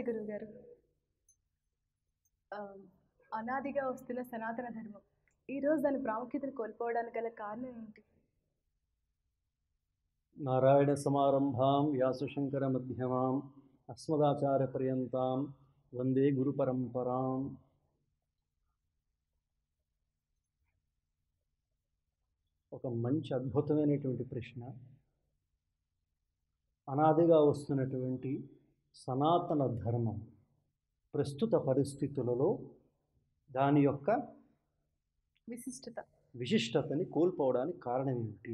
గురువుగారు ఆ, అనాదిగా వస్తున్న సనాతన ధర్మం ఈరోజు దాని ప్రాముఖ్యతను కోల్పోవడానికి గల కారణం ఏంటి నారాయణ సమారంభాం వ్యాసశంకర మధ్యమాం అస్మదాచార్య పర్యంతాం వందే గురు పరంపరాం ఒక మంచి అద్భుతమైనటువంటి ప్రశ్న అనాదిగా వస్తున్నటువంటి సనాతన ధర్మం ప్రస్తుత పరిస్థితులలో దాని యొక్క విశిష్టత విశిష్టతని కోల్పోవడానికి కారణం ఏమిటి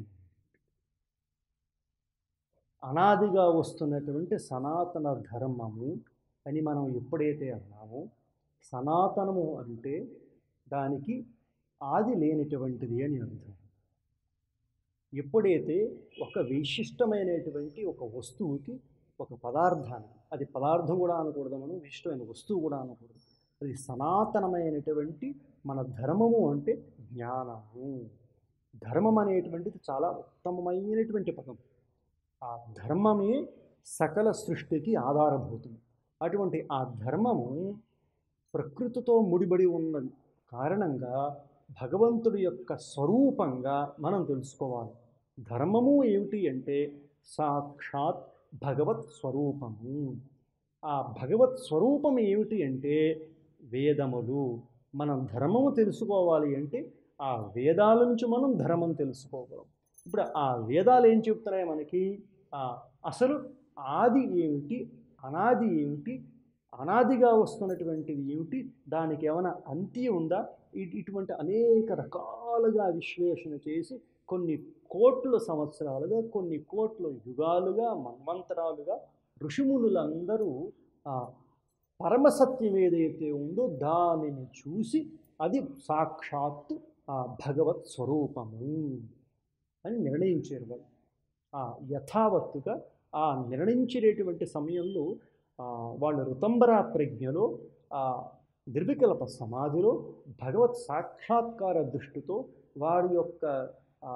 అనాదిగా వస్తున్నటువంటి సనాతన ధర్మము అని మనం ఎప్పుడైతే అన్నామో సనాతనము అంటే దానికి ఆది లేనటువంటిది అని అర్థం ఎప్పుడైతే ఒక విశిష్టమైనటువంటి ఒక వస్తువుకి ఒక పదార్థానికి అది పదార్థం కూడా అనకూడదు మనం విశిష్టమైన వస్తువు కూడా అనకూడదు అది సనాతనమైనటువంటి మన ధర్మము అంటే జ్ఞానము ధర్మం అనేటువంటిది చాలా ఉత్తమమైనటువంటి పదం ఆ ధర్మమే సకల సృష్టికి ఆధారభూతం అటువంటి ఆ ధర్మము ప్రకృతితో ముడిబడి ఉన్న కారణంగా భగవంతుడి యొక్క స్వరూపంగా మనం తెలుసుకోవాలి ధర్మము ఏమిటి అంటే సాక్షాత్ భగవత్ స్వరూపము ఆ భగవత్ స్వరూపం ఏమిటి అంటే వేదములు మనం ధర్మము తెలుసుకోవాలి అంటే ఆ వేదాల నుంచి మనం ధర్మం తెలుసుకోగలం ఇప్పుడు ఆ వేదాలు ఏం చెప్తున్నాయి మనకి ఆ అసలు ఆది ఏమిటి అనాది ఏమిటి అనాదిగా వస్తున్నటువంటిది ఏమిటి దానికి ఏమైనా అంత్యం ఉందా ఇ- ఇటువంటి అనేక రకాలుగా విశ్లేషణ చేసి కొన్ని కోట్ల సంవత్సరాలుగా కొన్ని కోట్ల యుగాలుగా మన్వంతరాలుగా ఋషిమునులందరూ ఆ పరమసత్యం ఏదైతే ఉందో దానిని చూసి అది సాక్షాత్తు ఆ భగవత్ స్వరూపము అని నిర్ణయించారు వాళ్ళు ఆ యథావత్తుగా ఆ నిర్ణయించేటటువంటి సమయంలో ఆ, వాళ్ళు ఋతంబరా ప్రజ్ఞలో ఆ నిర్వికల్ప సమాధిలో భగవత్ సాక్షాత్కార దృష్టితో వారి యొక్క ఆ,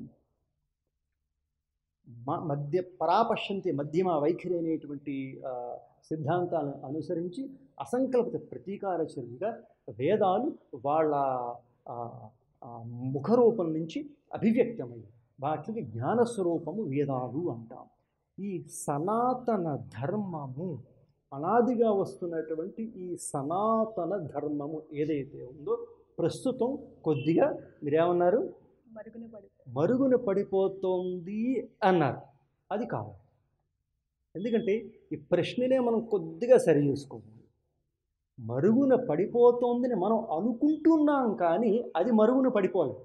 మ- మధ్య పరాపశ్యంతి మధ్యమ వైఖరి అనేటువంటి ఆ, సిద్ధాంతాలను అనుసరించి అసంకల్పిత ప్రతీకార చర్యగా వేదాలు వాళ్ళ ఆ, ఆ, ముఖరూపం నుంచి అభివ్యక్తమయ్యాయి వాటికి జ్ఞానస్వరూపము వేదాలు అంటాం ఈ సనాతన ధర్మము అనాదిగా వస్తున్నటువంటి ఈ సనాతన ధర్మము ఏదైతే ఉందో ప్రస్తుతం కొద్దిగా మీరేమన్నారు మరుగున పడి మరుగున పడిపోతోంది అన్నారు అది కాదు ఎందుకంటే ఈ ప్రశ్ననే మనం కొద్దిగా సరి చేసుకోవాలి మరుగున పడిపోతోందని మనం అనుకుంటున్నాం కానీ అది మరుగున పడిపోలేదు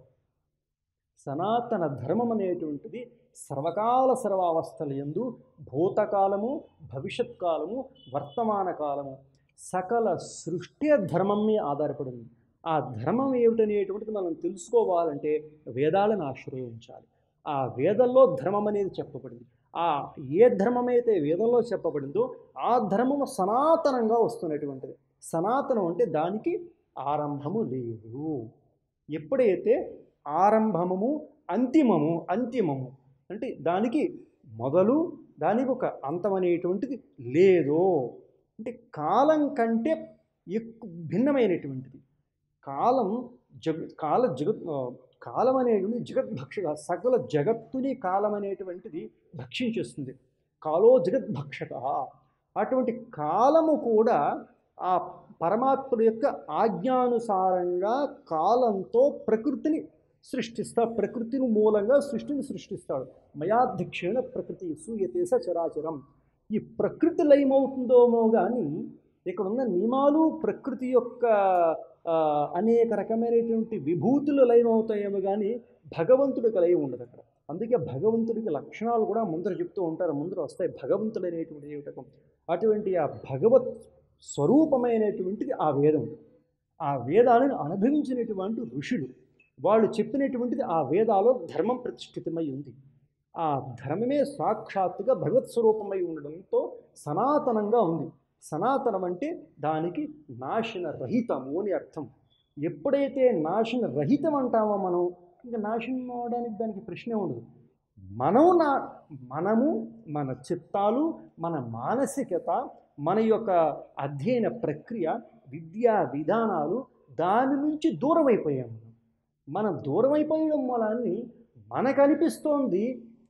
సనాతన ధర్మం అనేటువంటిది సర్వకాల సర్వావస్థల ఎందు భూతకాలము భవిష్యత్ కాలము వర్తమాన కాలము సకల సృష్టి ధర్మం మీద ఆధారపడింది ఆ ధర్మం ఏమిటనేటువంటిది మనం తెలుసుకోవాలంటే వేదాలను ఆశ్రయించాలి ఆ వేదంలో ధర్మం అనేది చెప్పబడింది ఆ ఏ ధర్మం అయితే వేదంలో చెప్పబడిందో ఆ ధర్మము సనాతనంగా వస్తున్నటువంటిది సనాతనం అంటే దానికి ఆరంభము లేదు ఎప్పుడైతే ఆరంభము అంతిమము అంతిమము అంటే దానికి మొదలు దానికి ఒక అంతం అనేటువంటిది లేదో అంటే కాలం కంటే ఎక్కువ భిన్నమైనటువంటిది కాలం జగ కాల జగత్ ఆ, కాలం అనేటువంటి జగద్భక్షక సకల జగత్తుని కాలం అనేటువంటిది భక్షించేస్తుంది కాలో జగద్భక్షక అటువంటి కాలము కూడా ఆ పరమాత్ముడి యొక్క ఆజ్ఞానుసారంగా కాలంతో ప్రకృతిని సృష్టిస్తా ప్రకృతిని మూలంగా సృష్టిని సృష్టిస్తాడు మయాధ్యక్షేణ ప్రకృతి సూయతే సచరాచరం ఈ ప్రకృతి లయమవుతుందోమో కానీ ఇక్కడ ఉన్న నియమాలు ప్రకృతి యొక్క ఆ, అనేక రకమైనటువంటి విభూతులు లయమవుతాయేమో కానీ భగవంతుడికి లయం ఉండదు అక్కడ అందుకే భగవంతుడికి లక్షణాలు కూడా ముందర చెప్తూ ఉంటారు ముందర వస్తాయి భగవంతుడు అనేటువంటి ఏమిటకం అటువంటి ఆ భగవత్ స్వరూపమైనటువంటిది ఆ వేదం ఆ వేదాలను అనుభవించినటువంటి ఋషులు వాళ్ళు చెప్పినటువంటిది ఆ వేదాలో ధర్మం ప్రతిష్ఠితమై ఉంది ఆ ధర్మమే సాక్షాత్తుగా భగవత్ స్వరూపమై ఉండడంతో సనాతనంగా ఉంది సనాతనం అంటే దానికి నాశన రహితము అని అర్థం ఎప్పుడైతే నాశన రహితం అంటామో మనం ఇంకా నాశనం అవడానికి దానికి ప్రశ్నే ఉండదు మనం నా మనము మన చిత్తాలు మన మానసికత మన యొక్క అధ్యయన ప్రక్రియ విద్యా విధానాలు దాని నుంచి దూరం అయిపోయాము మనం దూరం అయిపోయడం వలన మనకు అనిపిస్తోంది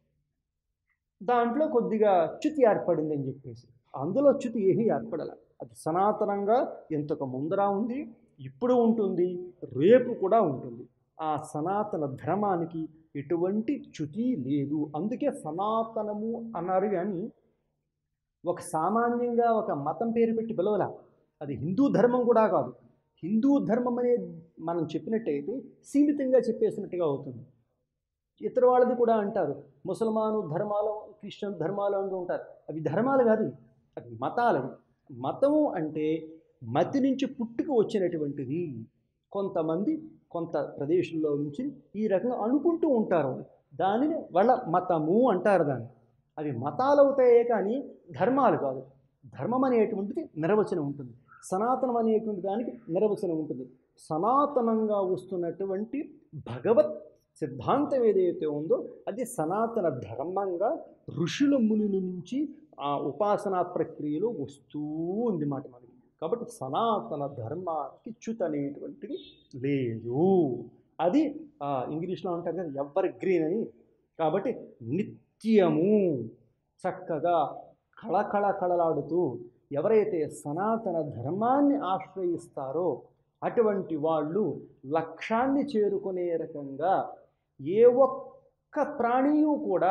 దాంట్లో కొద్దిగా చ్యుతి ఏర్పడిందని చెప్పేసి అందులో చ్యుతి ఏమీ ఏర్పడాల అది సనాతనంగా ఎంతకు ముందర ఉంది ఇప్పుడు ఉంటుంది రేపు కూడా ఉంటుంది ఆ సనాతన ధర్మానికి ఎటువంటి చ్యుతి లేదు అందుకే సనాతనము అన్నారు కానీ ఒక సామాన్యంగా ఒక మతం పేరు పెట్టి పిలవల అది హిందూ ధర్మం కూడా కాదు హిందూ ధర్మం అనేది మనం చెప్పినట్టయితే సీమితంగా చెప్పేసినట్టుగా అవుతుంది ఇతర వాళ్ళది కూడా అంటారు ముసల్మాను ధర్మాలు క్రిస్టియన్ ధర్మాలు అంటూ ఉంటారు అవి ధర్మాలు కాదు అవి మతాలు అవి మతము అంటే మతి నుంచి పుట్టుకు వచ్చినటువంటిది కొంతమంది కొంత ప్రదేశంలో నుంచి ఈ రకంగా అనుకుంటూ ఉంటారు దానిని వాళ్ళ మతము అంటారు దాన్ని అవి మతాలు అవుతాయే కానీ ధర్మాలు కాదు ధర్మం అనేటువంటిది నిర్వచనం ఉంటుంది సనాతనం అనేటువంటి దానికి నిర్వచనం ఉంటుంది సనాతనంగా వస్తున్నటువంటి భగవత్ సిద్ధాంతం ఏదైతే ఉందో అది సనాతన ధర్మంగా ఋషుల మునుల నుంచి ఆ ఉపాసనా ప్రక్రియలో వస్తూ ఉంది మాట మనకి కాబట్టి సనాతన ధర్మానికి చ్యుత అనేటువంటిది లేదు అది ఆ, ఇంగ్లీష్లో అంటారు కదా ఎవర్ గ్రీన్ అని కాబట్టి నిత్యము చక్కగా కళకళ కళలాడుతూ ఎవరైతే సనాతన ధర్మాన్ని ఆశ్రయిస్తారో అటువంటి వాళ్ళు లక్ష్యాన్ని చేరుకునే రకంగా ఏ ఒక్క ప్రాణియు కూడా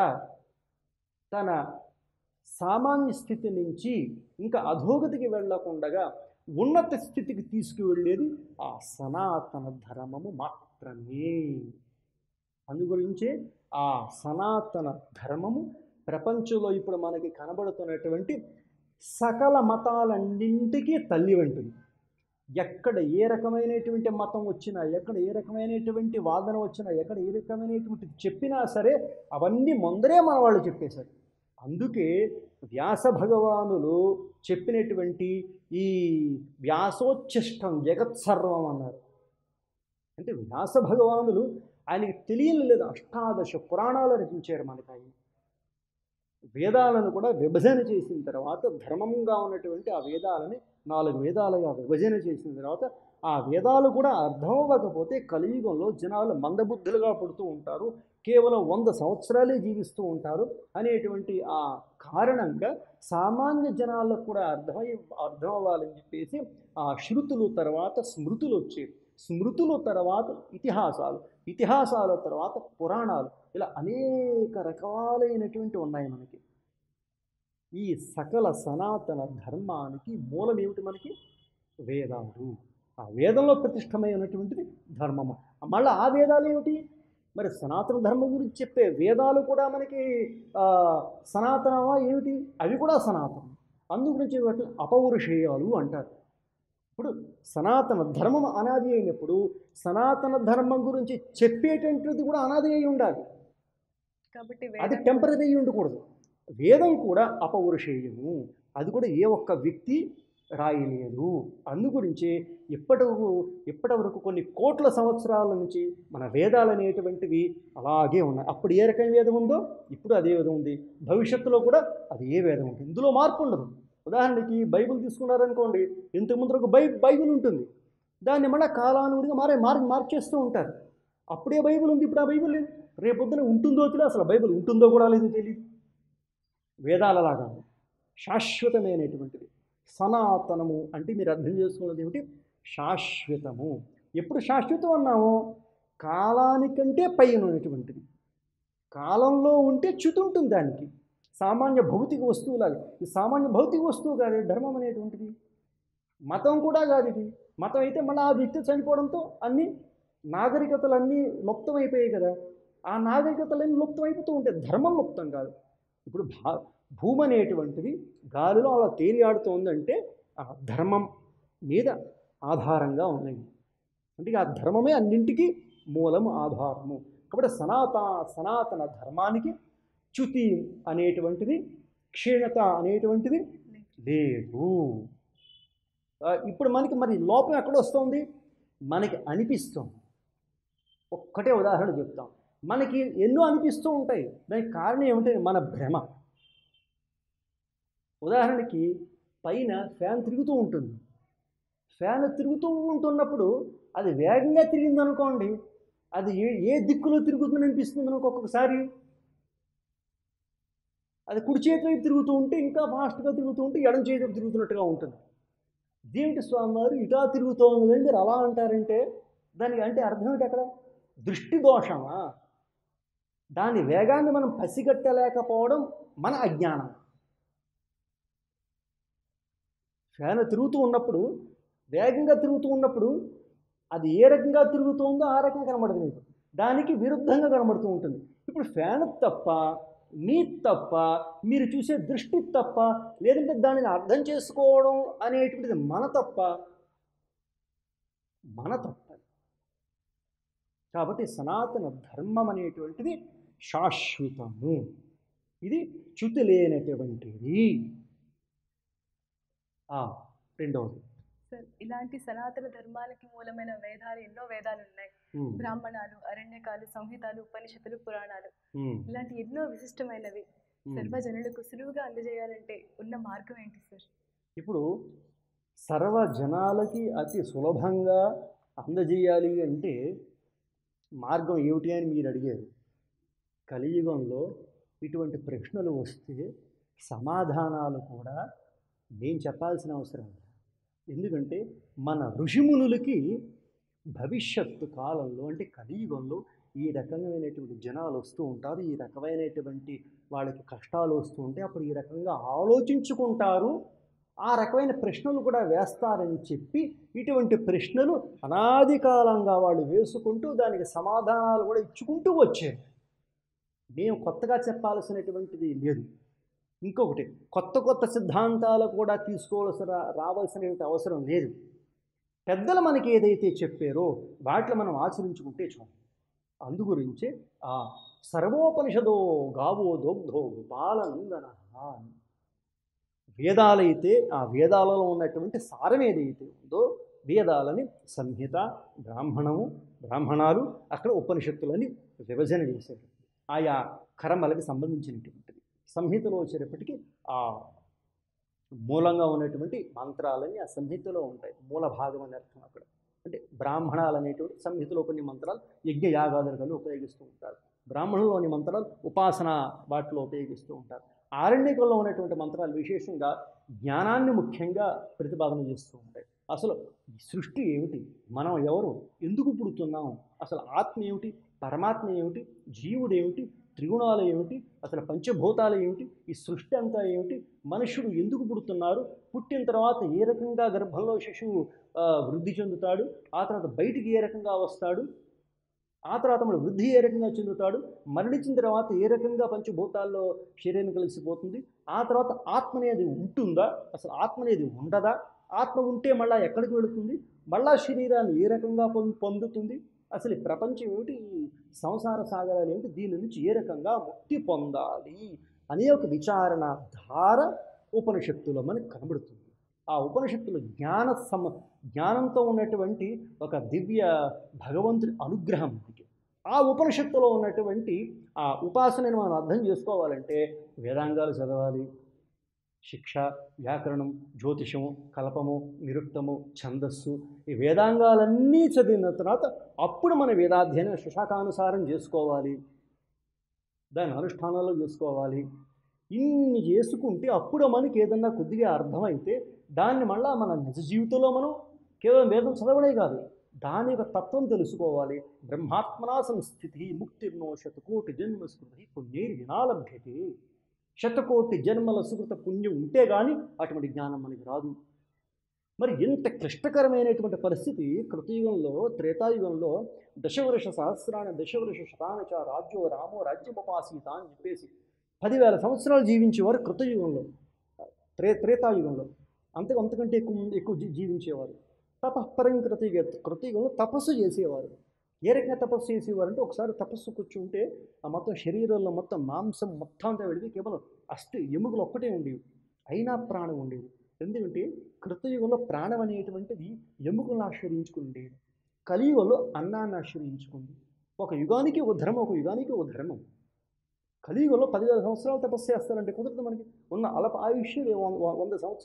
తన సామాన్య స్థితి నుంచి ఇంకా అధోగతికి వెళ్ళకుండగా ఉన్నత స్థితికి తీసుకువెళ్ళేది ఆ సనాతన ధర్మము మాత్రమే అందుగురించే ఆ సనాతన ధర్మము ప్రపంచంలో ఇప్పుడు మనకి కనబడుతున్నటువంటి సకల మతాలన్నింటికీ తల్లి వంటిది ఎక్కడ ఏ రకమైనటువంటి మతం వచ్చినా ఎక్కడ ఏ రకమైనటువంటి వాదన వచ్చినా ఎక్కడ ఏ రకమైనటువంటి చెప్పినా సరే అవన్నీ ముందరే మన వాళ్ళు చెప్పేశారు అందుకే వ్యాస భగవానులు చెప్పినటువంటి ఈ వ్యాసోచ్ఛిష్టం జగత్సర్వం అన్నారు అంటే వ్యాస భగవానులు ఆయనకి తెలియని లేదు అష్టాదశ పురాణాలు రచించారు మనకి ఆయన వేదాలను కూడా విభజన చేసిన తర్వాత ధర్మంగా ఉన్నటువంటి ఆ వేదాలని నాలుగు వేదాలుగా విభజన చేసిన తర్వాత ఆ వేదాలు కూడా అర్థం అవ్వకపోతే కలియుగంలో జనాలు మందబుద్ధులుగా పుడుతూ ఉంటారు కేవలం వంద సంవత్సరాలే జీవిస్తూ ఉంటారు అనేటువంటి ఆ కారణంగా సామాన్య జనాలకు కూడా అర్థమై అర్థం అవ్వాలని చెప్పేసి ఆ శృతులు తర్వాత స్మృతులు వచ్చేవి స్మృతుల తర్వాత ఇతిహాసాలు ఇతిహాసాల తర్వాత పురాణాలు ఇలా అనేక రకాలైనటువంటి ఉన్నాయి మనకి ఈ సకల సనాతన ధర్మానికి మూలం ఏమిటి మనకి వేదాలు ఆ వేదంలో ప్రతిష్టమైనటువంటిది ధర్మము మళ్ళీ ఆ వేదాలు ఏమిటి మరి సనాతన ధర్మం గురించి చెప్పే వేదాలు కూడా మనకి ఆ, సనాతనమా ఏమిటి అవి కూడా సనాతనం అందు గురించి వాటిని అపౌరుషేయాలు అంటారు ఇప్పుడు సనాతన ధర్మం అనాది అయినప్పుడు సనాతన ధర్మం గురించి చెప్పేటటువంటిది కూడా అనాది అయి ఉండాలి కాబట్టి అది వేదం టెంపరీ అయి ఉండకూడదు వేదం కూడా అపౌరుషేయము అది కూడా ఏ ఒక్క వ్యక్తి రాయలేదు అందు గురించి ఇప్పటి వరకు ఇప్పటి వరకు కొన్ని కోట్ల సంవత్సరాల నుంచి మన వేదాలు అనేటువంటివి అలాగే ఉన్నాయి అప్పుడు ఏ రకమైన వేదం ఉందో ఇప్పుడు అదే వేదం ఉంది భవిష్యత్తులో కూడా అది ఏ వేదం ఉంటుంది ఇందులో మార్పు ఉండదు ఉదాహరణకి బైబిల్ తీసుకున్నారనుకోండి ఇంతకు ముందు ఒక బై బైబిల్ ఉంటుంది దాన్ని మళ్ళీ కాలానుగుడిగా మారే మార్ మార్చేస్తూ ఉంటారు అప్పుడే బైబిల్ ఉంది ఇప్పుడు ఆ బైబిల్ లేదు రేపొద్దున ఉంటుందో తెలియదు అసలు బైబిల్ ఉంటుందో కూడా లేదు తెలియదు వేదాలలాగా శాశ్వతమైనటువంటిది సనాతనము అంటే మీరు అర్థం చేసుకున్నది ఏమిటి శాశ్వతము ఎప్పుడు శాశ్వతం అన్నామో కాలానికంటే పైన ఉన్నటువంటిది కాలంలో ఉంటే చ్యుతి ఉంటుంది దానికి సామాన్య భౌతిక వస్తువులాగా ఈ సామాన్య భౌతిక వస్తువు కాదు ధర్మం అనేటువంటిది మతం కూడా కాదు ఇది మతం అయితే మళ్ళీ ఆ వ్యక్తి చనిపోవడంతో అన్ని నాగరికతలన్నీ లుప్తమైపోయాయి కదా ఆ నాగరికతలన్నీ లుప్తమైపోతూ ఉంటాయి ధర్మం లుప్తం కాదు ఇప్పుడు భా భూమి అనేటువంటిది గాలిలో అలా తేలియాడుతోందంటే ఆ ధర్మం మీద ఆధారంగా ఉన్నాయి అంటే ఆ ధర్మమే అన్నింటికీ మూలము ఆధారము కాబట్టి సనాత సనాతన ధర్మానికి చ్యుతి అనేటువంటిది క్షీణత అనేటువంటిది లేదు ఆ, ఇప్పుడు మనకి మరి లోపం ఎక్కడ వస్తుంది మనకి అనిపిస్తుంది ఒక్కటే ఉదాహరణ చెప్తాం మనకి ఎన్నో అనిపిస్తూ ఉంటాయి దానికి కారణం ఏమిటంటే మన భ్రమ ఉదాహరణకి పైన ఫ్యాన్ తిరుగుతూ ఉంటుంది ఫ్యాన్ తిరుగుతూ ఉంటున్నప్పుడు అది వేగంగా తిరిగింది అనుకోండి అది ఏ ఏ దిక్కులో తిరుగుతుందని అనిపిస్తుంది మనకు ఒక్కొక్కసారి అది కుడి చేతి వైపు తిరుగుతూ ఉంటే ఇంకా ఫాస్ట్గా తిరుగుతూ ఉంటే ఎడం చేతి వైపు తిరుగుతున్నట్టుగా ఉంటుంది దేవుడి స్వామివారు ఇటా తిరుగుతోంది అని మీరు అలా అంటారంటే దానికి అంటే అర్థం ఏంటి అక్కడ దృష్టి దోషమా దాని వేగాన్ని మనం పసిగట్టలేకపోవడం మన అజ్ఞానం ఫ్యాన్ తిరుగుతూ ఉన్నప్పుడు వేగంగా తిరుగుతూ ఉన్నప్పుడు అది ఏ రకంగా తిరుగుతుందో ఆ రకంగా కనబడదు మీకు దానికి విరుద్ధంగా కనబడుతూ ఉంటుంది ఇప్పుడు ఫ్యాన్ తప్ప మీ తప్ప మీరు చూసే దృష్టి తప్ప లేదంటే దానిని అర్థం చేసుకోవడం అనేటువంటిది మన తప్ప మన తప్ప కాబట్టి సనాతన ధర్మం అనేటువంటిది శాశ్వతము ఇది చ్యుతి లేనటువంటిది ఆ, రెండవది సార్ ఇలాంటి సనాతన ధర్మానికి మూలమైన వేదాలు ఎన్నో వేదాలు ఉన్నాయి ఉమ్, బ్రాహ్మణాలు అరణ్యకాలు సంహితాలు ఉపనిషత్తులు పురాణాలు ఉమ్, ఇలాంటి ఎన్నో విశిష్టమైనవి ఉమ్. సర్వజనులకు సులువుగా అందజేయాలంటే ఉన్న మార్గం ఏంటి సార్ ఇప్పుడు సర్వ జనాలకి అతి సులభంగా అందజేయాలి అంటే మార్గం ఏమిటి అని మీరు అడిగారు కలియుగంలో ఇటువంటి ప్రశ్నలు వస్తే సమాధానాలు కూడా నేను చెప్పాల్సిన అవసరం లేదు ఎందుకంటే మన ఋషిమునులకి భవిష్యత్తు కాలంలో అంటే కలియుగంలో ఈ రకమైనటువంటి జనాలు వస్తూ ఉంటారు ఈ రకమైనటువంటి వాళ్ళకి కష్టాలు వస్తూ ఉంటే అప్పుడు ఈ రకంగా ఆలోచించుకుంటారు ఆ రకమైన ప్రశ్నలు కూడా వేస్తారని చెప్పి ఇటువంటి ప్రశ్నలు అనాది కాలంగా వాళ్ళు వేసుకుంటూ దానికి సమాధానాలు కూడా ఇచ్చుకుంటూ వచ్చారు మేము కొత్తగా చెప్పాల్సినటువంటిది లేదు ఇంకొకటి కొత్త కొత్త సిద్ధాంతాలు కూడా తీసుకోవాల్సిన రావాల్సిన అవసరం లేదు పెద్దలు మనకి ఏదైతే చెప్పారో వాటిలో మనం ఆచరించుకుంటే చాలు అందుగురించే ఆ సర్వోపనిషదో గావో దోగ్ధో గోపాలనందన అని వేదాలైతే ఆ వేదాలలో ఉన్నటువంటి సారం ఏదైతే ఉందో వేదాలని సంహిత బ్రాహ్మణము బ్రాహ్మణాలు అక్కడ ఉపనిషత్తులని విభజన చేశారు ఆయా కర్మలకు సంబంధించినటువంటిది సంహితలో వచ్చేటప్పటికీ ఆ మూలంగా ఉన్నటువంటి మంత్రాలని ఆ సంహితలో ఉంటాయి మూల భాగం అని అర్థం అక్కడ అంటే బ్రాహ్మణాలు అనేటువంటి సంహితలో కొన్ని మంత్రాలు యజ్ఞ యాగాదులను ఉపయోగిస్తూ ఉంటారు బ్రాహ్మణుల్లోని మంత్రాలు ఉపాసన వాటిలో ఉపయోగిస్తూ ఉంటారు ఆరణ్యకంలో ఉన్నటువంటి మంత్రాలు విశేషంగా జ్ఞానాన్ని ముఖ్యంగా ప్రతిపాదన చేస్తూ ఉంటాయి అసలు ఈ సృష్టి ఏమిటి మనం ఎవరు ఎందుకు పుడుతున్నాం అసలు ఆత్మ ఏమిటి పరమాత్మ ఏమిటి జీవుడు ఏమిటి త్రిగుణాలు ఏమిటి అసలు పంచభూతాలు ఏమిటి ఈ సృష్టి అంతా ఏమిటి మనుషుడు ఎందుకు పుడుతున్నారు పుట్టిన తర్వాత ఏ రకంగా గర్భంలో శిశువు ఆ, వృద్ధి చెందుతాడు ఆ తర్వాత బయటికి ఏ రకంగా వస్తాడు ఆ తర్వాత మన వృద్ధి ఏ రకంగా చెందుతాడు మరణించిన తర్వాత ఏ రకంగా పంచభూతాల్లో శరీరం కలిసిపోతుంది ఆ తర్వాత ఆత్మ అనేది ఉంటుందా అసలు ఆత్మ అనేది ఉండదా ఆత్మ ఉంటే మళ్ళా ఎక్కడికి వెళుతుంది మళ్ళా శరీరాన్ని ఏ రకంగా పొందు పొందుతుంది అసలు ఈ ప్రపంచం ఏమిటి ఈ సంసార సాగరాలు ఏమిటి దీని నుంచి ఏ రకంగా ముక్తి పొందాలి అనే ఒక విచారణ ధార ఉపనిషత్తులో మనకు కనబడుతుంది ఆ ఉపనిషత్తులో జ్ఞాన సమ జ్ఞానంతో ఉన్నటువంటి ఒక దివ్య భగవంతుడి అనుగ్రహం మనకి ఆ ఉపనిషత్తులో ఉన్నటువంటి ఆ ఉపాసనని మనం అర్థం చేసుకోవాలంటే వేదాంగాలు చదవాలి శిక్ష వ్యాకరణం జ్యోతిషము కల్పము నిరుక్తము ఛందస్సు ఈ వేదాంగాలన్నీ చదివిన తర్వాత అప్పుడు మన వేదాధ్యయనం శశాకానుసారం చేసుకోవాలి దాని అనుష్ఠానాలు చేసుకోవాలి ఇన్ని చేసుకుంటే అప్పుడు మనకి ఏదన్నా కొద్దిగా అర్థమైతే దాన్ని మళ్ళా మన నిజ జీవితంలో మనం కేవలం వేదం చదవడే కాదు దాని యొక్క తత్వం తెలుసుకోవాలి బ్రహ్మాత్మనా సంస్థితి ముక్తిర్నో శతకోటి జన్మ స్మృతి పుణ్యైర్ వినాలభ్యతే శతకోటి జన్మల సుకృత పుణ్యం ఉంటే కానీ అటువంటి జ్ఞానం మనకి రాదు మరి ఎంత క్లిష్టకరమైనటువంటి పరిస్థితి కృతయుగంలో త్రేతాయుగంలో దశవర్ష సహస్రాన్ని దశవర్ష శతానచ రాజ్యో రామో రాజ్యముపాసీత అని చెప్పేసి పదివేల సంవత్సరాలు జీవించేవారు కృతయుగంలో త్రే త్రేతాయుగంలో అంతే అంతకంటే ఎక్కువ ఎక్కువ జీ- జీవించేవారు తపఃపరం కృతయుగ కృతయుగంలో తపస్సు చేసేవారు ఏ రకంగా తపస్సు చేసేవారు అంటే ఒకసారి తపస్సు కూర్చుంటే ఆ మొత్తం శరీరంలో మొత్తం మాంసం మొత్తం అంతా వెళ్ళి కేవలం అస్థి ఎముకలు ఒక్కటే ఉండేవి అయినా ప్రాణం ఉండేది ఎందుకంటే కృతయుగంలో ప్రాణం అనేటువంటిది ఎముకలను ఆశ్రయించుకుని ఉండేది కలియుగంలో అన్నాన్ని ఆశ్రయించుకుంది ఒక యుగానికి ఒక ధర్మం ఒక యుగానికి ఒక ధర్మం కలియుగంలో పదివేల సంవత్సరాలు తపస్సు చేస్తారంటే కుదరదు మనకి ఉన్న అల్ప ఆయుష్యం వంద వంద సంవత్సరాలు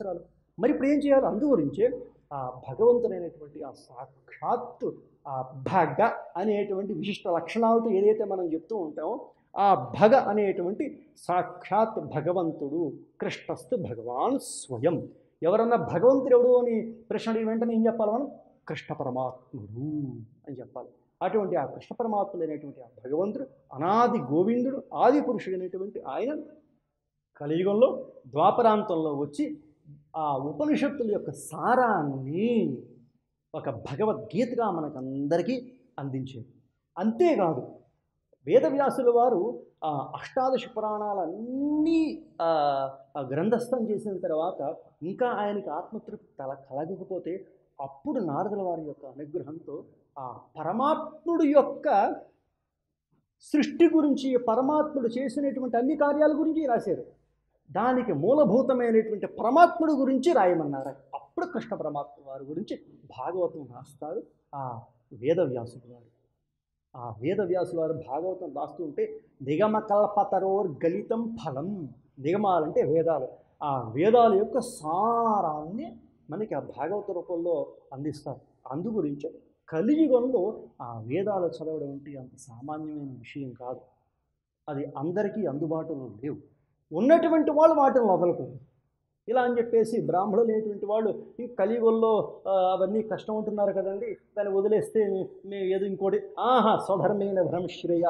మరి ఇప్పుడు ఏం చేయాలి అందు గురించే ఆ భగవంతుడైనటువంటి ఆ సాక్షాత్తు ఆ భగ అనేటువంటి విశిష్ట లక్షణాలతో ఏదైతే మనం చెప్తూ ఉంటామో ఆ భగ అనేటువంటి సాక్షాత్ భగవంతుడు కృష్ణస్తు భగవాన్ స్వయం ఎవరన్నా భగవంతుడు ఎవడు అని ప్రశ్న అడిగిన వెంటనే ఏం చెప్పాలి మనం కృష్ణ పరమాత్ముడు అని చెప్పాలి అటువంటి ఆ కృష్ణ పరమాత్ముడు అనేటువంటి ఆ భగవంతుడు అనాది గోవిందుడు ఆది పురుషుడు అనేటువంటి ఆయన కలియుగంలో ద్వాపరాంతంలో వచ్చి ఆ ఉపనిషత్తుల యొక్క సారాన్ని ఒక భగవద్గీతగా మనకందరికీ అందించారు అంతేకాదు వేదవ్యాసుల వారు ఆ అష్టాదశ పురాణాలన్నీ ఆ, ఆ గ్రంథస్థం చేసిన తర్వాత ఇంకా ఆయనకి ఆత్మతృప్తి తల కలగకపోతే అప్పుడు నారదుల వారి యొక్క అనుగ్రహంతో ఆ పరమాత్ముడు యొక్క సృష్టి గురించి పరమాత్ముడు చేసినటువంటి అన్ని కార్యాల గురించి రాశారు దానికి మూలభూతమైనటువంటి పరమాత్ముడు గురించి రాయమన్నారు అప్పుడు కృష్ణ పరమాత్మ వారి గురించి భాగవతం రాస్తారు ఆ వేదవ్యాసుడు వారు ఆ వేదవ్యాసుల వారు భాగవతం రాస్తూ ఉంటే నిగమ కల్పతరోర్ గలితం ఫలం నిగమాలంటే వేదాలు ఆ వేదాల యొక్క సారాన్ని మనకి ఆ భాగవత రూపంలో అందిస్తారు అందు గురించి కలియుగంలో ఆ వేదాలు చదవడం అంటే అంత సామాన్యమైన విషయం కాదు అది అందరికీ అందుబాటులో లేవు ఉన్నటువంటి వాళ్ళు వాటిని వదలకు ఇలా అని చెప్పేసి బ్రాహ్మణులు అనేటువంటి వాళ్ళు ఈ కలియుగంలో ఆ, అవన్నీ కష్టం ఉంటున్నారు కదండి దాన్ని వదిలేస్తే మేము ఏదో ఇంకోటి ఆహా స్వధర్మైన భ్రమశ్రేయ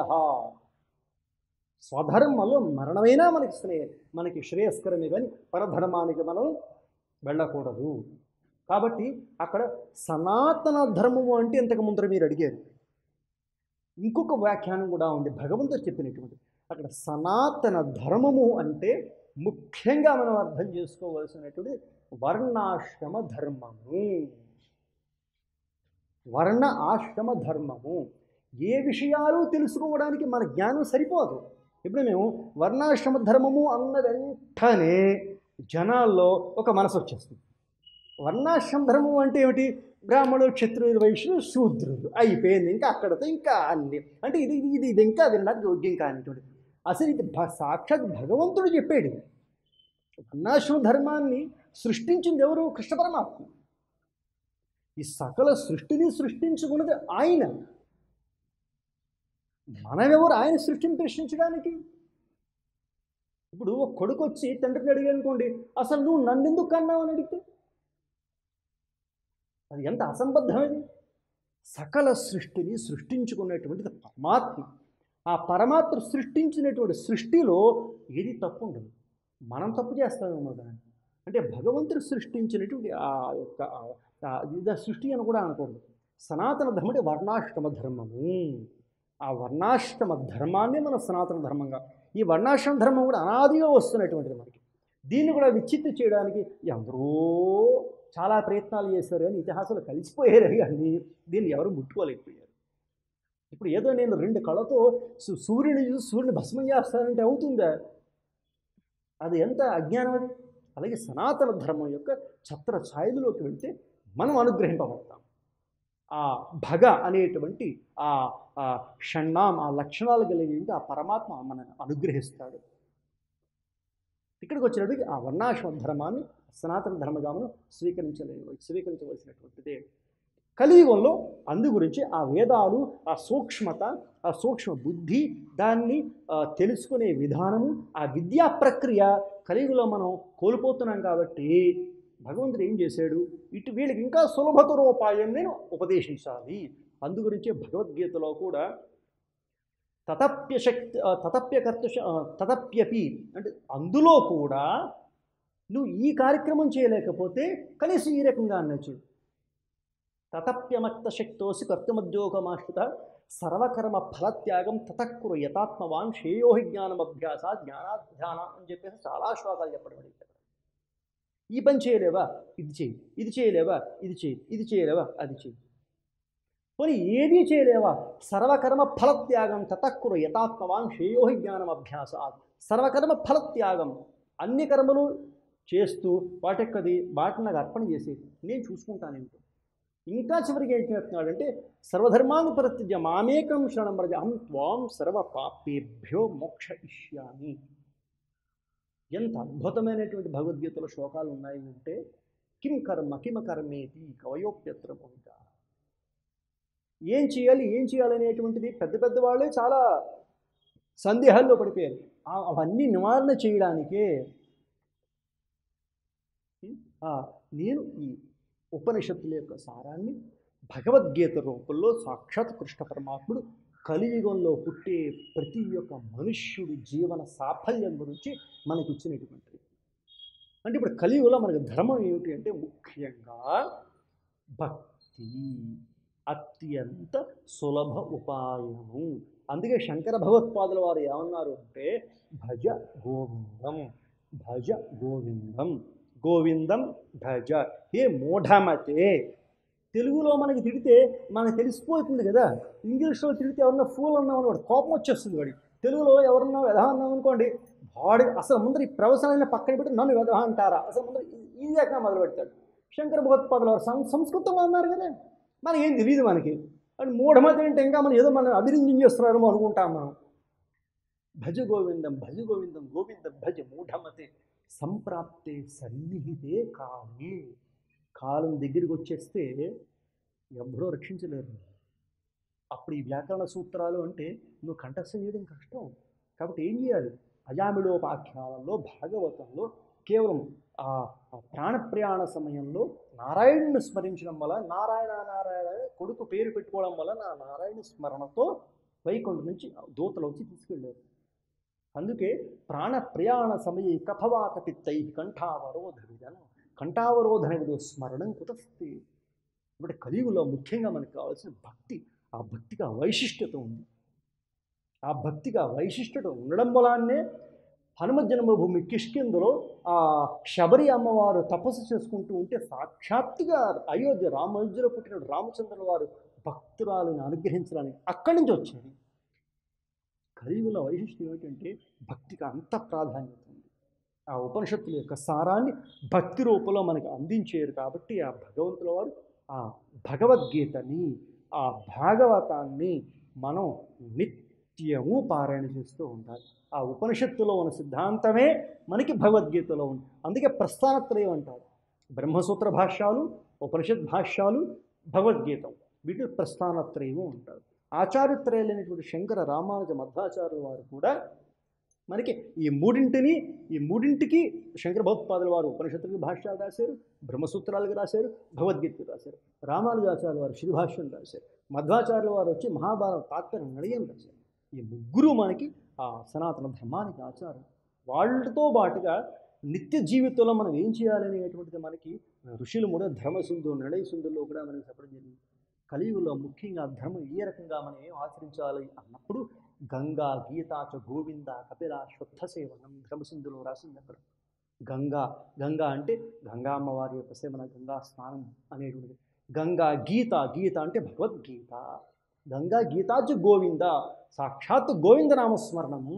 స్వధర్మలో మరణమైనా మనకి శ్రేయ మనకి శ్రేయస్కరమే కానీ పరధర్మానికి మనం వెళ్ళకూడదు కాబట్టి అక్కడ సనాతన ధర్మము అంటే ఇంతకు ముందర మీరు అడిగారు ఇంకొక వ్యాఖ్యానం కూడా ఉంది భగవంతుడు చెప్పినటువంటి అక్కడ సనాతన ధర్మము అంటే ముఖ్యంగా మనం అర్థం చేసుకోవలసినటువంటి వర్ణాశ్రమ ధర్మము వర్ణ ఆశ్రమ ధర్మము ఏ విషయాలు తెలుసుకోవడానికి మన జ్ఞానం సరిపోదు ఇప్పుడు మేము వర్ణాశ్రమ ధర్మము అన్న వెంటనే జనాల్లో ఒక మనసు వచ్చేస్తుంది వర్ణాశ్రమ ధర్మం అంటే ఏమిటి బ్రాహ్మణులు క్షత్రులు వైశ్యులు శూద్రులు అయిపోయింది ఇంకా అక్కడతో ఇంకా అన్ని అంటే ఇది ఇది ఇది ఇది ఇంకా వినడానికి యోగ్యం కానిటువంటి అసలు ఇది భ- సాక్షాత్ భగవంతుడు చెప్పాడు వర్ణాశ్రమ ధర్మాన్ని సృష్టించింది ఎవరు కృష్ణ పరమాత్మ ఈ సకల సృష్టిని సృష్టించుకున్నది ఆయన మనమెవరు ఆయన సృష్టిని ప్రశ్నించడానికి ఇప్పుడు ఒక కొడుకు వచ్చి తండ్రిని అడిగాడు అనుకోండి అసలు నువ్వు నన్ను ఎందుకు కన్నావు అని అడిగితే అది ఎంత అసంబద్ధమైనది సకల సృష్టిని సృష్టించుకున్నటువంటిది పరమాత్మ ఆ పరమాత్మ సృష్టించినటువంటి సృష్టిలో ఏది తప్పు ఉండదు మనం తప్పు చేస్తామేమో దాన్ని అంటే భగవంతుడు సృష్టించినటువంటి ఆ యొక్క ఆ- ఆ ఇది సృష్టి అని కూడా అనకూడదు సనాతన ధర్మం అంటే వర్ణాశ్రమ ధర్మము ఆ వర్ణాశ్రమ ధర్మాన్ని మన సనాతన ధర్మంగా ఈ వర్ణాశ్రమ ధర్మం కూడా అనాదిగా వస్తున్నటువంటిది మనకి దీన్ని కూడా విచ్చిత్తి చేయడానికి ఎందరో చాలా ప్రయత్నాలు చేశారు కానీ ఇతిహాసాలు కలిసిపోయారు కానీ దీన్ని ఎవరు ముట్టుకోలేకపోయారు ఇప్పుడు ఏదో నేను రెండు కళ్ళతో సు- సూర్యుని చూసి సూర్యుని భస్మం చేస్తానంటే అవుతుందా అది ఎంత అజ్ఞానం అది అలాగే సనాతన ధర్మం యొక్క ఛత్ర ఛాయలోకి వెళ్తే మనం అనుగ్రహింపబడతాం ఆ భగ అనేటువంటి ఆ ఆ షణ్ణాం ఆ లక్షణాలు కలిగి ఆ పరమాత్మ మనల్ని అనుగ్రహిస్తాడు ఇక్కడికి వచ్చినప్పటికీ ఆ వర్ణాశ్రమ ధర్మాన్ని సనాతన ధర్మగా మనం స్వీకరించలే స్వీకరించవలసినటువంటిదే కలియుగంలో అందు గురించి ఆ వేదాలు ఆ సూక్ష్మత ఆ సూక్ష్మ బుద్ధి దాన్ని ఆ, తెలుసుకునే విధానము ఆ విద్యా ప్రక్రియ కలియుగంలో మనం కోల్పోతున్నాం కాబట్టి భగవంతుడు ఏం చేశాడు ఇటు వీళ్ళకి ఇంకా సులభతరోపాయం నేను ఉపదేశించాలి అందు గురించే భగవద్గీతలో కూడా తతప్య శక్తి తతప్య కర్త తతప్యపి అంటే అందులో కూడా నువ్వు ఈ కార్యక్రమం చేయలేకపోతే కనీసం ఈ రకంగా అనొచ్చు తతప్యమక్త శక్తోసి కర్తమద్యోగమాశ్రిత సర్వకర్మ ఫలత్యాగం తతక్కురు యథాత్మవాన్ శ్రేయోహి జ్ఞానం అభ్యాస జ్ఞానాధ్యాన అని చెప్పేసి చాలా శ్లోకాలు చెప్పడం అడిగారు ఈ పని చేయలేవా ఇది చేయి ఇది చేయలేవా ఇది చేయి ఇది చేయలేవా అది చేయి పోనీ ఏది చేయలేవా సర్వకర్మ ఫలత్యాగం తతక్కురు యథాత్మవాన్ శ్రేయోహి జ్ఞానం అభ్యాస సర్వకర్మ ఫలత్యాగం అన్ని కర్మలు చేస్తూ వాటెక్కది వాటిని నాకు అర్పణ చేసేది నేను చూసుకుంటానేంటో ఇంకా చివరికి ఏం చెప్తున్నాడంటే సర్వధర్మాన్ని పరిత్యజ్య మామేకం శరణం ప్రజ అహం త్వాం సర్వ పాపేభ్యో మోక్ష ఇష్యామి ఎంత అద్భుతమైనటువంటి భగవద్గీతలో శ్లోకాలు ఉన్నాయి అంటే కిం కర్మ కిమ కర్మేతి కవయోప్యత్ర భూమిక ఏం చేయాలి ఏం చేయాలి అనేటువంటిది పెద్ద పెద్ద వాళ్ళే చాలా సందేహాల్లో పడిపోయారు ఆ- అవన్నీ నివారణ చేయడానికే ఆ, నేను ఈ ఉపనిషత్తుల యొక్క సారాన్ని భగవద్గీత రూపంలో సాక్షాత్ కృష్ణ పరమాత్ముడు కలియుగంలో పుట్టే ప్రతి ఒక్క మనుష్యుడి జీవన సాఫల్యం గురించి మనకి ఇచ్చినటువంటిది అంటే ఇప్పుడు కలియుగంలో మనకి ధర్మం ఏమిటి అంటే ముఖ్యంగా భక్తి అత్యంత సులభ ఉపాయము అందుకే శంకర భగవత్పాదుల వారు ఏమన్నారు అంటే భజ గోవిందం భజ గోవిందం గోవిందం భజ ఏ మూఢమతే తెలుగులో మనకి తిడితే మనకు తెలిసిపోతుంది కదా ఇంగ్లీష్లో తిడితే ఎవరన్నా ఫూల్ అన్నాం వాడు కోపం వచ్చేస్తుంది వాడి తెలుగులో ఎవరన్నా వెధ అన్నాం అనుకోండి వాడి అసలు ముందర ఈ ప్రవచనాన్ని పక్కన పెట్టి నన్ను వెధ అంటారా అసలు ముందర ఈ రకంగా మొదలు పెడతాడు శంకర భగవత్పాదుల వారు సం సంస్కృతంలో అన్నారు కదా మనకేం తెలియదు మనకి అది మూఢమతి అంటే ఇంకా మనం ఏదో మనం అభివృద్ధి చేస్తున్నారేమో అనుకుంటాం మనం భజ గోవిందం భజ గోవిందం గోవిందం భజ మూఢమతే సంప్రాప్తే సన్నిహితే కాని కాలం దగ్గరికి వచ్చేస్తే ఎవ్వరూ రక్షించలేరు అప్పుడు ఈ వ్యాకరణ సూత్రాలు అంటే నువ్వు కంఠస్థం చేయడం కష్టం కాబట్టి ఏం చేయాలి అజామిడోపాఖ్యానంలో భాగవతంలో కేవలం ఆ ఆ ప్రాణప్రయాణ సమయంలో నారాయణుని స్మరించడం వల్ల నారాయణ నారాయణ కొడుకు పేరు పెట్టుకోవడం వల్ల నా నారాయణ స్మరణతో వైకుంఠం నుంచి దూతలు వచ్చి తీసుకెళ్ళారు అందుకే ప్రాణ ప్రయాణ సమయే కఫవాత పిత్తై కంఠావరోధ విధనం కంఠావరోధన విధో స్మరణం కుతస్తి ఇప్పుడు కలియుగంలో ముఖ్యంగా మనకు కావాల్సిన భక్తి ఆ భక్తికి ఆ వైశిష్ట్యత ఉంది ఆ భక్తికి ఆ వైశిష్ట్యత ఉండడం వలనే హనుమ జన్మభూమి కిష్కిందులో ఆ శబరి అమ్మవారు తపస్సు చేసుకుంటూ ఉంటే సాక్షాత్తుగా అయోధ్య రామయోధ్యలో పుట్టిన రామచంద్రుల వారు భక్తురాలను అనుగ్రహించడానికి అక్కడి నుంచి వచ్చేది కలియుగంలో వైశిష్ట్యం ఏమిటంటే భక్తికి అంత ప్రాధాన్యత ఉంది ఆ ఉపనిషత్తుల యొక్క సారాన్ని భక్తి రూపంలో మనకు అందించారు కాబట్టి ఆ భగవంతుల వారు ఆ భగవద్గీతని ఆ భాగవతాన్ని మనం నిత్యము పారాయణ చేస్తూ ఉండాలి ఆ ఉపనిషత్తులో ఉన్న సిద్ధాంతమే మనకి భగవద్గీతలో ఉంది అందుకే ప్రస్థానత్రయం అంటారు బ్రహ్మసూత్ర భాష్యాలు ఉపనిషత్ భాష్యాలు భగవద్గీత వీటి ప్రస్థానత్రయము ఉంటారు ఆచార్యత్రయాలైనటువంటి శంకర రామానుజ మధ్వాచార్యుల వారు కూడా మనకి ఈ మూడింటిని ఈ మూడింటికి శంకర భగవత్పాదుల వారు ఉపనిషత్తులకి భాష్యాలు రాశారు బ్రహ్మసూత్రాలకి రాశారు భగవద్గీతకి రాశారు రామానుజాచార్యుల వారు శ్రీభాష్యం రాశారు మధ్వాచార్యుల వారు వచ్చి మహాభారత తాత్పర్యం నడియం రాశారు ఈ ముగ్గురు మనకి ఆ సనాతన ధర్మానికి ఆచారం వాళ్ళతో పాటుగా నిత్య జీవితంలో మనం ఏం చేయాలనేటువంటిది మనకి ఋషులు కూడా ధర్మసింధు నడయ సింధుల్లో కూడా మనకి చెప్పడం జరిగింది కలియుగంలో ముఖ్యంగా ధర్మం ఏ రకంగా మనం ఏం ఆచరించాలి అన్నప్పుడు గంగా గీతాచ గోవింద కపిల శుద్ధ సేవనం ధర్మసింధులో రాసింది అక్కడ గంగా గంగా అంటే గంగా అమ్మవారి యొక్క సేవన గంగా స్నానం అనేటువంటిది గంగా గీత గీత అంటే భగవద్గీత గంగా గీతాచ గోవింద సాక్షాత్ గోవింద నామస్మరణము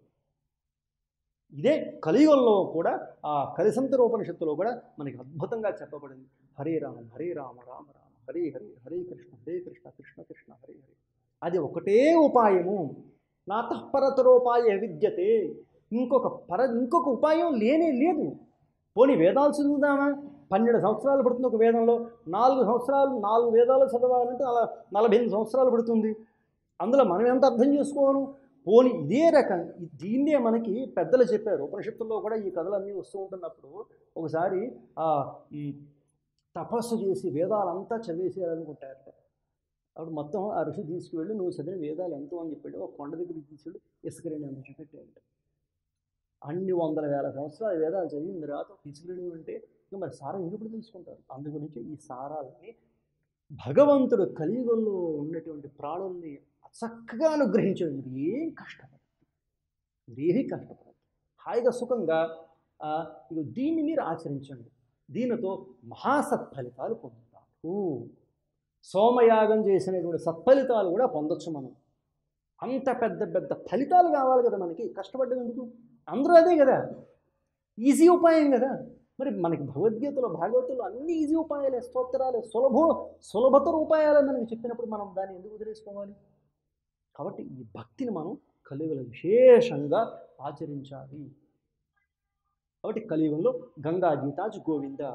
ఇదే కలియుగంలో కూడా ఆ కలిసంతర ఉపనిషత్తులో కూడా మనకి అద్భుతంగా చెప్పబడింది హరే రామ హరే రామ రామ రామ హరే హరే హరే కృష్ణ హరే కృష్ణ కృష్ణ కృష్ణ హరే హరే అది ఒకటే ఉపాయము నాతఃపరతరోపాయ విద్యతే ఇంకొక పర ఇంకొక ఉపాయం లేనే లేదు పోనీ వేదాలు చదువుదామా పన్నెండు సంవత్సరాలు పడుతుంది ఒక వేదంలో నాలుగు సంవత్సరాలు నాలుగు వేదాలు చదవాలంటే అలా నలభై ఎనిమిది సంవత్సరాలు పడుతుంది అందులో మనం ఎంత అర్థం చేసుకోను పోని ఇదే రకం ఈ- దీన్నే మనకి పెద్దలు చెప్పారు ఉపనిషత్తుల్లో కూడా ఈ కథలన్నీ వస్తూ ఉంటున్నప్పుడు ఒకసారి ఆ ఈ తపస్సు చేసి వేదాలంతా చదివేసేయాలనుకుంటారట అప్పుడు మొత్తం ఆ ఋషి తీసుకువెళ్ళి నువ్వు చదివిన వేదాలు ఎంతో అని చెప్పాడు ఒక కొండ దగ్గరికి తీసుకెళ్ళి ఇసుకరేణి అని చూపెట్టాడు అన్ని వందల వేల సంవత్సరాలు వేదాలు చదివిన తర్వాత తీసుకురేణి అంటే ఇంకా మరి సారం ఎప్పుడు తెలుసుకుంటారు అందు గురించి ఈ సారాలని భగవంతుడు కలియుగంలో ఉన్నటువంటి ప్రాణుల్ని చక్కగా అనుగ్రహించడం మీరు ఏం కష్టపడదు మీరు ఏమీ కష్టపడదు హాయిగా సుఖంగా ఆ, ఇగో దీన్ని మీరు ఆచరించండి దీనితో మహాసత్ఫలితాలు పొందుతారు సోమయాగం చేసినటువంటి సత్ఫలితాలు కూడా పొందొచ్చు మనం అంత పెద్ద పెద్ద ఫలితాలు కావాలి కదా మనకి కష్టపడ్డం ఎందుకు అందరూ అదే కదా ఈజీ ఉపాయం కదా మరి మనకి భగవద్గీతలో భాగవతంలో అన్ని ఈజీ ఉపాయాలే స్తోత్రాలే సులభ సులభతర ఉపాయాలే మనకి చెప్పినప్పుడు మనం దాన్ని ఎందుకు వదిలేసుకోవాలి కాబట్టి ఈ భక్తిని మనం కలియుగలో విశేషంగా ఆచరించాలి కాబట్టి కలియుగంలో గంగా గీతాజు గోవింద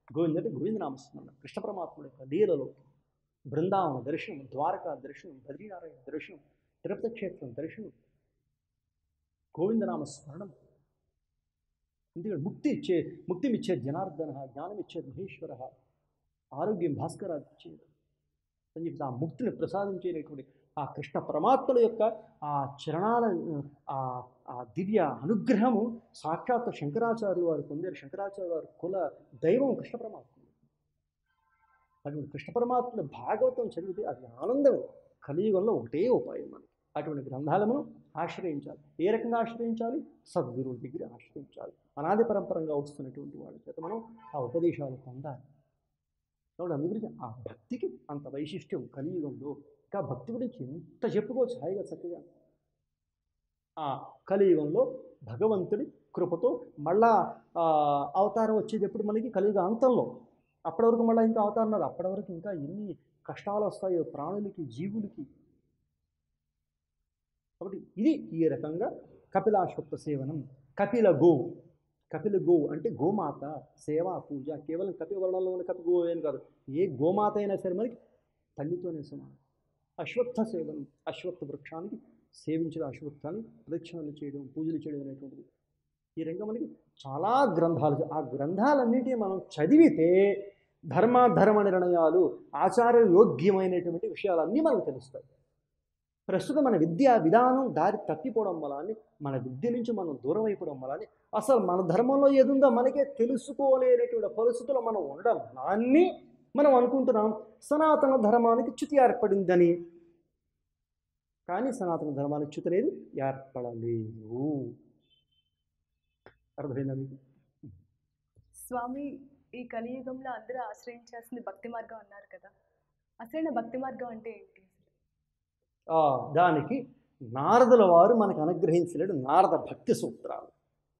గోవింద అంటే గోవింద నామస్మరణ కృష్ణ పరమాత్ముడి యొక్క లీలలో బృందావన దర్శనం ద్వారకా దర్శనం బద్రీనారాయణ దర్శనం తిరుపతి క్షేత్రం దర్శనం గోవిందనామ స్మరణం ఎందుకంటే ముక్తి ఇచ్చే ముక్తిమిచ్చే జనార్దన జ్ఞానం ఇచ్చేది మహేశ్వర ఆరోగ్యం భాస్కర ఇచ్చేది అని చెప్పి ఆ ముక్తిని ప్రసాదించేటటువంటి ఆ కృష్ణ పరమాత్మల యొక్క ఆ చరణాల ఆ ఆ దివ్య అనుగ్రహము సాక్షాత్ శంకరాచార్యులు వారు పొందారు శంకరాచార్య వారు కుల దైవం కృష్ణ పరమాత్ముడు అటువంటి కృష్ణ పరమాత్ముల భాగవతం చదివితే అది ఆనందమే కలియుగంలో ఒకటే ఉపాయం మనకి అటువంటి గ్రంథాలను ఆశ్రయించాలి ఏ రకంగా ఆశ్రయించాలి సద్గురువుల దగ్గర ఆశ్రయించాలి అనాది పరంపరంగా వస్తున్నటువంటి వాళ్ళ చేత మనం ఆ ఉపదేశాలు పొందాలి కాబట్టి అందు గురించి ఆ భక్తికి అంత వైశిష్ట్యం కలియుగంలో ఇంకా భక్తి గురించి ఎంత చెప్పుకోవచ్చు హాయిగా చక్కగా ఆ కలియుగంలో భగవంతుడి కృపతో మళ్ళా ఆ, అవతారం వచ్చేది ఎప్పుడు మనకి కలియుగ అంతంలో అప్పటి వరకు మళ్ళీ ఇంకా అవతారం రాదు అప్పటి వరకు ఇంకా ఎన్ని కష్టాలు వస్తాయో ప్రాణులకి జీవులకి కాబట్టి ఇది ఈ రకంగా కపిలాశ్వత్థ సేవనం కపిల గో కపిల గో అంటే గోమాత సేవ పూజ కేవలం కపివర్ణంలో ఉన్న కపి గో అని కాదు ఏ గోమాత అయినా సరే మనకి తల్లితోనే సమానం అశ్వత్థ సేవనం అశ్వత్థ వృక్షానికి సేవించడం అశ్వత్థాన్ని ప్రదక్షిణలు చేయడం పూజలు చేయడం అనేటువంటిది ఈ రంగం మనకి చాలా గ్రంథాలు ఆ గ్రంథాలన్నిటినీ మనం చదివితే ధర్మాధర్మ నిర్ణయాలు ఆచార యోగ్యమైనటువంటి విషయాలన్నీ మనకు తెలుస్తాయి ప్రస్తుతం మన విద్యా విధానం దారి తప్పిపోవడం వల్ల మన విద్య నుంచి మనం దూరం అయిపోవడం వల్ల అసలు మన ధర్మంలో ఏదుందో మనకే తెలుసుకోలేనటువంటి పరిస్థితుల్లో మనం ఉండడం దాన్ని మనం అనుకుంటున్నాం సనాతన ధర్మానికి చ్యుతి ఏర్పడిందని కానీ సనాతన ధర్మానికి చ్యుతి అనేది ఏర్పడలేదు అర్థమైందా మీకు స్వామి ఈ కలియుగంలో అందరూ ఆశ్రయించాల్సింది భక్తి మార్గం అన్నారు కదా అసలైన భక్తి మార్గం అంటే ఏంటి ఆ, దానికి నారదుల వారు మనకు అనుగ్రహించలేడు నారద భక్తి సూత్రాలు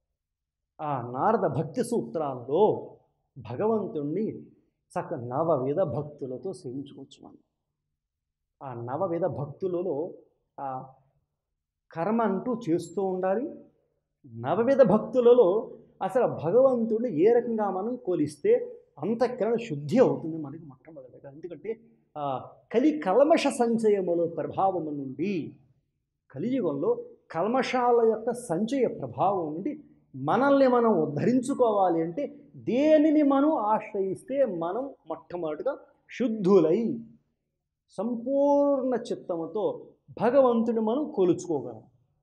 ఆ నారద భక్తి సూత్రాల్లో భగవంతుణ్ణి చక్క నవవిధ భక్తులతో సేవించుకోవచ్చు మనం ఆ నవవిధ భక్తులలో ఆ కర్మ అంటూ చేస్తూ ఉండాలి నవవిధ భక్తులలో అసలు భగవంతుడిని ఏ రకంగా మనం కొలిస్తే అంతఃకరణ శుద్ధి అవుతుంది మనకి మొట్టమొదటిగా ఎందుకంటే ఆ, కలి కల్మష సంచయముల ప్రభావము నుండి కలియుగంలో కల్మషాల యొక్క సంచయ ప్రభావం నుండి మనల్ని మనం ఉద్ధరించుకోవాలి అంటే దేనిని మనం ఆశ్రయిస్తే మనం మొట్టమొదటిగా శుద్ధులై సంపూర్ణ చిత్తముతో భగవంతుని మనం కొలుచుకోగలం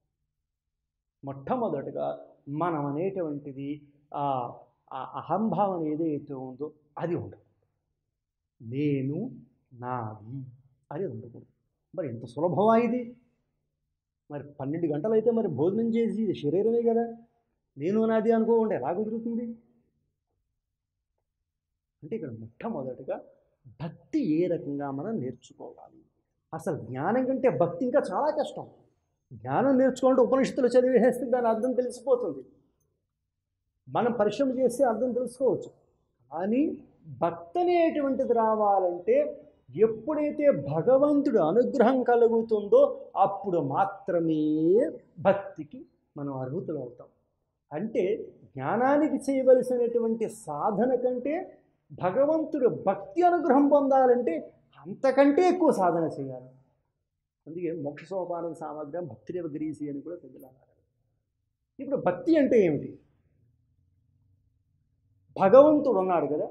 మొట్టమొదటిగా మనం అనేటువంటిది ఆ ఆ అహంభావన ఏదైతే ఉందో అది ఉండదు నేను నాది అది ఉండకూడదు మరి ఎంత సులభమా ఇది మరి పన్నెండు గంటలు అయితే మరి భోజనం చేసి ఇది శరీరమే కదా నేను నాది అనుకోకుండా ఎలా కుదురుతుంది అంటే ఇక్కడ మొట్టమొదటిగా భక్తి ఏ రకంగా మనం నేర్చుకోవాలి అసలు జ్ఞానం కంటే భక్తి ఇంకా చాలా కష్టం జ్ఞానం నేర్చుకోవాలంటే ఉపనిషత్తులు చదివేస్తే దాని అర్థం తెలిసిపోతుంది మనం పరిశ్రమ చేస్తే అర్థం తెలుసుకోవచ్చు కానీ భక్తి అనేటువంటిది రావాలంటే ఎప్పుడైతే భగవంతుడు అనుగ్రహం కలుగుతుందో అప్పుడు మాత్రమే భక్తికి మనం అర్హుతులు అవుతాం అంటే జ్ఞానానికి చేయవలసినటువంటి సాధన కంటే భగవంతుడు భక్తి అనుగ్రహం పొందాలంటే అంతకంటే ఎక్కువ సాధన చేయాలి అందుకే మోక్ష సోపానం సామగ్రం భక్తిరేవ గ్రీసి అని కూడా పెద్దలు అన్నారు ఇప్పుడు భక్తి అంటే ఏమిటి భగవంతుడు ఉన్నాడు కదా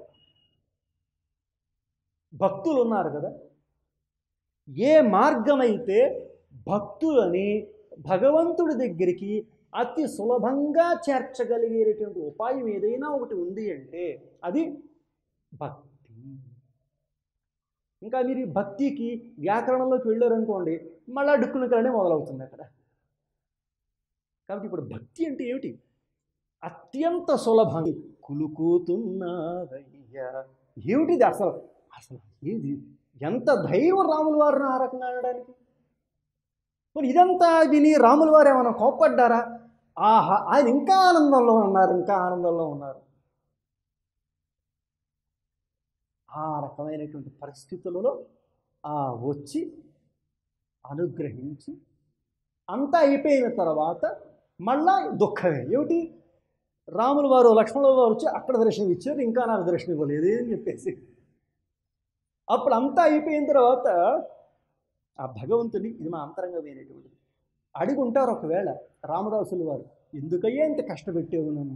భక్తులు ఉన్నారు కదా ఏ మార్గమైతే భక్తులని భగవంతుడి దగ్గరికి అతి సులభంగా చేర్చగలిగేటటువంటి ఉపాయం ఏదైనా ఒకటి ఉంది అంటే అది భక్తి ఇంకా మీరు ఈ భక్తికి వ్యాకరణంలోకి వెళ్ళారనుకోండి మళ్ళా డుక్కునకలనే మొదలవుతుంది అక్కడ కాబట్టి ఇప్పుడు భక్తి అంటే ఏమిటి అత్యంత సులభం కులుకుతున్నావయ్యా ఏమిటిది అసలు అసలు ఏది ఎంత ధైర్యం రాముల వారిని ఆ రకంగా అనడానికి మరి ఇదంతా విని రాముల వారు ఏమైనా కోప్పడ్డారా ఆహా ఆయన ఇంకా ఆనందంలో ఉన్నారు ఇంకా ఆనందంలో ఉన్నారు ఆ రకమైనటువంటి పరిస్థితులలో ఆ వచ్చి అనుగ్రహించి అంతా అయిపోయిన తర్వాత మళ్ళా దుఃఖమే ఏమిటి రాముల వారు లక్ష్మణుల వారు వచ్చి అక్కడ దర్శనం ఇచ్చారు ఇంకా నాకు దర్శనం ఇవ్వలేదు అని చెప్పేసి అప్పుడు అంతా అయిపోయిన తర్వాత ఆ భగవంతుని ఇది మా అంతరంగమైనటువంటిది అడిగి ఉంటారు ఒకవేళ రామదాసులు వారు ఎందుకయ్యా ఇంత కష్టపెట్టేవు నన్ను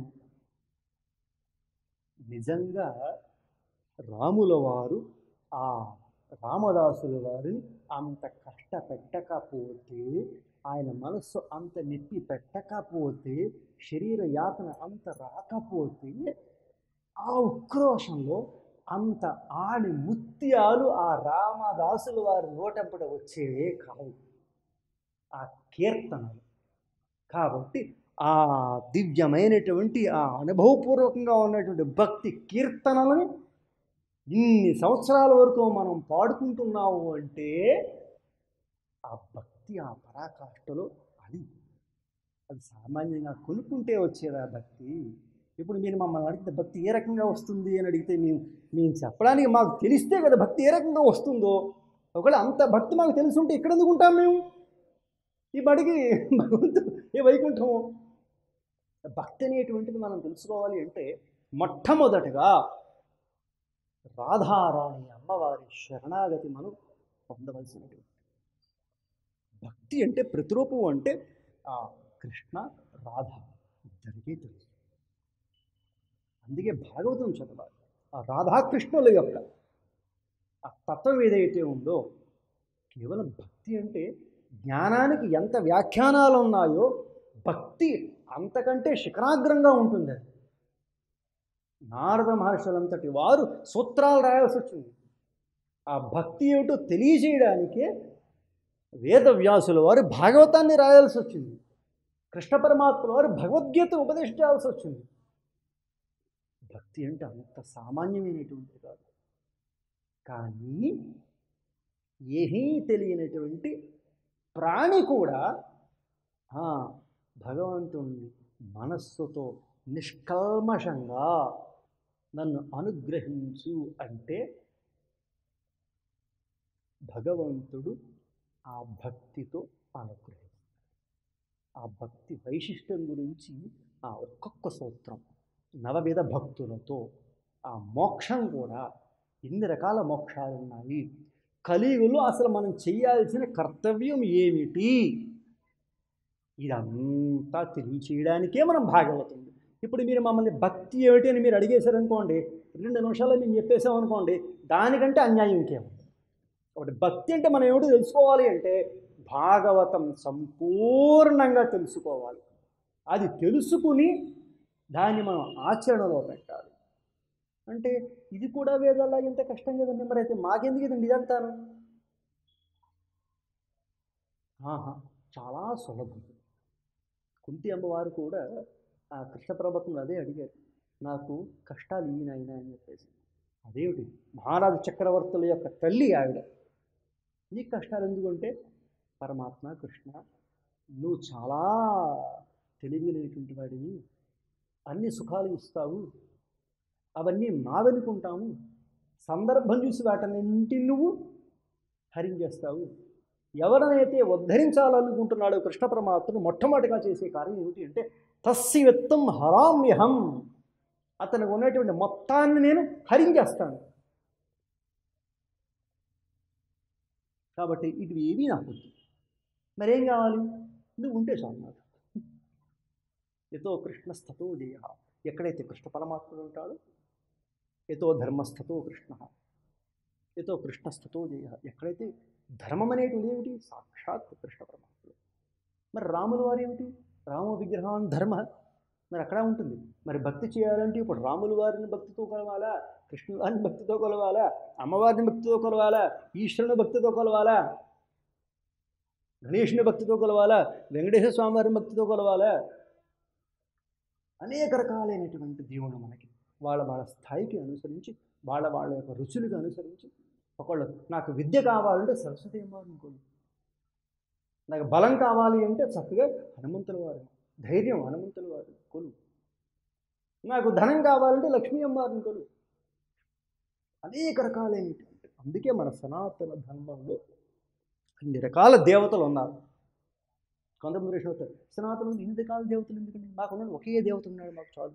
నిజంగా రాముల వారు ఆ రామదాసుల వారిని అంత కష్టపెట్టకపోతే ఆయన మనస్సు అంత నొప్పి పెట్టకపోతే శరీర యాతన అంత రాకపోతే ఆ ఉక్రోషంలో అంత ఆడి ముత్యాలు ఆ రామదాసుల వారి నోటంపట వచ్చేవే కావు ఆ కీర్తనలు కాబట్టి ఆ దివ్యమైనటువంటి ఆ అనుభవపూర్వకంగా ఉన్నటువంటి భక్తి కీర్తనలని ఇన్ని సంవత్సరాల వరకు మనం పాడుకుంటున్నాము అంటే ఆ భక్తి ఆ పరాకాష్ఠలో అది అది సామాన్యంగా కొనుక్కుంటే వచ్చేదా భక్తి ఇప్పుడు మీరు మమ్మల్ని అడిగితే భక్తి ఏ రకంగా వస్తుంది అని అడిగితే మేము మేము చెప్పడానికి మాకు తెలిస్తే కదా భక్తి ఏ రకంగా వస్తుందో ఒకవేళ అంత భక్తి మాకు తెలుసుంటే ఇక్కడ ఎందుకు ఉంటాం మేము ఈ బడికి భగవంతుడు ఏ వైకుంఠము భక్తి అనేటువంటిది మనం తెలుసుకోవాలి అంటే మొట్టమొదటగా రాధారాణి అమ్మవారి శరణాగతి మనం పొందవలసినటువంటి భక్తి అంటే ప్రతిరూపం అంటే ఆ కృష్ణ రాధ ఇద్దరికీ తెలుసు అందుకే భాగవతం చదవాలి ఆ రాధాకృష్ణుల యొక్క ఆ తత్వం ఏదైతే ఉందో కేవలం భక్తి అంటే జ్ఞానానికి ఎంత వ్యాఖ్యానాలు ఉన్నాయో భక్తి అంతకంటే శిఖరాగ్రంగా ఉంటుంది అది నారద మహర్షులంతటి వారు సూత్రాలు రాయాల్సి వచ్చింది ఆ భక్తి ఏమిటో తెలియజేయడానికే వేదవ్యాసుల వారు భాగవతాన్ని రాయాల్సి వచ్చింది కృష్ణ పరమాత్మల వారు భగవద్గీత ఉపదేశించాల్సి వచ్చింది భక్తి అంటే అంత సామాన్యమైనటువంటిది కాదు కానీ ఏమీ తెలియనటువంటి ప్రాణి కూడా ఆ, భగవంతుణ్ణి మనస్సుతో నిష్కల్మషంగా నన్ను అనుగ్రహించు అంటే భగవంతుడు ఆ భక్తితో అనుగ్రహిస్తాడు ఆ భక్తి వైశిష్టం గురించి ఆ ఒక్కొక్క సూత్రం నవవిధ భక్తులతో ఆ మోక్షం కూడా ఎన్ని రకాల మోక్షాలు ఉన్నాయి కలియుగంలో అసలు మనం చేయాల్సిన కర్తవ్యం ఏమిటి ఇదంతా తెలియచేయడానికే మనం భాగవతం ఇప్పుడు మీరు మమ్మల్ని భక్తి ఏమిటి అని మీరు అడిగేశారనుకోండి రెండు నిమిషాల్లో మేము చెప్పేసాం అనుకోండి దానికంటే అన్యాయం ఇంకేముంది ఒకటి భక్తి అంటే మనం ఏమిటో తెలుసుకోవాలి అంటే భాగవతం సంపూర్ణంగా తెలుసుకోవాలి అది తెలుసుకుని దాన్ని మనం ఆచరణలో పెట్టాలి అంటే ఇది కూడా వేదాల్లో ఇంత కష్టం కదండి మరి అయితే మాకెందుకు ఇదండి ఇదంతాను ఆహా చాలా సులభం కుంతి అమ్మవారు కూడా ఆ కృష్ణ పర్వతం అదే అడిగారు నాకు కష్టాలు ఈ నాయన అని చెప్పేసి అదేమిటి మహారాజు చక్రవర్తుల యొక్క తల్లి ఆవిడ నీకు కష్టాలు ఎందుకంటే పరమాత్మ కృష్ణ నువ్వు చాలా తెలివిలేటువంటి వాడివి అన్ని సుఖాలు ఇస్తావు అవన్నీ మావనుకుంటాము సందర్భం చూసి వాటన్నింటిని నువ్వు హరించేస్తావు ఎవరినైతే ఉద్ధరించాలనుకుంటున్నాడో కృష్ణ పరమాత్ముడు మొట్టమొదటిగా చేసే కార్యం ఏమిటి అంటే తస్సి విత్తం హరామ్యహం అతనికి ఉన్నటువంటి మొత్తాన్ని నేను హరించేస్తాను కాబట్టి ఇది ఏమీ నాకు వద్దు మరేం కావాలి నువ్వు ఉంటే చాలు నాకు ఎతో కృష్ణస్థతో జయ ఎక్కడైతే కృష్ణ పరమాత్ముడు ఉంటాడో ఎతో ధర్మస్థతో కృష్ణ ఎతో కృష్ణస్థతో జయ ఎక్కడైతే ధర్మం అనేటువంటి ఏమిటి సాక్షాత్ కృష్ణ పరమాత్ముడు మరి రాముల వారు ఏమిటి రామ విగ్రహం ధర్మ మరి అక్కడ ఉంటుంది మరి భక్తి చేయాలంటే ఇప్పుడు రాముల వారిని భక్తితో కొలవాలా కృష్ణుల వారిని భక్తితో కొలవాలా అమ్మవారిని భక్తితో కొలవాలా ఈశ్వరుని భక్తితో కొలవాలా గణేషుని భక్తితో కొలవాలా వెంకటేశ్వర స్వామి వారిని భక్తితో కొలవాలా అనేక రకాలైనటువంటి దేవుళ్ళు మనకి వాళ్ళ వాళ్ళ స్థాయికి అనుసరించి వాళ్ళ వాళ్ళ యొక్క రుచులకు అనుసరించి ఒకళ్ళు నాకు విద్య కావాలంటే సరస్వతి అమ్మవారిని కొలు నాకు బలం కావాలి అంటే చక్కగా హనుమంతుల వారు ధైర్యం హనుమంతుల వారు కొలు నాకు ధనం కావాలంటే లక్ష్మీ అమ్మవారిని కొలు అనేక రకాలైనటువంటి అందుకే మన సనాతన ధర్మంలో అన్ని రకాల దేవతలు ఉన్నారు కొంతమంది ప్రశ్న అవుతారు సనాతనం ఇన్ని రకాల దేవతలు ఎందుకండి మాకు ఉన్న ఒకే దేవత ఉన్నాడు మాకు చాలు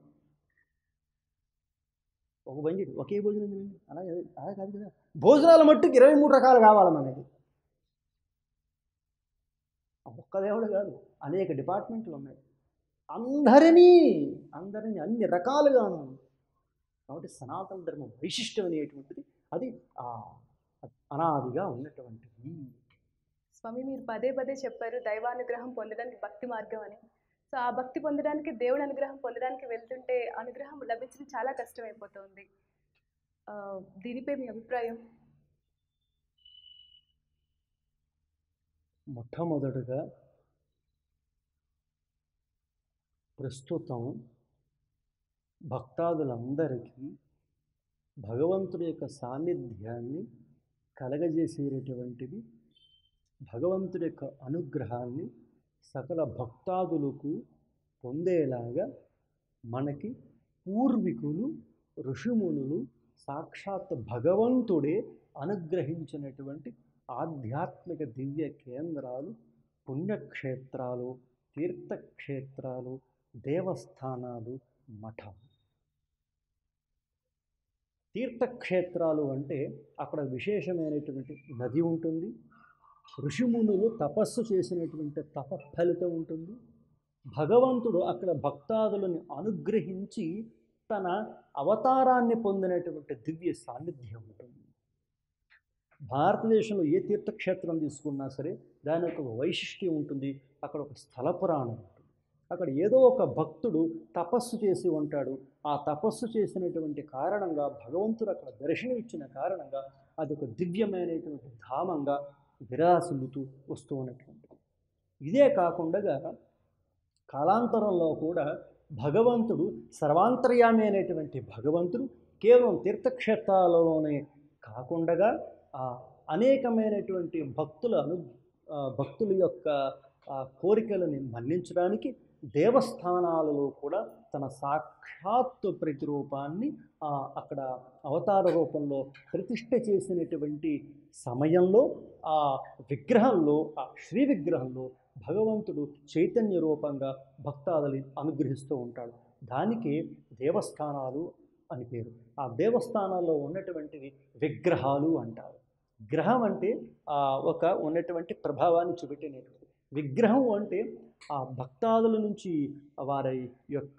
ఒక బండి ఒకే భోజనం తినండి అలాగే అలా కాదు కదా భోజనాల మట్టుకు ఇరవై మూడు రకాలు కావాలి మనకి ఒక్క దేవుడు కాదు అనేక డిపార్ట్మెంట్లు ఉన్నాయి అందరినీ అందరినీ అన్ని రకాలుగాను కాబట్టి సనాతన ధర్మం వైశిష్టం అనేటువంటిది అది ఆ, అనాదిగా ఉన్నటువంటిది స్వామి మీరు పదే పదే చెప్పారు దైవానుగ్రహం పొందడానికి భక్తి మార్గం అని సో ఆ భక్తి పొందడానికి దేవుడి అనుగ్రహం పొందడానికి వెళ్తుంటే అనుగ్రహం లభించడం చాలా కష్టమైపోతుంది ఆ, దీనిపై మీ అభిప్రాయం మొట్టమొదటగా ప్రస్తుతం భక్తాదులందరికీ భగవంతుడి యొక్క సాన్నిధ్యాన్ని కలగజేసేటటువంటివి భగవంతుడి యొక్క అనుగ్రహాన్ని సకల భక్తాదులకు పొందేలాగా మనకి పూర్వీకులు ఋషిమునులు సాక్షాత్ భగవంతుడే అనుగ్రహించినటువంటి ఆధ్యాత్మిక దివ్య కేంద్రాలు పుణ్యక్షేత్రాలు తీర్థక్షేత్రాలు దేవస్థానాలు మఠం తీర్థక్షేత్రాలు అంటే అక్కడ విశేషమైనటువంటి నది ఉంటుంది ఋషిమునులు తపస్సు చేసినటువంటి తప ఫలితం ఉంటుంది భగవంతుడు అక్కడ భక్తాదులను అనుగ్రహించి తన అవతారాన్ని పొందినటువంటి దివ్య సాన్నిధ్యం ఉంటుంది భారతదేశంలో ఏ తీర్థక్షేత్రం తీసుకున్నా సరే దాని యొక్క వైశిష్ట్యం ఉంటుంది అక్కడ ఒక స్థల పురాణం ఉంటుంది అక్కడ ఏదో ఒక భక్తుడు తపస్సు చేసి ఉంటాడు ఆ తపస్సు చేసినటువంటి కారణంగా భగవంతుడు అక్కడ దర్శనం ఇచ్చిన కారణంగా అది ఒక దివ్యమైనటువంటి ధామంగా విరాసిల్లుతూ వస్తూ ఉన్నటువంటిది ఇదే కాకుండా కాలాంతరంలో కూడా భగవంతుడు సర్వాంతర్యామి అనేటువంటి భగవంతుడు కేవలం తీర్థక్షేత్రాలలోనే కాకుండా ఆ అనేకమైనటువంటి భక్తుల అను ఆ భక్తుల యొక్క ఆ కోరికలని మన్నించడానికి దేవస్థానాలలో కూడా తన సాక్షాత్తు ప్రతిరూపాన్ని ఆ, అక్కడ అవతార రూపంలో ప్రతిష్ఠ చేసినటువంటి సమయంలో ఆ విగ్రహంలో ఆ శ్రీ విగ్రహంలో భగవంతుడు చైతన్య రూపంగా భక్తాదుని అనుగ్రహిస్తూ ఉంటాడు దానికి దేవస్థానాలు అని పేరు ఆ దేవస్థానాల్లో ఉన్నటువంటివి విగ్రహాలు అంటారు గ్రహం అంటే ఆ, ఒక ఉన్నటువంటి ప్రభావాన్ని చూపెట్టినటువంటి విగ్రహం అంటే ఆ భక్తాదుల నుంచి వారి యొక్క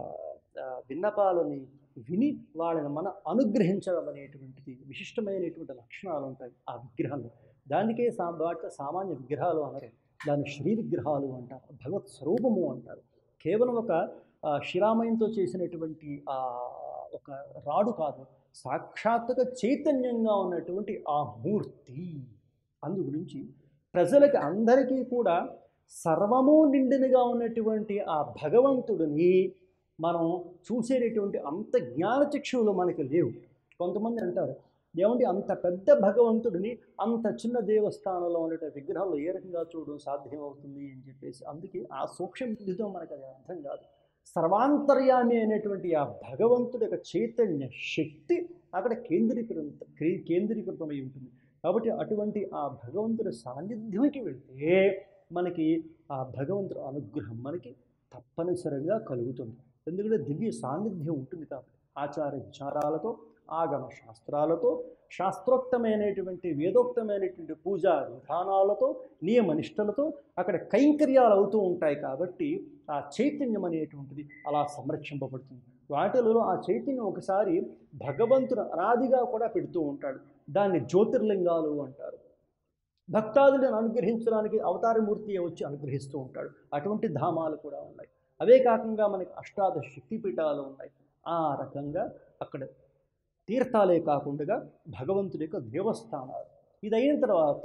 ఆ, విన్నపాలని విని వాళ్ళని మన అనుగ్రహించడం అనేటువంటిది విశిష్టమైనటువంటి లక్షణాలు ఉంటాయి ఆ విగ్రహంలో దానికే సా వాటితో సామాన్య విగ్రహాలు అనరు దాన్ని శ్రీ విగ్రహాలు అంటారు భగవత్ స్వరూపము అంటారు కేవలం ఒక ఆ, శిరామయంతో చేసినటువంటి ఆ ఒక రాడు కాదు సాక్షాత్తుగా చైతన్యంగా ఉన్నటువంటి ఆ మూర్తి అందు గురించి ప్రజలకి అందరికీ కూడా సర్వము నిండినగా ఉన్నటువంటి ఆ భగవంతుడిని మనం చూసేటటువంటి అంత జ్ఞానచక్షువులు మనకి లేవు కొంతమంది అంటారు ఏమండి అంత పెద్ద భగవంతుడిని అంత చిన్న దేవస్థానంలో ఉండే విగ్రహాలు ఏ రకంగా చూడడం సాధ్యమవుతుంది అని చెప్పేసి అందుకే ఆ సూక్ష్మ బుద్ధితో మనకు అది అర్థం కాదు సర్వాంతర్యామి అనేటువంటి ఆ భగవంతుడి యొక్క చైతన్య శక్తి అక్కడ కేంద్రీకృత క్రీ- కేంద్రీకృతమై ఉంటుంది కాబట్టి అటువంటి ఆ భగవంతుడి సాన్నిధ్యంకి వెళ్తే మనకి ఆ భగవంతుడి అనుగ్రహం మనకి తప్పనిసరిగా కలుగుతుంది ఎందుకంటే దివ్య సాన్నిధ్యం ఉంటుంది కాబట్టి ఆచార విచారాలతో ఆగమ శాస్త్రాలతో శాస్త్రోక్తమైనటువంటి వేదోక్తమైనటువంటి పూజా విధానాలతో నియమ నిష్టలతో అక్కడ కైంకర్యాలు అవుతూ ఉంటాయి కాబట్టి ఆ చైతన్యం అనేటువంటిది అలా సంరక్షింపబడుతుంది వాటిలో ఆ చైతన్యం ఒకసారి భగవంతుడు అనాదిగా కూడా పెడుతూ ఉంటాడు దాన్ని జ్యోతిర్లింగాలు అంటారు భక్తాదులను అనుగ్రహించడానికి అవతారమూర్తి వచ్చి అనుగ్రహిస్తూ ఉంటాడు అటువంటి ధామాలు కూడా ఉన్నాయి అవే కాకుండా మనకి అష్టాదశ శక్తిపీఠాలు ఉన్నాయి ఆ రకంగా అక్కడ తీర్థాలే కాకుండా భగవంతుడి యొక్క దేవస్థానాలు ఇది అయిన తర్వాత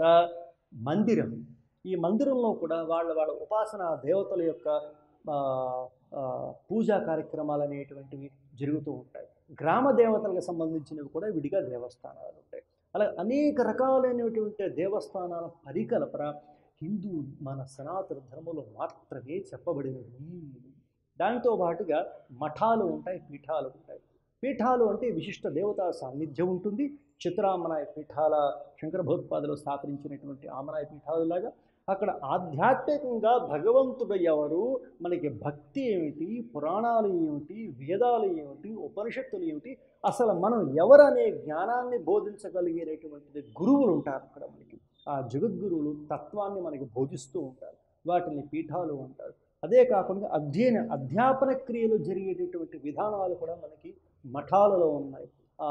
మందిరం ఈ మందిరంలో కూడా వాళ్ళ వాళ్ళ ఉపాసన దేవతల యొక్క ఆ, ఆ, పూజా కార్యక్రమాలు అనేటువంటివి జరుగుతూ ఉంటాయి గ్రామ దేవతలకు సంబంధించినవి కూడా విడిగా దేవస్థానాలు ఉంటాయి అలా అనేక రకాలైనటువంటి దేవస్థానాల పరికల్పన హిందూ మన సనాతన ధర్మంలో మాత్రమే చెప్పబడినవి దాంతో పాటుగా మఠాలు ఉంటాయి పీఠాలు ఉంటాయి పీఠాలు అంటే విశిష్ట దేవతా సాన్నిధ్యం ఉంటుంది చిత్రామనాయ పీఠాల శంకర భగవత్పాదులు స్థాపించినటువంటి ఆమనాయ పీఠాలులాగా అక్కడ ఆధ్యాత్మికంగా భగవంతుడు ఎవరు మనకి భక్తి ఏమిటి పురాణాలు ఏమిటి వేదాలు ఏమిటి ఉపనిషత్తులు ఏమిటి అసలు మనం ఎవరనే జ్ఞానాన్ని బోధించగలిగేటటువంటిది గురువులు ఉంటారు అక్కడ మనకి ఆ జగద్గురువులు తత్వాన్ని మనకి బోధిస్తూ ఉంటారు వాటిని పీఠాలు అంటారు అదే కాకుండా అధ్యయన అధ్యాపన క్రియలు జరిగేటటువంటి విధానాలు కూడా మనకి మఠాలలో ఉన్నాయి ఆ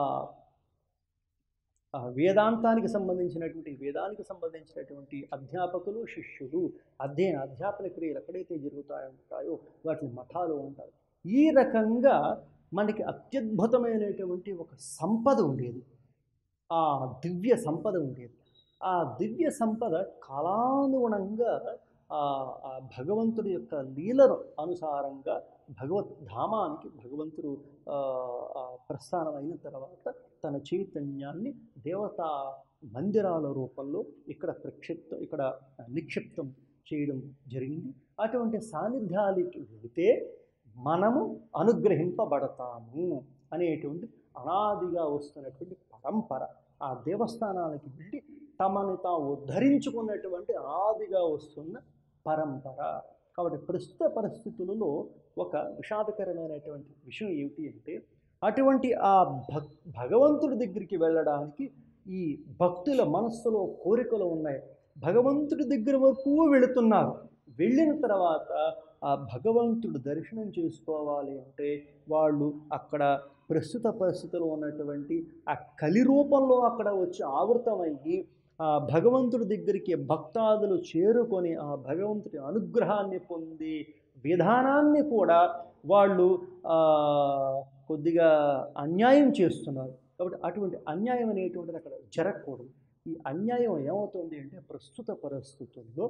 ఆ వేదాంతానికి సంబంధించినటువంటి వేదానికి సంబంధించినటువంటి అధ్యాపకులు శిష్యులు అధ్యయన అధ్యాపన క్రియలు ఎక్కడైతే జరుగుతాయో ఉంటాయో వాటిని మఠాలు ఉంటాయి ఈ రకంగా మనకి అత్యద్భుతమైనటువంటి ఒక సంపద ఉండేది ఆ దివ్య సంపద ఉండేది ఆ దివ్య సంపద కాలానుగుణంగా ఆ ఆ భగవంతుడి యొక్క లీలను అనుసారంగా భగవత్ ధామానికి భగవంతుడు ఆ, ఆ ప్రస్థానం అయిన తర్వాత తన చైతన్యాన్ని దేవతా మందిరాల రూపంలో ఇక్కడ ప్రక్షిప్తం ఇక్కడ నిక్షిప్తం చేయడం జరిగింది అటువంటి సాన్నిధ్యాలకి వెళితే మనము అనుగ్రహింపబడతాము అనేటువంటి అనాదిగా వస్తున్నటువంటి పరంపర ఆ దేవస్థానాలకి వెళ్ళి తమని తాము ఉద్ధరించుకున్నటువంటి అనాదిగా వస్తున్న పరంపర కాబట్టి ప్రస్తుత పరిస్థితులలో ఒక విషాదకరమైనటువంటి విషయం ఏమిటి అంటే అటువంటి ఆ భక్ భగవంతుడి దగ్గరికి వెళ్ళడానికి ఈ భక్తుల మనస్సులో కోరికలు ఉన్నాయి భగవంతుడి దగ్గర వరకు వెళుతున్నారు వెళ్ళిన తర్వాత ఆ భగవంతుడు దర్శనం చేసుకోవాలి అంటే వాళ్ళు అక్కడ ప్రస్తుత పరిస్థితిలో ఉన్నటువంటి ఆ కలి రూపంలో అక్కడ వచ్చి ఆవృతమయ్యి ఆ భగవంతుడి దగ్గరికి భక్తాదులు చేరుకొని ఆ భగవంతుడి అనుగ్రహాన్ని పొంది విధానాన్ని కూడా వాళ్ళు ఆ, కొద్దిగా అన్యాయం చేస్తున్నారు కాబట్టి అటువంటి అన్యాయం అనేటువంటిది అక్కడ జరగకూడదు ఈ అన్యాయం ఏమవుతుంది అంటే ప్రస్తుత పరిస్థితుల్లో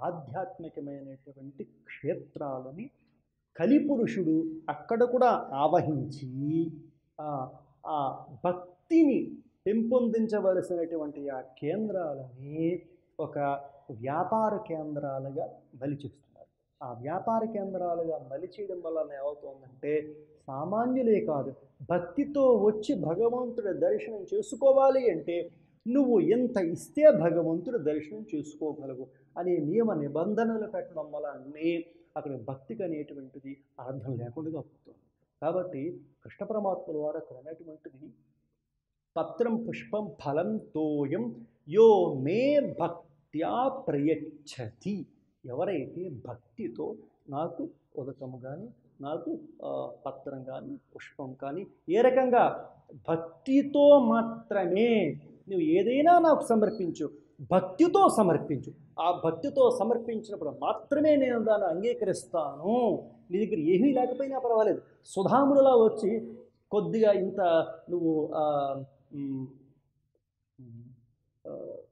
ఆధ్యాత్మికమైనటువంటి క్షేత్రాలని కలిపురుషుడు అక్కడ కూడా ఆవహించి ఆ, ఆ భక్తిని పెంపొందించవలసినటువంటి ఆ కేంద్రాలని ఒక వ్యాపార కేంద్రాలుగా మలిచేస్తున్నారు ఆ వ్యాపార కేంద్రాలుగా మలిచేయడం వల్ల ఏమవుతుందంటే సామాన్యులే కాదు భక్తితో వచ్చి భగవంతుడి దర్శనం చేసుకోవాలి అంటే నువ్వు ఎంత ఇస్తే భగవంతుడు దర్శనం చేసుకోగలవు అనే నియమ నిబంధనలు పెట్టడం వలనే అక్కడ భక్తికి అనేటువంటిది అర్థం లేకుండా పోతుంది కాబట్టి కృష్ణ పరమాత్మల వారు అక్కడ అనేటువంటిది పత్రం పుష్పం ఫలం తోయం యో మే భక్త్యా ప్రయచ్చతి ఎవరైతే భక్తితో నాకు ఉదకం కానీ నాకు ఆ, పత్రం కానీ పుష్పం కానీ ఏ రకంగా భక్తితో మాత్రమే నువ్వు ఏదైనా నాకు సమర్పించు భక్తితో సమర్పించు ఆ భక్తితో సమర్పించినప్పుడు మాత్రమే నేను దాన్ని అంగీకరిస్తాను నీ దగ్గర ఏమీ లేకపోయినా పర్వాలేదు సుధాముడులా వచ్చి కొద్దిగా ఇంత నువ్వు ఆ, మ్, మ్, ఆ,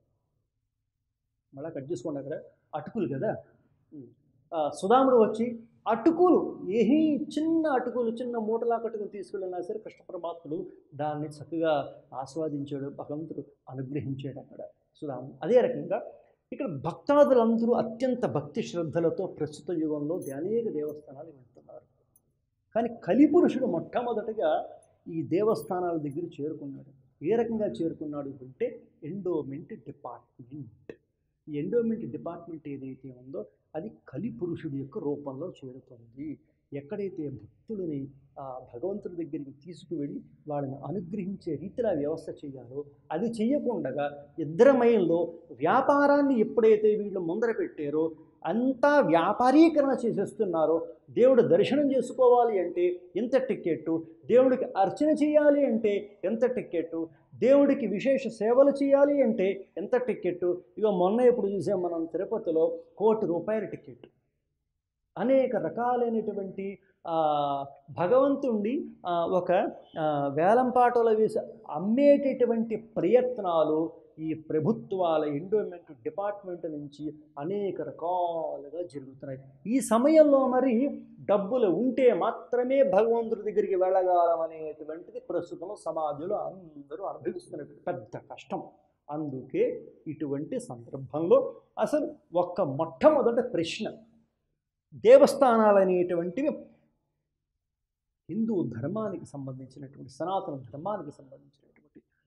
మళ్ళా కట్ చేసుకోండి అక్కడ అటుకులు కదా మ్, ఆ, సుధాముడు వచ్చి అటుకులు ఏమీ చిన్న అటుకులు చిన్న మూటలా కట్టుకుని తీసుకెళ్ళినా సరే కృష్ణ పరమాత్ముడు దాన్ని చక్కగా ఆస్వాదించాడు భగవంతుడు అనుగ్రహించాడు అక్కడ సుధాముడు అదే రకంగా ఇక్కడ భక్తాదులందరూ అత్యంత భక్తి శ్రద్ధలతో ప్రస్తుత యుగంలో అనేక దేవస్థానాలు వెళ్తున్నారు కానీ కలిపురుషుడు మొట్టమొదటిగా ఈ దేవస్థానాల దగ్గర చేరుకున్నాడు ఏ రకంగా చేరుకున్నాడు అంటే ఎండోమెంట్ డిపార్ట్మెంట్ ఈ ఎండోమెంట్ డిపార్ట్మెంట్ ఏదైతే ఉందో అది కలిపురుషుడి యొక్క రూపంలో చేరుతుంది ఎక్కడైతే భక్తులని ఆ భగవంతుడి దగ్గరికి తీసుకువెళ్ళి వాళ్ళని అనుగ్రహించే రీతిలో వ్యవస్థ చేయాలో అది చేయకుండా ఇద్దరమయంలో వ్యాపారాన్ని ఎప్పుడైతే వీళ్ళు ముందర పెట్టారో అంతా వ్యాపారీకరణ చేసేస్తున్నారో దేవుడు దర్శనం చేసుకోవాలి అంటే ఎంత టిక్కెట్టు దేవుడికి అర్చన చేయాలి అంటే ఎంత టిక్కెట్టు దేవుడికి విశేష సేవలు చేయాలి అంటే ఎంత టిక్కెట్టు ఇక మొన్న ఎప్పుడు చూసాం మనం తిరుపతిలో కోటి రూపాయల టిక్కెట్ అనేక రకాలైనటువంటి ఆ, భగవంతుణ్ణి ఆ, ఒక ఆ, వేలంపాటలో వేసి అమ్మేటటువంటి ప్రయత్నాలు ఈ ప్రభుత్వాల ఎండోమెంట్ డిపార్ట్మెంట్ నుంచి అనేక రకాలుగా జరుగుతున్నాయి ఈ సమయంలో మరి డబ్బులు ఉంటే మాత్రమే భగవంతుడి దగ్గరికి వెళ్ళగలం అనేటువంటిది ప్రస్తుతం సమాజంలో అందరూ అనుభవిస్తున్నటువంటి పెద్ద కష్టం అందుకే ఇటువంటి సందర్భంలో అసలు ఒక్క మొట్టమొదటి ప్రశ్న దేవస్థానాలు అనేటువంటివి హిందూ ధర్మానికి సంబంధించినటువంటి సనాతన ధర్మానికి సంబంధించినటువంటి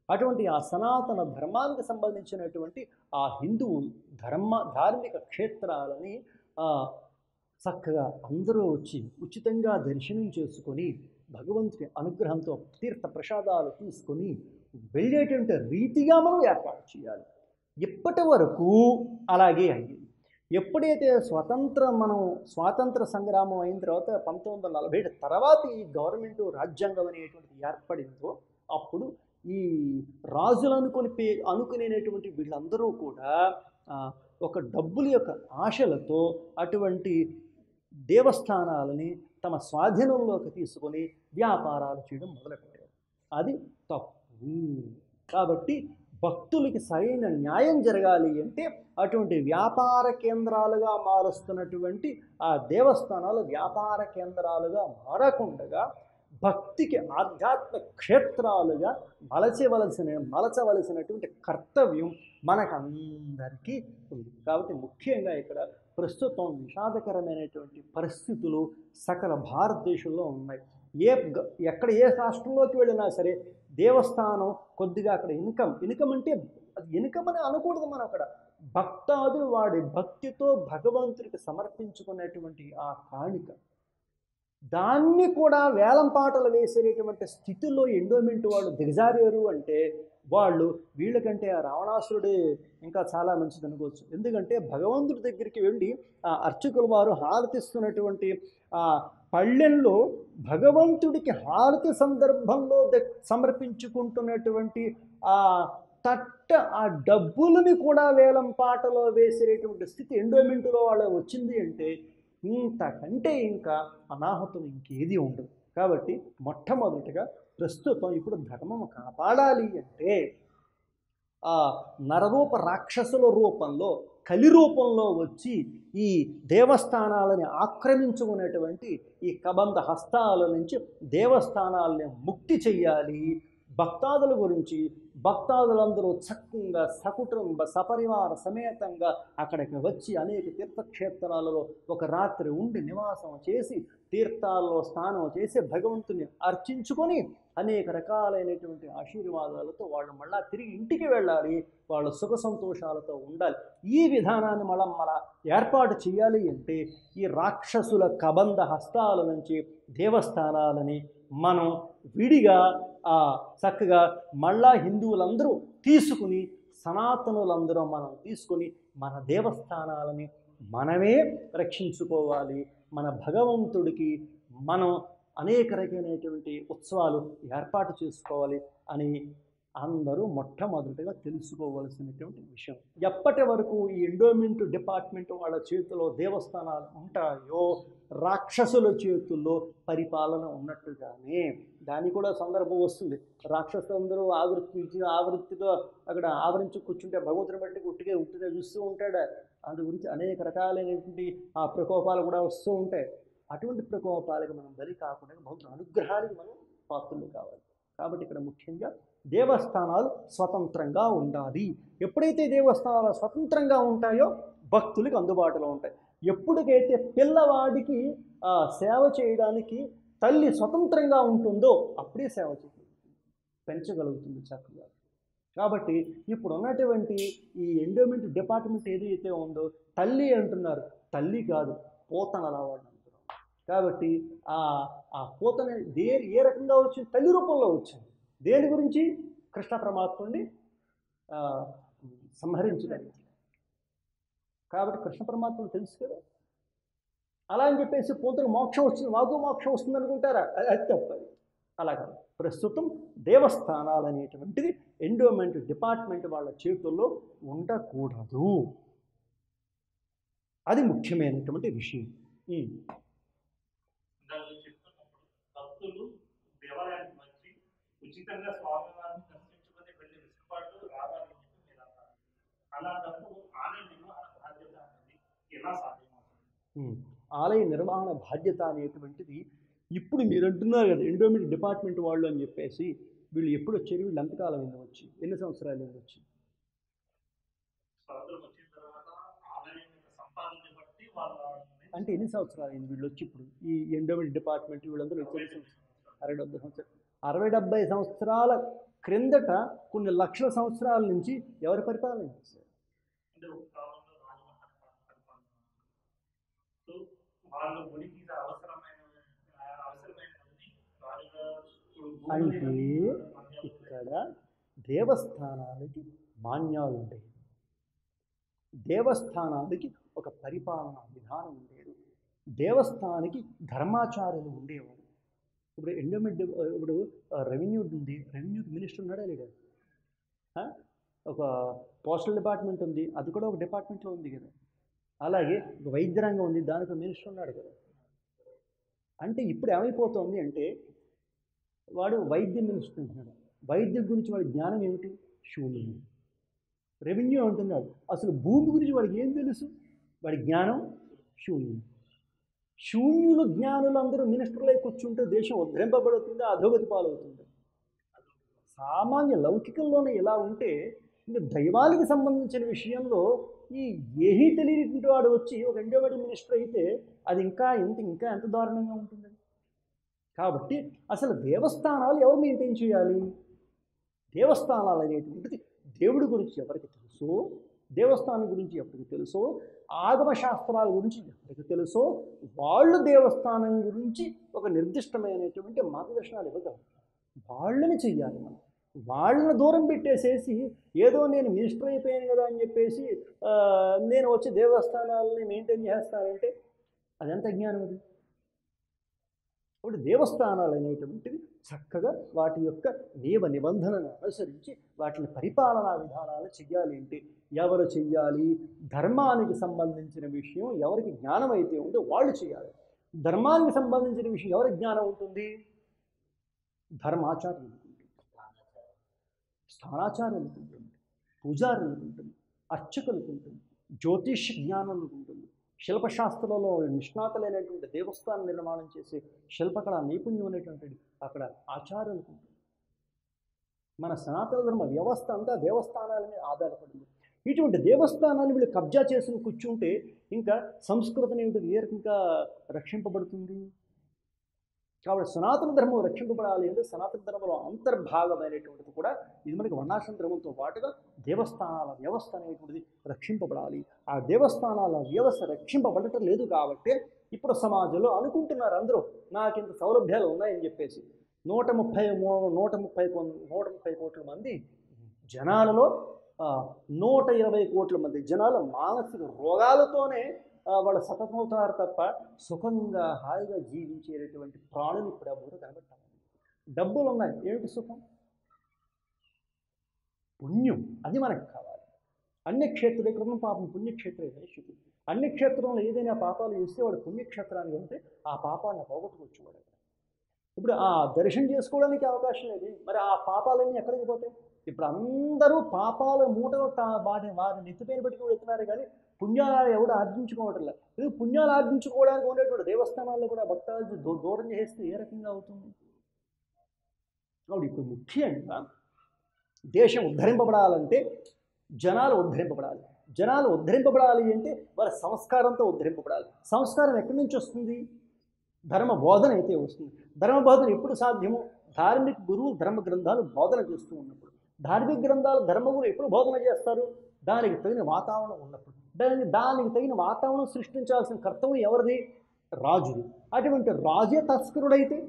అటువంటి ఆ సనాతన ధర్మానికి సంబంధించినటువంటి ఆ హిందూ ధర్మ ధార్మిక క్షేత్రాలని ఆ, చక్కగా అందరూ వచ్చి ఉచితంగా దర్శనం చేసుకొని భగవంతుని అనుగ్రహంతో తీర్థ ప్రసాదాలు తీసుకొని వెళ్ళేటువంటి రీతిగా మనం ఏర్పాటు చేయాలి ఇప్పటి వరకు అలాగే అయ్యింది ఎప్పుడైతే స్వతంత్రం మనం స్వాతంత్ర సంగ్రామం అయిన తర్వాత పంతొమ్మిది వందల నలభై ఏడు తర్వాత ఈ గవర్నమెంట్ రాజ్యాంగం అనేటువంటిది ఏర్పడిందో అప్పుడు ఈ రాజులు అనుకుని పే అనుకునేటువంటి వీళ్ళందరూ కూడా ఆ, ఒక డబ్బుల యొక్క ఆశలతో అటువంటి దేవస్థానాలని తమ స్వాధీనంలోకి తీసుకొని వ్యాపారాలు చేయడం మొదలుపెట్టారు అది తప్పు కాబట్టి భక్తులకి సరైన న్యాయం జరగాలి అంటే అటువంటి వ్యాపార కేంద్రాలుగా మారుస్తున్నటువంటి ఆ దేవస్థానాలు వ్యాపార కేంద్రాలుగా మారకుండగా భక్తికి ఆధ్యాత్మిక క్షేత్రాలుగా మలచవలసిన మలచవలసినటువంటి కర్తవ్యం మనకందరికీ ఉంది కాబట్టి ముఖ్యంగా ఇక్కడ ప్రస్తుతం విషాదకరమైనటువంటి పరిస్థితులు సకల భారతదేశంలో ఉన్నాయి ఏ గ- ఎక్కడ ఏ రాష్ట్రంలోకి వెళ్ళినా సరే దేవస్థానం కొద్దిగా అక్కడ ఇన్కమ్ ఇన్కమ్ అంటే అది ఇన్కమ్ అని అనకూడదు మనం అక్కడ భక్తాదులు వాడి భక్తితో భగవంతుడికి సమర్పించుకునేటువంటి ఆ కాಣಿక దాన్ని కూడా వేలం పాటలు వేసేటటువంటి స్థితిలో ఎండోమెంట్ వాళ్ళు దిగజారారు అంటే వాళ్ళు వీళ్ళకంటే ఆ రావణాసురుడే ఇంకా చాలా మంచిది అనుకోవచ్చు ఎందుకంటే భగవంతుడి దగ్గరికి వెళ్ళి ఆ అర్చకుల వారు హారతిస్తున్నటువంటి ఆ పళ్ళెంలో భగవంతుడికి హారతి సందర్భంలో ద- సమర్పించుకుంటున్నటువంటి ఆ తట్ట ఆ డబ్బులని కూడా వేలం పాటలో వేసేటటువంటి స్థితి ఎండోమెంట్లో వాళ్ళ వచ్చింది అంటే ఇంతకంటే ఇంకా అనాహతం ఇంకేది ఉండదు కాబట్టి మొట్టమొదటిగా ప్రస్తుతం ఇప్పుడు ధర్మం కాపాడాలి అంటే ఆ నరరూప రాక్షసుల రూపంలో కలి రూపంలో వచ్చి ఈ దేవస్థానాలని ఆక్రమించుకునేటువంటి ఈ కబంధ హస్తాల నుంచి దేవస్థానాలని ముక్తి చెయ్యాలి భక్తాదుల గురించి భక్తాదులందరూ చక్కగా సకుటుంబ సపరివార సమేతంగా అక్కడికి వచ్చి అనేక తీర్థక్షేత్రాలలో ఒక రాత్రి ఉండి నివాసం చేసి తీర్థాల్లో స్నానం చేసి భగవంతుని అర్చించుకొని అనేక రకాలైనటువంటి ఆశీర్వాదాలతో వాళ్ళు మళ్ళా తిరిగి ఇంటికి వెళ్ళాలి వాళ్ళు సుఖ సంతోషాలతో ఉండాలి ఈ విధానాన్ని మళ్ళా మన ఏర్పాటు చేయాలి అంటే ఈ రాక్షసుల కబంధ హస్తాల నుంచి దేవస్థానాలని మనం విడిగా ఆ, చక్కగా మళ్ళా హిందువులందరూ తీసుకుని సనాతనులందరూ మనం తీసుకొని మన దేవస్థానాలని మనమే రక్షించుకోవాలి మన భగవంతుడికి మనం అనేక రకమైనటువంటి ఉత్సవాలు ఏర్పాటు చేసుకోవాలి అని అందరూ మొట్టమొదటిగా తెలుసుకోవలసినటువంటి విషయం ఎప్పటి వరకు ఈ ఎండోమెంట్ డిపార్ట్మెంట్ వాళ్ళ చేతిలో దేవస్థానాలు ఉంటాయో రాక్షసుల చేతుల్లో పరిపాలన ఉన్నట్టుగానే దానికి కూడా సందర్భం వస్తుంది రాక్షసులందరూ ఆవృత్తి ఆవృత్తితో అక్కడ ఆవరించి కూర్చుంటే భగవంతుని బట్టి ఉట్టిగా ఉట్టిగా చూస్తూ ఉంటాడు అందు గురించి అనేక రకాలైనటువంటి ఆ ప్రకోపాలు కూడా వస్తూ ఉంటాయి అటువంటి ప్రకోపాలకు మనం బలి కాకుండా భగవంతుని అనుగ్రహానికి మనం పాత్రలు కావాలి కాబట్టి ఇక్కడ ముఖ్యంగా దేవస్థానాలు స్వతంత్రంగా ఉండాలి ఎప్పుడైతే దేవస్థానాలు స్వతంత్రంగా ఉంటాయో భక్తులకు అందుబాటులో ఉంటాయి ఎప్పటికైతే పిల్లవాడికి ఆ, సేవ చేయడానికి తల్లి స్వతంత్రంగా ఉంటుందో అప్పుడే సేవ చేయగలుగుతుంది పెంచగలుగుతుంది చక్కగా కాబట్టి ఇప్పుడు ఉన్నటువంటి ఈ ఎండోమెంట్ డిపార్ట్మెంట్ ఏదైతే ఉందో తల్లి అంటున్నారు తల్లి కాదు పోతనలా వాడు అంటున్నారు కాబట్టి ఆ ఆ పోతన దే ఏ రకంగా వచ్చింది తల్లి రూపంలో వచ్చింది దేని గురించి కృష్ణ పరమాత్ముడిని ఆ, సంహరించడానికి కాబట్టి కృష్ణ పరమాత్మను తెలుసు కదా అలా అని చెప్పేసి పోతున్న మోక్షం వస్తుంది మాకు మోక్షం వస్తుంది అనుకుంటారా అది- అది తప్పది అలాగా ప్రస్తుతం దేవస్థానాలు అనేటువంటిది ఎండోమెంట్ డిపార్ట్మెంట్ వాళ్ళ చేతుల్లో ఉండకూడదు అది ముఖ్యమైనటువంటి విషయం ఉమ్. ఇందాక చెప్తున్నప్పుడు భక్తులు దేవాలయానికి వచ్చి ఉచితంగా స్వామివారిని దర్శించుకొని వెళ్ళే వెసులుబాటు రావాలని చెప్పి మీరు అన్నారు అలాంటప్పుడు ఆలయ నిర్వహణ బాధ్యత అనేది ఎలా సాధ్యమవుతుంది ఉమ్. ఆలయ నిర్వహణ బాధ్యత అనేటువంటిది ఇప్పుడు మీరు అంటున్నారు కదా ఎండోమెంట్ డిపార్ట్మెంట్ వాళ్ళు అని చెప్పేసి వీళ్ళు ఎప్పుడు వచ్చారు వీళ్ళు ఎంతకాలం ఎందుకు వచ్చి ఎన్ని సంవత్సరాలు ఎందుకు వచ్చి స్వాతంత్రం వచ్చిన తర్వాత ఆలయం యొక్క సంపాదన బట్టి వాళ్ళ అంటే ఎన్ని సంవత్సరాలు అయింది వీళ్ళు వచ్చి ఇప్పుడు ఈ ఎండోమెంట్ డిపార్ట్మెంట్ వీళ్ళందరూ వచ్చి ఎన్ని సంవత్సరాలు? అరవై డెబ్బై సంవత్సరాలు అరవై డెబ్బై సంవత్సరాల క్రిందట కొన్ని లక్షల సంవత్సరాల నుంచి ఎవరు పరిపాలన చేశారు అంటే ఒక కాలంలో రాజమహల్ పరిపాలన సో వాళ్ళు గుడికి అవసరమైన అవసరమైనవన్నీ రాజుగారు ఇప్పుడు భూములు అంటే ఇవన్నీ ఇక్కడ దేవస్థానాలకి మాన్యాలు ఉండేవి దేవస్థానాలకి ఒక పరిపాలనా విధానం ఉండేది దేవస్థానానికి ధర్మాచార్యులు ఉండేవారు ఇప్పుడు ఎండోమెంట్ ఇప్పుడు రెవెన్యూ ఉంది రెవెన్యూ మినిస్టర్ ఉన్నాడా లేడా ఆ? ఒక పోస్టల్ డిపార్ట్మెంట్ ఉంది అది కూడా ఒక డిపార్ట్మెంట్లో ఉంది కదా అలాగే ఒక వైద్య రంగం ఉంది దానికి ఒక మినిస్టర్ ఉన్నాడు కదా అంటే ఇప్పుడు ఏమైపోతుంది అంటే వాడు వైద్య మినిస్టర్ అంటున్నాడు వైద్యం గురించి వాడి జ్ఞానం ఏమిటి శూన్యం రెవెన్యూ అంటున్నాడు అసలు భూమి గురించి వాడికి ఏం తెలుసు వాడి జ్ఞానం శూన్యం శూన్యులు జ్ఞానులు అందరూ మినిస్టర్లై కూర్చుంటే దేశం ఉద్ధరింపబడుతుంది అధోగతి పాలవుతుంది సామాన్య లౌకికంలోనే ఇలా ఉంటే ఇంకా దైవానికి సంబంధించిన విషయంలో ఈ ఏమీ తెలియనటువంటి వాడు వచ్చి ఒక ఎండోమెంట్ మినిస్టర్ అయితే అది ఇంకా ఎంత ఇంకా ఎంత దారుణంగా ఉంటుంది కాబట్టి అసలు దేవస్థానాలు ఎవరు మెయింటైన్ చేయాలి దేవస్థానాలు అనేటువంటిది దేవుడి గురించి ఎవరికి తెలుసో దేవస్థానం గురించి ఎవరికి తెలుసో ఆగమ శాస్త్రాల గురించి ఎవరికి తెలుసో వాళ్ళు దేవస్థానం గురించి ఒక నిర్దిష్టమైనటువంటి మార్గదర్శనాలు ఇవ్వగలరు వాళ్ళని చెయ్యాలి మనం వాళ్ళని దూరం పెట్టేసేసి ఏదో నేను మినిస్టర్ అయిపోయాను కదా అని చెప్పేసి ఆ, నేను వచ్చి దేవస్థానాలని మెయింటైన్ చేస్తానంటే అదెంత జ్ఞానం అది కాబట్టి దేవస్థానాలు అనేటువంటివి చక్కగా వాటి యొక్క నియమ నిబంధనలను అనుసరించి వాటిని పరిపాలనా విధానాలు చెయ్యాలి అంటే ఎవరు చెయ్యాలి ధర్మానికి సంబంధించిన విషయం ఎవరికి జ్ఞానం అయితే ఉందో వాళ్ళు చేయాలి ధర్మానికి సంబంధించిన విషయం ఎవరికి జ్ఞానం ఉంటుంది ధర్మాచార్యులకు ఉంటుంది స్థానాచార్యులకు ఉంటుంది పూజారులకు ఉంటుంది అర్చకులకు ఉంటుంది జ్యోతిష్ జ్ఞానులకు ఉంటుంది శిల్పశాస్త్రంలో నిష్ణాతులైనటువంటి దేవస్థానం నిర్మాణం చేసే శిల్పకళ నైపుణ్యం అనేటువంటిది అక్కడ ఆచార్యులకు ఉంటుంది మన సనాతన ధర్మ వ్యవస్థ అంతా దేవస్థానాల మీద ఆధారపడింది ఇటువంటి దేవస్థానాన్ని వీళ్ళు కబ్జా చేసుకుని కూర్చుంటే ఇంకా సంస్కృతిని ఏమిటి ఏ రకంగా రక్షింపబడుతుంది కాబట్టి సనాతన ధర్మం రక్షింపబడాలి అంటే సనాతన ధర్మంలో అంతర్భాగమైనటువంటిది కూడా ఇది మనకి వర్ణాశ్రమ ధర్మంతో పాటుగా దేవస్థానాల వ్యవస్థ అనేటువంటిది రక్షింపబడాలి ఆ దేవస్థానాల వ్యవస్థ రక్షింపబడటం లేదు కాబట్టి ఇప్పుడు సమాజంలో అనుకుంటున్నారు అందరూ నాకు ఇంత సౌలభ్యాలు ఉన్నాయని చెప్పేసి నూట ముప్పై మూ- నూట ముప్పై కొన్- నూట ముప్పై కోట్ల మంది జనాలలో ఆ, నూట ఇరవై కోట్ల మంది జనాలు మానసిక రోగాలతోనే ఆ, వాళ్ళు సతమవుతారు తప్ప సుఖంగా హాయిగా జీవించేటటువంటి ప్రాణులు ఇప్పుడు ఎవరు కనబడతారు డబ్బులు ఉన్నాయి ఏమిటి సుఖం పుణ్యం అది మనకు కావాలి అన్ని క్షేత్రుల కృతం పాపం పుణ్యక్షేత్రే శుద్ధి అన్ని క్షేత్రంలో ఏదైనా పాపాలు చేస్తే వాడు పుణ్యక్షేత్రానికి వెళ్తే ఆ పాపాలను పోగొట్టుకోవచ్చు వాడు ఇప్పుడు ఆ దర్శనం చేసుకోవడానికి అవకాశం లేదు మరి ఆ పాపాలన్నీ ఎక్కడికి పోతాయి ఇప్పుడు అందరూ పాపాల మూటలు తా- వాటి వారి నెత్తిపైన పెట్టుకుని వెళ్తున్నారు కానీ పుణ్యాలు ఎవడు ఆర్జించుకోవటం లేదు ఇది పుణ్యాలు ఆర్జించుకోవడానికి ఉండేటువంటి దేవస్థానాల్లో కూడా భక్తాలు దూ- దూరం చేస్తే ఏ రకంగా అవుతుంది కాబట్టి ఇప్పుడు ముఖ్యంగా దేశం ఉద్ధరింపబడాలంటే జనాలు ఉద్ధరింపబడాలి జనాలు ఉద్ధరింపబడాలి అంటే వాళ్ళ సంస్కారంతో ఉద్ధరింపబడాలి సంస్కారం ఎక్కడి నుంచి వస్తుంది ధర్మ బోధన అయితే వస్తుంది ధర్మ బోధన ఎప్పుడు సాధ్యము ధార్మిక గురువు ధర్మ గ్రంథాలు బోధన చేస్తూ ఉన్నప్పుడు ధార్మిక గ్రంథాలు ధర్మగురు ఎప్పుడు బోధన చేస్తారు దానికి తగిన వాతావరణం ఉన్నప్పుడు దానికి దానికి తగిన వాతావరణం సృష్టించాల్సిన కర్తవ్యం ఎవరిది రాజుది అటువంటి రాజే తస్కరుడైతే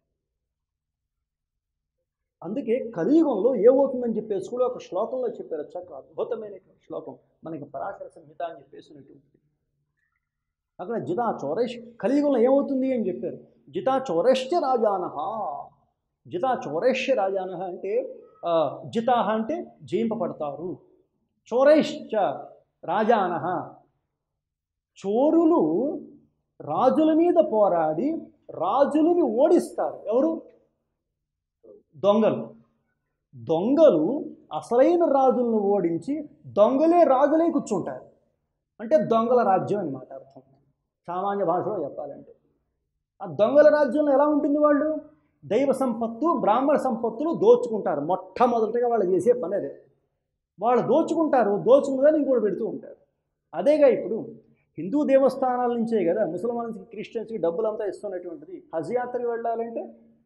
అందుకే కలియుగంలో ఏమవుతుందని చెప్పేసి కూడా ఒక శ్లోకంలో చెప్పారు చక్క అద్భుతమైన శ్లోకం మనకి పరాశర సంహిత అని చెప్పేసినటువంటి అక్కడ జితా చౌరేష్ కలియుగంలో ఏమవుతుంది అని చెప్పారు జితా చౌరేష్య రాజానహ జితా చౌరేష్య రాజానహ అంటే ఆ, జితాహ అంటే జయింపబడతారు చౌరైశ్చ రాజానహ చోరులు రాజుల మీద పోరాడి రాజులని ఓడిస్తారు ఎవరు దొంగలు దొంగలు అసలైన రాజులను ఓడించి దొంగలే రాజులై కూర్చుంటారు అంటే దొంగల రాజ్యం అన్నమాట అర్థం సామాన్య భాషలో చెప్పాలంటే ఆ దొంగల రాజ్యంలో ఎలా ఉంటుంది వాళ్ళు దైవ సంపత్తు బ్రాహ్మణ సంపత్తులు దోచుకుంటారు మొట్టమొదటిగా వాళ్ళు చేసే పని అదే వాళ్ళు దోచుకుంటారు దోచుకున్నదని ఇంకోటి పెడుతూ ఉంటారు అదేగా ఇప్పుడు హిందూ దేవస్థానాల నుంచే కదా ముసల్మాన్స్కి క్రిస్టియన్స్కి డబ్బులంతా ఇస్తున్నటువంటిది హజ్ యాత్రకి వెళ్ళాలంటే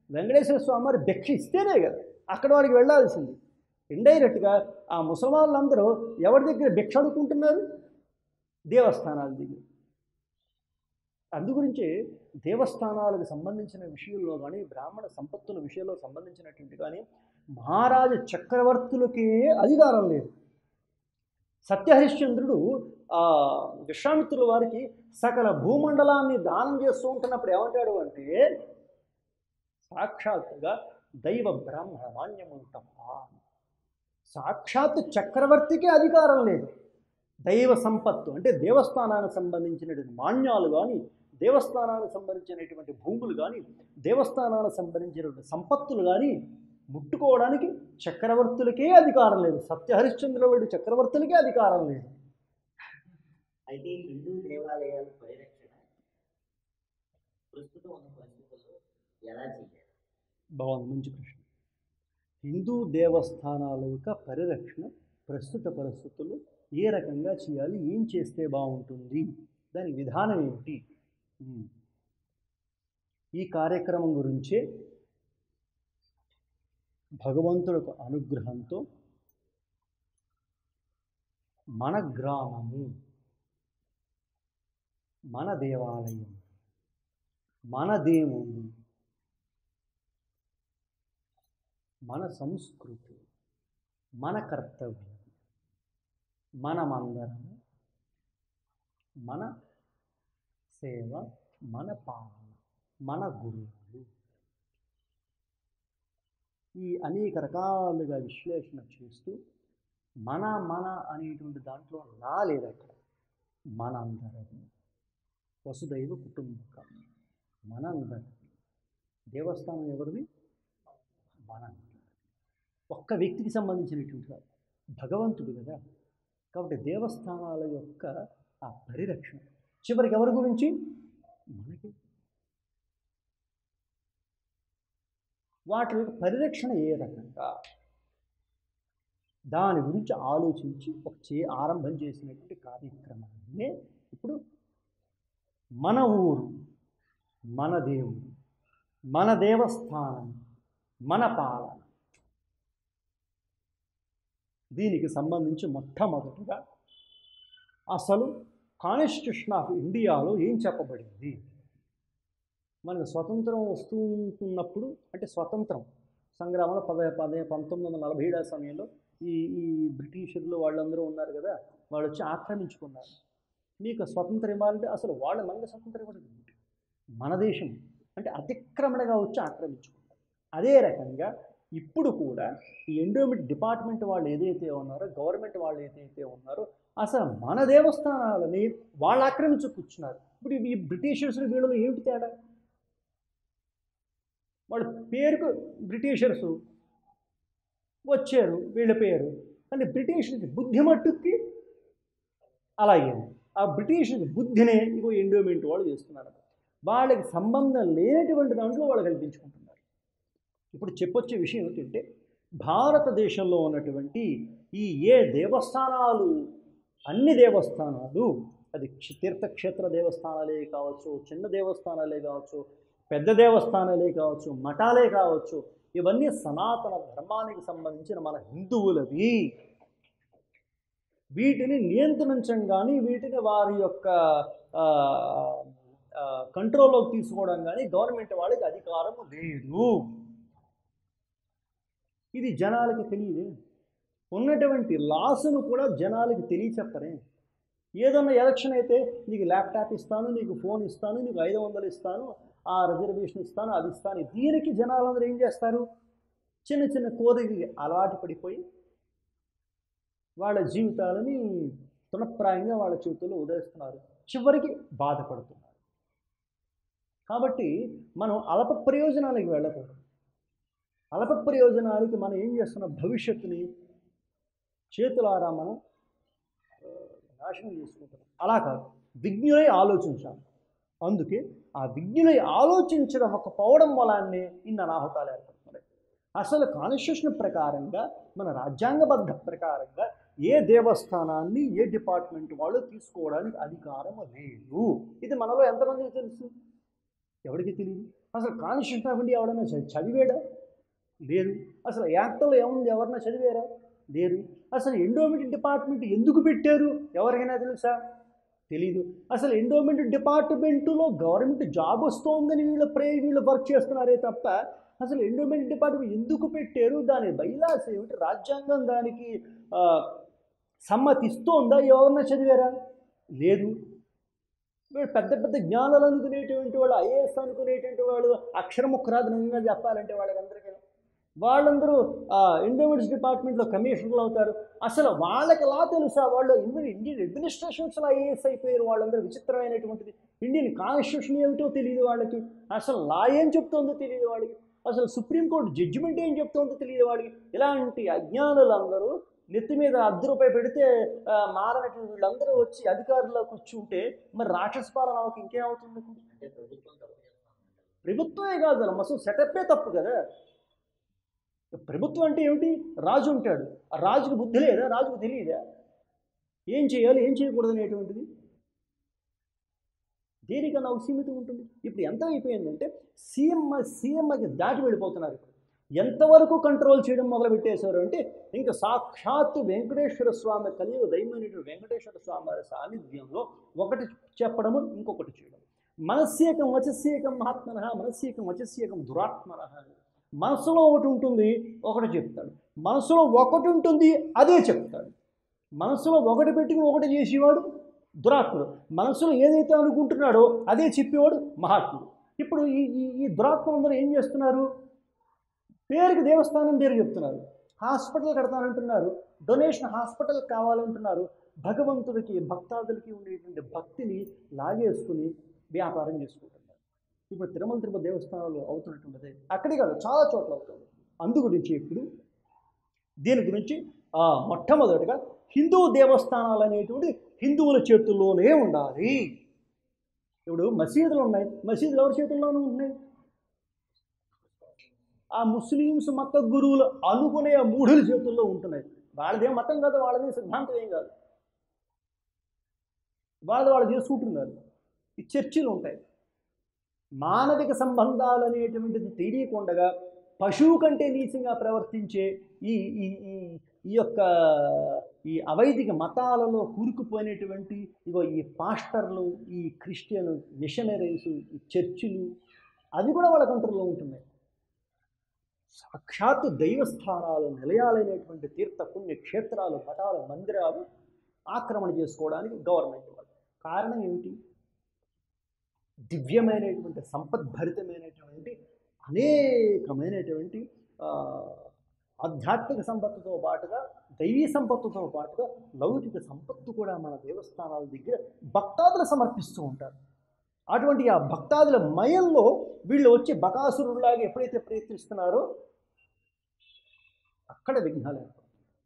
వెంకటేశ్వర స్వామి వారి భిక్ష ఇస్తేనే కదా అక్కడ వాడికి వెళ్ళాల్సింది ఇండైరెక్ట్గా ఆ ముసల్మాన్లందరూ ఎవరి దగ్గర భిక్ష అడుక్కుంటున్నారు దేవస్థానాల దగ్గర అందుగురించే దేవస్థానాలకు సంబంధించిన విషయంలో కానీ బ్రాహ్మణ సంపత్తుల విషయంలో సంబంధించినటువంటి కానీ మహారాజ చక్రవర్తులకే అధికారం లేదు సత్యహరిశ్చంద్రుడు ఆ విశ్వామిత్రుల వారికి సకల భూమండలాన్ని దానం చేస్తూ ఉంటున్నప్పుడు ఏమంటాడు అంటే సాక్షాత్తుగా దైవ బ్రాహ్మణ మాన్యముంటమా సాక్షాత్ చక్రవర్తికే అధికారం లేదు దైవ సంపత్తు అంటే దేవస్థానానికి సంబంధించినటువంటి మాన్యాలు కానీ దేవస్థానానికి సంబంధించినటువంటి భూములు కానీ దేవస్థానానికి సంబంధించినటువంటి సంపత్తులు కానీ ముట్టుకోవడానికి చక్రవర్తులకే అధికారం లేదు సత్యహరిశ్చంద్రుడు చక్రవర్తులకే అధికారం లేదు అయితే హిందూ దేవాలయాల పరిరక్షణ ప్రస్తుతం ఉన్న పరిస్థితుల్లో ఎలా చేయాలి బాగుంది మంచి ప్రశ్న హిందూ దేవస్థానాల యొక్క పరిరక్షణ ప్రస్తుత పరిస్థితుల్లో ఏ రకంగా చేయాలి ఏం చేస్తే బాగుంటుంది దాని విధానం ఏమిటి ఉమ్. ఈ కార్యక్రమం గురించే భగవంతుడికి అనుగ్రహంతో మన గ్రామము మన దేవాలయం మన దేవుడు మన సంస్కృతి మన కర్తవ్యం మనమందరము మన సేవ మన పాలన మన గురువులు ఈ అనేక రకాలుగా విశ్లేషణ చేస్తూ మన మన అనేటువంటి దాంట్లో నా లేదు అక్కడ మనందరం వసుదైవ కుటుంబకం మనందరం దేవస్థానం ఎవరిది మనందరం ఒక్క వ్యక్తికి సంబంధించినటువంటి కాదు భగవంతుడు కదా కాబట్టి దేవస్థానాల యొక్క ఆ పరిరక్షణ చివరికి ఎవరి గురించి మనకి వాటి యొక్క పరిరక్షణ ఏ రకంగా దాని గురించి ఆలోచించి ఒక చే ఆరంభం చేసినటువంటి కార్యక్రమాన్నే ఇప్పుడు మన ఊరు మన దేవుడు మన దేవస్థానం మన పాలన దీనికి సంబంధించి మొట్టమొదటిగా అసలు కాన్స్టిట్యూషన్ ఆఫ్ ఇండియాలో ఏం చెప్పబడింది మనకు స్వతంత్రం వస్తూ ఉంటున్నప్పుడు అంటే స్వతంత్రం సంగ్రామంలో పద పదే పంతొమ్మిది వందల నలభై ఏడవ సమయంలో ఈ ఈ బ్రిటిషర్లు వాళ్ళందరూ ఉన్నారు కదా వాళ్ళు వచ్చి ఆక్రమించుకున్నారు మీకు స్వతంత్రం ఇవ్వాలంటే అసలు వాళ్ళు మనకి స్వతంత్రం ఇవ్వడం ఏంటి? మన దేశం అంటే అతిక్రమణగా వచ్చి ఆక్రమించుకున్నారు అదే రకంగా ఇప్పుడు కూడా ఈ ఎండోమెంట్ డిపార్ట్మెంట్ వాళ్ళు ఏదైతే ఉన్నారో గవర్నమెంట్ వాళ్ళు ఏదైతే ఉన్నారో అసలు మన దేవస్థానాలని వాళ్ళు ఆక్రమించి కూర్చున్నారు ఇప్పుడు ఈ బ్రిటిషర్స్ వీళ్ళు ఏమిటి తేడా వాళ్ళ పేరుకు బ్రిటిషర్స్ వచ్చారు వెళ్ళిపోయారు కానీ బ్రిటిషర్స్ బుద్ధి మట్టుకి అలాగే ఉంది. ఆ బ్రిటిష్ బుద్ధినే ఇగో ఎండోమెంట్ వాళ్ళు చేస్తున్నారు వాళ్ళకి సంబంధం లేనటువంటి దాంట్లో వాళ్ళు కల్పించుకుంటున్నారు ఇప్పుడు చెప్పొచ్చే విషయం ఏమిటంటే భారతదేశంలో ఉన్నటువంటి ఈ ఏ దేవస్థానాలు అన్ని దేవస్థానాలు అది క్ష- తీర్థక్షేత్ర దేవస్థానాలే కావచ్చు చిన్న దేవస్థానాలే కావచ్చు పెద్ద దేవస్థానాలే కావచ్చు మఠాలే కావచ్చు ఇవన్నీ సనాతన ధర్మానికి సంబంధించిన మన హిందువులవి వీటిని నియంత్రించడం కానీ వీటిని వారి యొక్క ఆ, ఆ, కంట్రోల్లోకి తీసుకోవడం కానీ గవర్నమెంట్ వాళ్ళకి అధికారం లేదు ఇది జనాలకి తెలియదే ఉన్నటువంటి లాసును కూడా జనాలకి తెలియచెప్పరే ఏదన్నా ఎలక్షన్ అయితే నీకు ల్యాప్టాప్ ఇస్తాను నీకు ఫోన్ ఇస్తాను నీకు ఐదు వందలు ఇస్తాను ఆ రిజర్వేషన్ ఇస్తాను అది ఇస్తాను దీనికి జనాలందరూ ఏం చేస్తారు చిన్న చిన్న కోరికలకి అలవాటు పడిపోయి వాళ్ళ జీవితాలని తృణప్రాయంగా వాళ్ళ జీవితంలో ఉదయిస్తున్నారు చివరికి బాధపడుతున్నారు కాబట్టి మనం అల్ప ప్రయోజనానికి వెళ్ళకూడదు అల్ప ప్రయోజనాలకి మనం ఏం చేస్తున్నాం భవిష్యత్తుని చేతులారా మనం ఆ, నాశనం చేసుకుంటున్నాం అలా కాదు విజ్ఞులై ఆలోచించాలి అందుకే ఆ విజ్ఞులై ఆలోచించడం ఒక పోవడం వలనే ఇన్ని అనాహుతాలు ఏర్పడుతున్నాయి అసలు కాన్స్టిట్యూషన్ ప్రకారంగా మన రాజ్యాంగబద్ధ ప్రకారంగా ఏ దేవస్థానాన్ని ఏ డిపార్ట్మెంట్ వాళ్ళు తీసుకోవడానికి అధికారం లేదు ఇది మనలో ఎంతమందికి తెలుసు ఎవరికి తెలియదు అసలు కాన్స్టిట్యూషన్ ఆఫ్ ఇండియా ఎవడన్నా చ- చదివాడా లేరు అసలు యాక్ట్లో ఏముంది ఎవరన్నా చదివారా లేరు అసలు ఎండోమెంట్ డిపార్ట్మెంట్ ఎందుకు పెట్టారు ఎవరికైనా తెలుసా తెలీదు అసలు ఎండోమెంట్ డిపార్ట్మెంటులో గవర్నమెంట్ జాబ్ వస్తోందని వీళ్ళు ప్రే వీళ్ళు వర్క్ చేస్తున్నారే తప్ప అసలు ఎండోమెంట్ డిపార్ట్మెంట్ ఎందుకు పెట్టారు దాని బైలాస్ ఏమిటి రాజ్యాంగం దానికి ఆ, సమ్మతిస్తోందా ఎవరన్నా చదివారా లేదు వీళ్ళు పెద్ద పెద్ద జ్ఞానాలు అనుకునేటువంటి వాళ్ళు ఐఏఎస్ అనుకునేటువంటి వాళ్ళు అక్షరముఖరాధనంగా చెప్పాలంటే వాళ్ళకందరికీ వాళ్ళందరూ ఎండోమెంట్స్ డిపార్ట్మెంట్లో కమిషనర్లు అవుతారు అసలు వాళ్ళకి లా తెలుసా వాళ్ళు ఇండియన్ ఇండియన్ అడ్మినిస్ట్రేషన్స్లో ఐఏఎస్ అయిపోయారు వాళ్ళందరూ విచిత్రమైనటువంటిది ఇండియన్ కాన్స్టిట్యూషన్ ఏమిటో తెలియదు వాళ్ళకి అసలు లా ఏం చెప్తోందో తెలియదు వాళ్ళకి అసలు సుప్రీంకోర్టు జడ్జిమెంట్ ఏం చెప్తోందో తెలియదు వాళ్ళకి ఇలాంటి అజ్ఞానులందరూ నెత్తి మీద అర్ధ రూపాయి పెడితే ఆ, మారనటువంటి వీళ్ళందరూ వచ్చి అధికారుల్లో కూర్చుంటే మరి రాక్షస పాలన అవకి ఇంకేమవుతుంది అంటే ప్రభుత్వం తప్పు చేస్తామంటారు ప్రభుత్వమే కాదు అసలు అసలు సెటప్పే తప్పు కదా ప్రభుత్వం అంటే ఏమిటి రాజు ఉంటాడు ఆ రాజుకు బుద్ధి లేదా రాజుకు తెలియదా ఏం చేయాలి ఏం చేయకూడదు అనేటువంటిది దేనికన్నా ఒక సీమితం ఉంటుంది ఇప్పుడు ఎంత అయిపోయిందంటే సీఎం సీఎంకి దాటి వెళ్ళిపోతున్నారు ఇప్పుడు ఎంతవరకు కంట్రోల్ చేయడం మొదలు పెట్టేశారు అంటే ఇంకా సాక్షాత్తు వెంకటేశ్వర స్వామి కలియుగ దైవమైనటువంటి వెంకటేశ్వర స్వామి వారి సాన్నిధ్యంలో ఒకటి చెప్పడము ఇంకొకటి చేయడం మనస్సేకం వచస్సేకం మహాత్మన మనస్సేకం వచస్సేకం దురాత్మన మనసులో ఒకటి ఉంటుంది ఒకటి చెప్తాడు మనసులో ఒకటి ఉంటుంది అదే చెప్తాడు మనసులో ఒకటి పెట్టుకుని ఒకటి చేసేవాడు దురాత్ముడు మనసులో ఏదైతే అనుకుంటున్నాడో అదే చెప్పేవాడు మహాత్ముడు ఇప్పుడు ఈ ఈ ఈ దురాత్మలందరూ ఏం చేస్తున్నారు పేరుకి దేవస్థానం పేరు చెప్తున్నారు హాస్పిటల్ కడతానంటున్నారు డొనేషన్ హాస్పిటల్ కావాలంటున్నారు భగవంతుడికి భక్తాదులకి ఉండేటువంటి భక్తిని లాగేసుకుని వ్యాపారం చేసుకుంటున్నారు ఇప్పుడు తిరుమల తిరుపతి దేవస్థానాలు అవుతున్నటువంటిది అక్కడే కాదు చాలా చోట్ల అవుతుంది అందు గురించి ఇప్పుడు దీని గురించి ఆ, మొట్టమొదటిగా హిందూ దేవస్థానాలు అనేటువంటి హిందువుల చేతుల్లోనే ఉండాలి ఇప్పుడు మసీదులు ఉన్నాయి మసీదులు ఎవరి చేతుల్లోనూ ఉన్నాయి ఆ ముస్లిమ్స్ మత గురువులు అనుకునే ఆ మూఢుల చేతుల్లో ఉంటున్నాయి వాళ్ళదేం మతం కాదు వాళ్ళదేం సిద్ధాంతం ఏం కాదు వాళ్ళది వాళ్ళు చేసుకుంటున్నారు ఈ చర్చిలు ఉంటాయి మానవిక సంబంధాలు అనేటువంటిది తెలియకుండగా పశువు కంటే నీచంగా ప్రవర్తించే ఈ ఈ ఈ ఈ యొక్క ఈ అవైదిక మతాలలో కూరుకుపోయినటువంటి ఇగో ఈ పాస్టర్లు ఈ క్రిస్టియన్ మిషనరీస్ ఈ చర్చిలు అవి కూడా వాళ్ళ కంట్రోల్లో ఉంటున్నాయి సాక్షాత్తు దైవస్థానాలు నిలయాలైనటువంటి తీర్థ పుణ్య క్షేత్రాలు మఠాలు మందిరాలు ఆక్రమణ చేసుకోవడానికి గవర్నమెంట్ వాళ్ళు కారణం ఏమిటి దివ్యమైనటువంటి సంపద్భరితమైనటువంటి అనేకమైనటువంటి ఆ, ఆధ్యాత్మిక సంపత్తుతో పాటుగా దైవీ సంపత్తుతో పాటుగా లౌకిక సంపత్తు కూడా మన దేవస్థానాల దగ్గర భక్తాదులు సమర్పిస్తూ ఉంటారు అటువంటి ఆ భక్తాదుల మయంలో వీళ్ళు వచ్చి బకాసురులాగా ఎప్పుడైతే ప్రయత్నిస్తున్నారో అక్కడ విఘ్నాలు ఏర్పడతాయి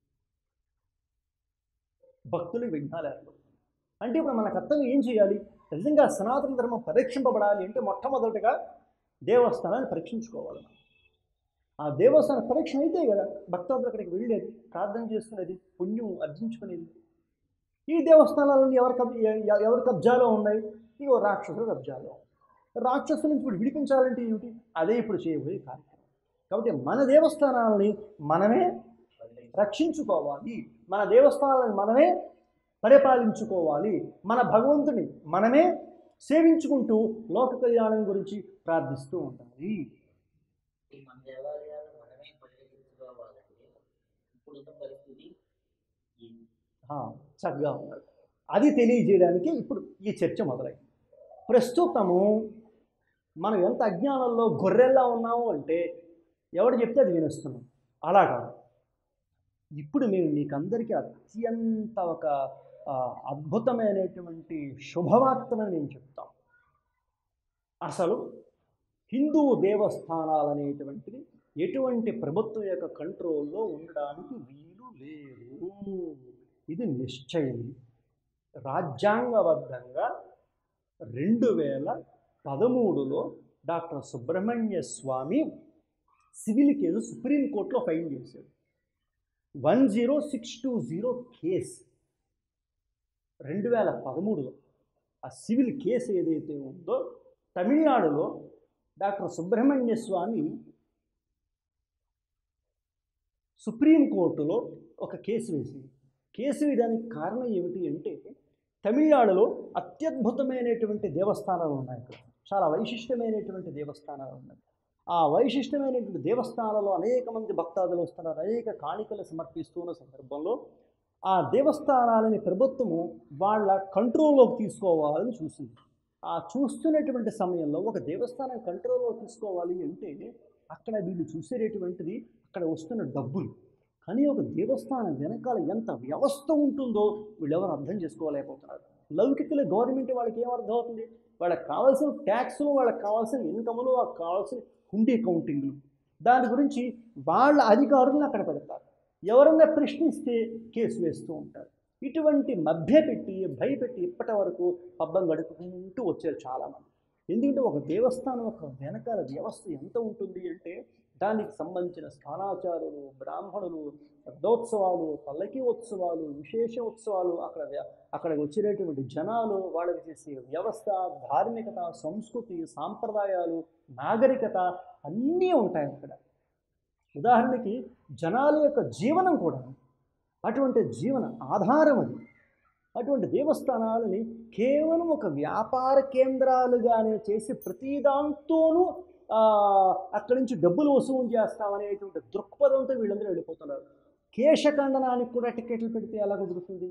భక్తులకు విఘ్నాలు ఏర్పడతాయి అంటే ఇప్పుడు మన కర్తవ్యం ఏం చేయాలి నిజంగా సనాతన ధర్మం పరీక్షింపబడాలి అంటే మొట్టమొదటిగా దేవస్థానాన్ని పరీక్షించుకోవాలి మనం. ఆ దేవస్థాన పరీక్ష అయితే కదా భక్తాదులు అక్కడికి వెళ్ళేది ప్రార్థన చేసుకునేది పుణ్యం అర్జించుకునేది ఈ దేవస్థానాలన్నీ ఎవరి కబ్ ఎ- ఎవరి కబ్జాలో ఉన్నాయి ఇగో రాక్షసుల కబ్జాలో రాక్షసుల నుంచి ఇప్పుడు విడిపించాలంటే ఏమిటి అదే ఇప్పుడు చేయబోయే కార్యక్రమం కాబట్టి మన దేవస్థానాలని మనమే రక్షించుకోవాలి మన దేవస్థానాలను మనమే పరిపాలించుకోవాలి మన భగవంతుని మనమే సేవించుకుంటూ లోక కళ్యాణం గురించి ప్రార్థిస్తూ ఉండాలి ఈ మన దేవాలయాలు మనమే పరిరక్షించుకోవాలంటే ఇప్పుడున్న పరిస్థితి ఈ ఆ, చక్కగా ఉన్నాడు అది తెలియజేయడానికి ఇప్పుడు ఈ చర్చ మొదలైంది ప్రస్తుతము మనం ఎంత అజ్ఞానంలో గొర్రెల్లా ఉన్నాము అంటే ఎవడు చెప్తే అది వినేస్తున్నాం అలా కాదు ఇప్పుడు మేము మీకు అందరికీ అత్యంత ఒక ఆ, అద్భుతమైనటువంటి శుభవార్తని నేను చెప్తాం అసలు హిందూ దేవస్థానాలు అనేటువంటిది ఎటువంటి ప్రభుత్వం యొక్క కంట్రోల్లో ఉండడానికి వీలు లేదు ఇది నిశ్చయం రాజ్యాంగబద్ధంగా రెండు వేల పదమూడులో doctor Subramanya Swamy civil case సుప్రీంకోర్టులో ఫైల్ చేశాడు one zero six two zero case రెండు వేల పదమూడులో ఆ సివిల్ కేసు ఏదైతే ఉందో తమిళనాడులో డాక్టర్ సుబ్రహ్మణ్య స్వామి సుప్రీంకోర్టులో ఒక కేసు వేసింది కేసు వేయడానికి కారణం ఏమిటి అంటే తమిళనాడులో అత్యద్భుతమైనటువంటి దేవస్థానాలు ఉన్నాయి ఇక్కడ చాలా వైశిష్టమైనటువంటి దేవస్థానాలు ఉన్నాయి ఆ వైశిష్టమైనటువంటి దేవస్థానాల్లో అనేక మంది భక్తాదులు వస్తున్నారు అనేక కాணிకలు సమర్పిస్తున్న సందర్భంలో ఆ దేవస్థానాలని ప్రభుత్వము వాళ్ళ కంట్రోల్లోకి తీసుకోవాలని చూసింది ఆ చూస్తున్నటువంటి సమయంలో ఒక దేవస్థానం కంట్రోల్లో తీసుకోవాలి అంటే అక్కడ వీళ్ళు చూసేటటువంటిది అక్కడ వస్తున్న డబ్బులు కానీ ఒక దేవస్థానం వెనకాల ఎంత వ్యవస్థ ఉంటుందో వీళ్ళెవరు అర్థం చేసుకోలేకపోతున్నారు లౌకికల గవర్నమెంట్ వాళ్ళకి ఏం అర్థం అవుతుంది వాళ్ళకి కావాల్సిన ట్యాక్స్లు వాళ్ళకి కావాల్సిన ఇన్కములు వాళ్ళకి కావాల్సిన హుండీ కౌంటింగ్లు దాని గురించి వాళ్ళ అధికారులను అక్కడ పెడతారు ఎవరన్నా ప్రశ్నిస్తే కేసు వేస్తూ ఉంటారు ఇటువంటి మభ్యపెట్టి భయపెట్టి ఇప్పటి వరకు పబ్బం గడుపుకుంటూ వచ్చారు చాలామంది ఎందుకంటే ఒక దేవస్థానం ఒక వెనకాల వ్యవస్థ ఎంత ఉంటుంది అంటే దానికి సంబంధించిన స్థానాచారులు బ్రాహ్మణులు రథోత్సవాలు పల్లకి ఉత్సవాలు విశేష ఉత్సవాలు అక్కడ వ్య- అక్కడికి వచ్చినటువంటి జనాలు వాళ్ళకి చేసే వ్యవస్థ ధార్మికత సంస్కృతి సాంప్రదాయాలు నాగరికత అన్నీ ఉంటాయి అక్కడ ఉదాహరణకి జనాల యొక్క జీవనం కూడా అటువంటి జీవన ఆధారం అది అటువంటి దేవస్థానాలని కేవలం ఒక వ్యాపార కేంద్రాలుగానే చేసి ప్రతి దాంతోనూ ఆ, అక్కడి నుంచి డబ్బులు వసూలు చేస్తామనేటువంటి దృక్పథంతో వీళ్ళందరూ వెళ్ళిపోతున్నారు కేశఖండనానికి కూడా టికెట్లు పెడితే ఎలా కుదురుతుంది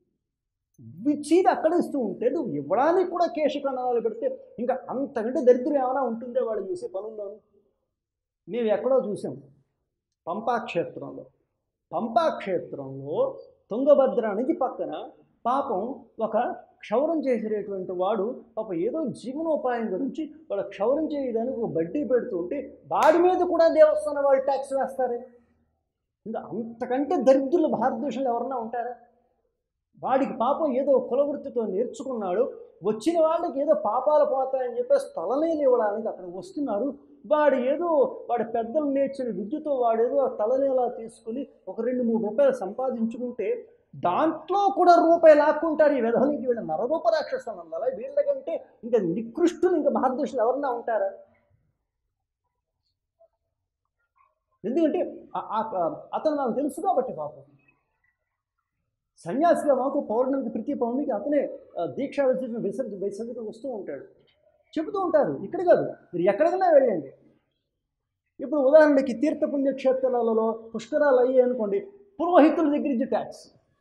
ఇచ్చేది అక్కడ ఇస్తూ ఉంటే నువ్వు ఇవ్వడానికి కూడా కేశఖండనాలు పెడితే ఇంకా అంతకంటే దరిద్రం ఏమైనా ఉంటుందే వాళ్ళు చేసే పనుల్లోనూ మేము ఎక్కడో చూసాం పంపా క్షేత్రంలో పంపా క్షేత్రంలో తుంగభద్ర నది పక్కన పాపం ఒక క్షౌరం చేసేటటువంటి వాడు పాప ఏదో జీవనోపాయం గురించి వాడు క్షౌరం చేయడానికి ఒక బడ్డీ పెడుతుంటే వాడి మీద కూడా దేవస్థానం వాళ్ళు ట్యాక్స్ వేస్తారే ఇంకా అంతకంటే దరిద్రులు భారతదేశంలో ఎవరన్నా ఉంటారా వాడికి పాపం ఏదో కులవృత్తితో నేర్చుకున్నాడు వచ్చిన వాళ్ళకి ఏదో పాపాలు పోతాయని చెప్పేసి తలనేలు ఇవ్వడానికి అక్కడ వస్తున్నారు వాడు ఏదో వాడి పెద్దలు నేర్చిన విద్యతో వాడేదో ఆ తలనేలా తీసుకుని ఒక రెండు మూడు రూపాయలు సంపాదించుకుంటే దాంట్లో కూడా రూపాయి లాక్కుంటారు ఈ విధానికి వీళ్ళ నరరూప రాక్షసం అలా వీళ్ళకంటే ఇంకా నికృష్టులు ఇంకా భారతదేశంలో ఎవరన్నా ఉంటారా ఎందుకంటే ఆ- ఆ- అతను నాకు తెలుసు కాబట్టి పాపం సన్యాసిగా మాకు పౌర్ణమికి ప్రతి పౌర్ణమికి అతనే ఆ, దీక్షా విసర్జన విసర్జ విసర్జన వస్తూ ఉంటాడు చెబుతూ ఉంటారు ఇక్కడ కాదు మీరు ఎక్కడికైనా వెళ్ళండి ఇప్పుడు ఉదాహరణకి తీర్థ పుణ్యక్షేత్రాలలో పుష్కరాలు అయ్యాయి అనుకోండి పురోహితుల దగ్గర నుంచి ట్యాక్స్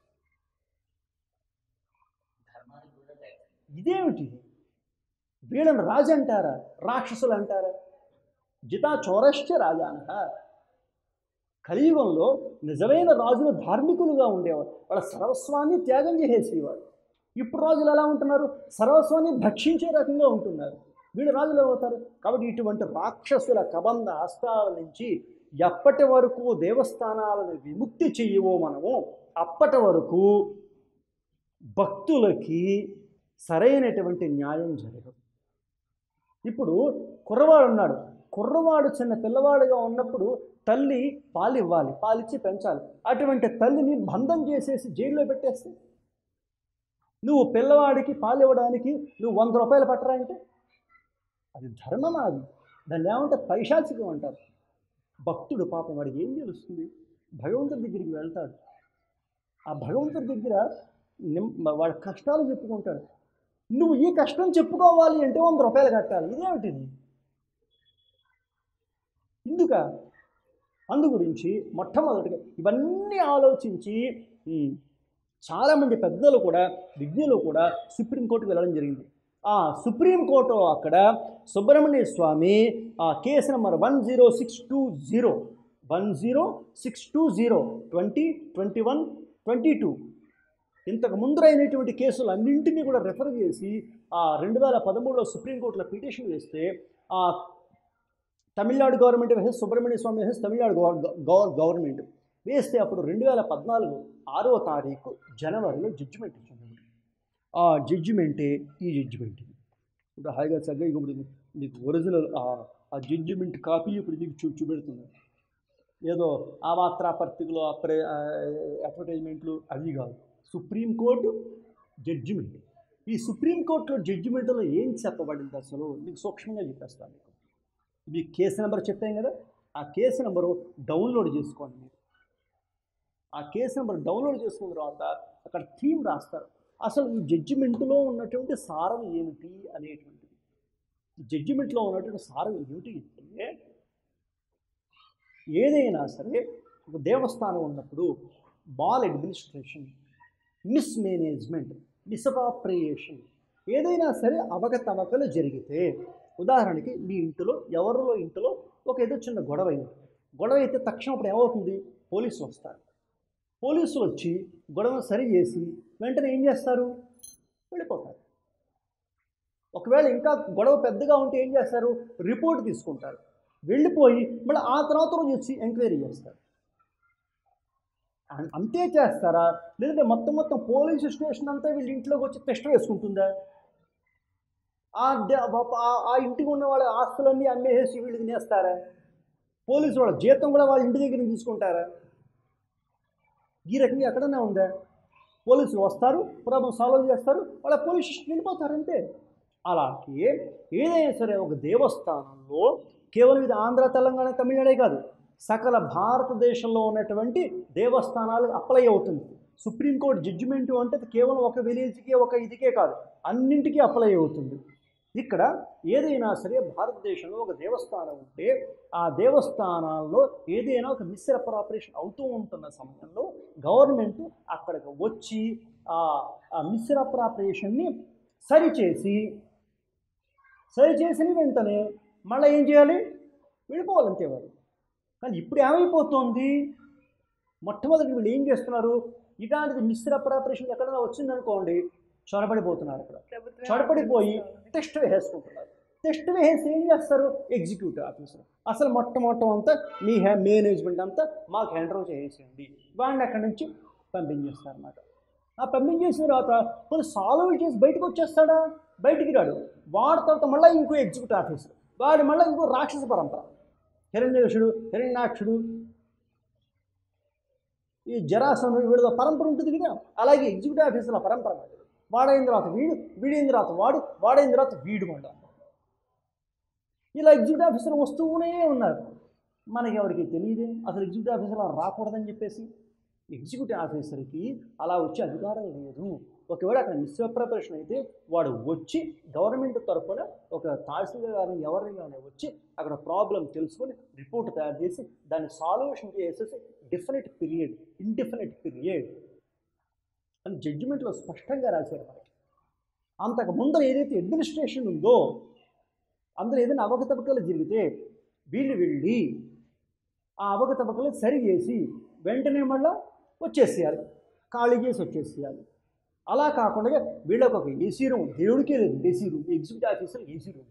ధర్మానికి కూడా ట్యాక్స్ ఇదేమిటి వీళ్ళని రాజు అంటారా రాక్షసులు అంటారా జితా చోరశ్చ రాజాన కలియుగంలో నిజమైన రాజులు ధార్మికులుగా ఉండేవారు వాళ్ళ సర్వస్వాన్ని త్యాగం చేసేసేవారు ఇప్పుడు రాజులు ఎలా ఉంటున్నారు సర్వస్వాన్ని భక్షించే రకంగా ఉంటున్నారు వీళ్ళు రాజులు అవుతారు కాబట్టి ఇటువంటి రాక్షసుల కబంధ హస్తాల నుంచి ఎప్పటి వరకు దేవస్థానాలను విముక్తి చెయ్యవో మనము అప్పటి వరకు భక్తులకి సరైనటువంటి న్యాయం జరగదు ఇప్పుడు కుర్రవాడు ఉన్నాడు కుర్రవాడు చిన్న పిల్లవాడుగా ఉన్నప్పుడు తల్లి పాలు ఇవ్వాలి పాలిచ్చి పెంచాలి అటువంటి తల్లిని బంధం చేసేసి జైల్లో పెట్టేస్తే నువ్వు పిల్లవాడికి పాలు ఇవ్వడానికి నువ్వు వంద రూపాయలు పట్టరా అంటే అది ధర్మమా అది దాన్ని ఏమంటే పైశాచికం అంటారు భక్తుడు పాపం వాడికి ఏం తెలుస్తుంది భగవంతుడి దగ్గరికి వెళ్తాడు ఆ భగవంతుడి దగ్గర నిమ్ వాడి కష్టాలు చెప్పుకుంటాడు నువ్వు ఈ కష్టం చెప్పుకోవాలి అంటే వంద రూపాయలు కట్టాలి ఇదేమిటిది ఇందుక అందు గురించి మొట్టమొదటిగా ఇవన్నీ ఆలోచించి ఉమ్, చాలామంది పెద్దలు కూడా విజ్ఞులు కూడా సుప్రీంకోర్టుకు వెళ్ళడం జరిగింది ఆ సుప్రీంకోర్టు అక్కడ సుబ్రహ్మణ్య స్వామి ఆ case number one zero six two zero one zero six two zero twenty twenty one twenty two ఇంతకు ముందరైనటువంటి కేసులు అన్నింటినీ కూడా రెఫర్ చేసి ఆ రెండు వేల పదమూడులో సుప్రీంకోర్టులో పిటిషన్ వేస్తే ఆ తమిళనాడు గవర్నమెంట్ వేసేసి సుబ్రహ్మణ్య స్వామి వేసేసి తమిళనాడు గవర్ గవర్ గవర్నమెంట్ వేస్తే అప్పుడు రెండు వేల పద్నాలుగు ఆరో తారీఖు జనవరిలో జడ్జిమెంట్ ఇచ్చింది ఆ జడ్జిమెంటే ఈ జడ్జిమెంట్ ఇప్పుడు హాయిగా చక్కగా ఇప్పుడు మీకు ఒరిజినల్ ఆ జడ్జిమెంట్ కాపీ ఇప్పుడు మీకు చూ చూపెడుతుంది ఏదో ఆ మాత్ర పత్రికలో అప్రే అడ్వర్టైజ్మెంట్లు అవి కాదు సుప్రీంకోర్టు జడ్జిమెంట్ ఈ సుప్రీంకోర్టులో జడ్జిమెంట్లో ఏం చెప్పబడింది అసలు మీకు సూక్ష్మంగా చెప్పేస్తాను మీకు మీకు కేసు నెంబర్ చెప్పాం కదా ఆ కేసు నెంబరు డౌన్లోడ్ చేసుకోండి మీరు ఆ కేసు నెంబర్ డౌన్లోడ్ చేసుకున్న తర్వాత అక్కడ థీమ్ రాస్తారు అసలు ఈ జడ్జిమెంట్లో ఉన్నటువంటి సారం ఏమిటి అనేటువంటిది ఈ జడ్జిమెంట్లో ఉన్నటువంటి సారం ఏమిటి అంటే ఏదైనా సరే ఒక దేవస్థానం ఉన్నప్పుడు బాల్ అడ్మినిస్ట్రేషన్ మిస్మేనేజ్మెంట్ మిస్అప్రాప్రియేషన్ ఏదైనా సరే అవకతవకలు జరిగితే ఉదాహరణకి మీ ఇంటిలో ఎవరిలో ఇంటిలో ఒక ఏదో చిన్న గొడవ అయింది గొడవ అయితే తక్షణం అప్పుడు ఏమవుతుంది పోలీసులు వస్తారు పోలీసులు వచ్చి గొడవను సరి చేసి వెంటనే ఏం చేస్తారు వెళ్ళిపోతారు ఒకవేళ ఇంకా గొడవ పెద్దగా ఉంటే ఏం చేస్తారు రిపోర్ట్ తీసుకుంటారు వెళ్ళిపోయి మళ్ళీ ఆ తర్వాత రోజు వచ్చి ఎంక్వైరీ చేస్తారు అం- అంతే చేస్తారా లేదంటే మొత్తం మొత్తం పోలీసు స్టేషన్ అంతా వీళ్ళ ఇంట్లోకి వచ్చి టెస్ట్ వేసుకుంటుందా ఆ ద- ఆ- ఆ ఇంటికి ఉన్న వాళ్ళ ఆస్తులన్నీ అమ్మేసి వీళ్ళు తినేస్తారా పోలీసు వాళ్ళ జీతం కూడా వాళ్ళ ఇంటి దగ్గర నుంచి తీసుకుంటారా ఈ రకంగా ఎక్కడన్నా ఉందా పోలీసులు వస్తారు ప్రాబ్లం సాల్వ్ చేస్తారు వాళ్ళ పోలీస్ స్టేషన్కి వెళ్ళిపోతారు అంతే అలాగే ఏదైనా సరే ఒక దేవస్థానంలో కేవలం ఇది ఆంధ్ర తెలంగాణ తమిళనాడే కాదు సకల భారతదేశంలో ఉన్నటువంటి దేవస్థానాలు అప్లై అవుతుంది సుప్రీంకోర్టు జడ్జిమెంట్ అంటే అది కేవలం ఒక విలేజ్కి ఒక ఇదికే కాదు అన్నింటికీ అప్లై అవుతుంది ఇక్కడ ఏదైనా సరే భారతదేశంలో ఒక దేవస్థానం ఉంటే ఆ దేవస్థానాల్లో ఏదైనా ఒక మిస్అప్రాపరేషన్ అవుతూ ఉంటున్న సమయంలో గవర్నమెంట్ అక్కడికి వచ్చి ఆ ఆ మిస్అప్రాపరేషన్ని సరిచేసి సరిచేసిన వెంటనే మళ్ళీ ఏం చేయాలి వెళ్ళిపోవాలంతే వారు కానీ ఇప్పుడు ఏమైపోతుంది మొట్టమొదటి వీళ్ళు ఏం చేస్తున్నారు ఇలాంటిది మిస్అప్రాపరేషన్ ఎక్కడైనా వచ్చిందనుకోండి చొరబడిపోతున్నారు అక్కడ ప్రభుత్వం చొరబడిపోయి టెస్ట్ వేసుకుంటున్నారు టెస్ట్ వేసి ఏం చేస్తారు ఎగ్జిక్యూటివ్ ఆఫీసర్ అసలు మొట్టమొదటి అంతా మీ హ్యా మేనేజ్మెంట్ అంతా మాకు హ్యాండ్ ఓవర్ చేసేయండి వాడిని అక్కడి నుంచి పంపించేస్తారు అన్నమాట ఆ పంపించేసిన తర్వాత కొన్ని సాల్వ్ చేసి బయటకు వచ్చేస్తాడా బయటికి రాడు వాడి తర్వాత మళ్ళీ ఇంకో ఎగ్జిక్యూటివ్ ఆఫీసర్ వాడు మళ్ళీ ఇంకో రాక్షస పరంపర హిరణ్యకుషుడు హిరణ్యాక్షుడు ఈ జరాసనుడు వీడితో పరంపర ఉంటుంది కదా అలాగే ఎగ్జిక్యూటివ్ ఆఫీసర్ల పరంపర అది. వాడైన తర్వాత వీడు వీడైన తర్వాత వాడు వాడైన తర్వాత వీడు మళ్ళా ఇలా ఎగ్జిక్యూటివ్ ఆఫీసర్ వస్తూనే ఉన్నారు మనకి ఎవరికి తెలియదే అసలు ఎగ్జిక్యూటివ్ ఆఫీసర్ అలా రాకూడదని చెప్పేసి ఎగ్జిక్యూటివ్ ఆఫీసర్కి అలా వచ్చే అధికారం లేదు ఒకవేళ అక్కడ మిస్అప్రపరేషన్ అయితే వాడు వచ్చి గవర్నమెంట్ తరఫున ఒక తహసీల్దార్ గారిని ఎవరిని కానీ వచ్చి అక్కడ ప్రాబ్లం తెలుసుకొని రిపోర్ట్ తయారు చేసి దాన్ని సాల్వేషన్ చేసేసి డిఫినెట్ పీరియడ్ ఇండిఫినెట్ పీరియడ్ అని జడ్జిమెంట్లో స్పష్టంగా రాశారు మనకి అంతకు ముందర ఏదైతే అడ్మినిస్ట్రేషన్ ఉందో అందులో ఏదైనా అవకతవకలు జరిగితే వీళ్ళు వెళ్ళి ఆ అవకతవకలు సరి చేసి వెంటనే మళ్ళా వచ్చేసేయాలి ఖాళీ చేసి వచ్చేసేయాలి అలా కాకుండా వీళ్ళకి ఒక ఏసీ రూమ్ దేవుడికే లేదు AC room executive officer AC room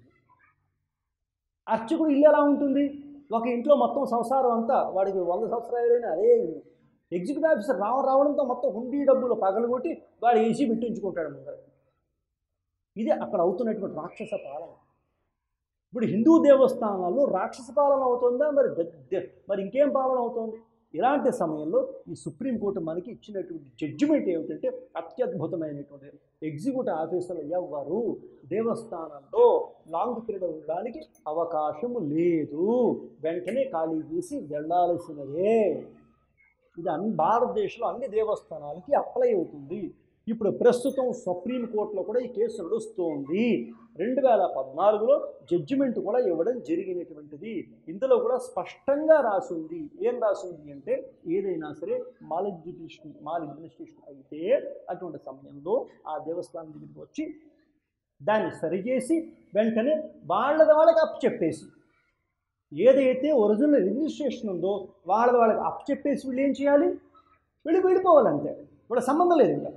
అర్చకుడు ఇల్లు ఎలా ఉంటుంది ఒక ఇంట్లో మొత్తం సంసారం అంతా వాడికి వంద సంవత్సరాలైనా అదే ఇల్లు ఎగ్జిక్యూటివ్ ఆఫీసర్ రావ రావడంతో మొత్తం హుండీ డబ్బులు పగలగొట్టి వాడు ఏసీ పెట్టించుకుంటాడు ముందర ఇది అక్కడ అవుతున్నటువంటి రాక్షస పాలన ఇప్పుడు హిందూ దేవస్థానాల్లో రాక్షస పాలన అవుతుందా మరి ద- ద- మరి ఇంకేం పాలన అవుతుంది ఇలాంటి సమయంలో ఈ సుప్రీంకోర్టు మనకి ఇచ్చినటువంటి జడ్జిమెంట్ ఏమిటంటే అత్యద్భుతమైనటువంటి ఎగ్జిక్యూటివ్ ఆఫీసర్లు ఎవరు దేవస్థానంలో లాంగ్ పీరియడ్ ఉండడానికి అవకాశము లేదు వెంటనే ఖాళీ చేసి వెళ్ళాల్సినదే ఇది అన్ని భారతదేశంలో అన్ని దేవస్థానాలకి అప్లై అవుతుంది ఇప్పుడు ప్రస్తుతం సుప్రీంకోర్టులో కూడా ఈ కేసు నడుస్తోంది రెండు వేల పద్నాలుగులో జడ్జిమెంట్ కూడా ఇవ్వడం జరిగినటువంటిది ఇందులో కూడా స్పష్టంగా రాసింది ఏం రాసింది అంటే ఏదైనా సరే మాల్ ఎడ్యుకేషన్ మాల్ అడ్మినిస్ట్రేషన్ అయితే అటువంటి సమయంలో ఆ దేవస్థానం దగ్గరికి వచ్చి దాన్ని సరిచేసి వెంటనే వాళ్ళది వాళ్ళకి అప్ చెప్పేసి ఏదైతే ఒరిజినల్ అడ్మినిస్ట్రేషన్ ఉందో వాళ్ళది వాళ్ళకి అప్ చెప్పేసి వీళ్ళు ఏం చేయాలి వీళ్ళు వెళ్ళిపోవాలంతే వీళ్ళ సంబంధం లేదు ఇంకా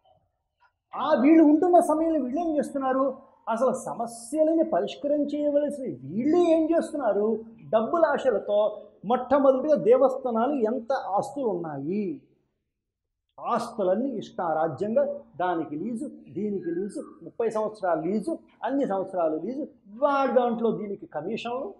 ఆ వీళ్ళు ఉంటున్న సమయంలో వీళ్ళు ఏం చేస్తున్నారు అసలు సమస్యలని పరిష్కరించేయవలసిన వీళ్ళే ఏం చేస్తున్నారు డబ్బుల ఆశలతో మొట్టమొదటిగా దేవస్థానాలు ఎంత ఆస్తులు ఉన్నాయి ఆస్తులన్నీ ఇష్టారాజ్యంగా దానికి లీజు దీనికి లీజు ముప్పై సంవత్సరాల లీజు అన్ని సంవత్సరాలు లీజు వాడి దాంట్లో దీనికి కమిషన్లు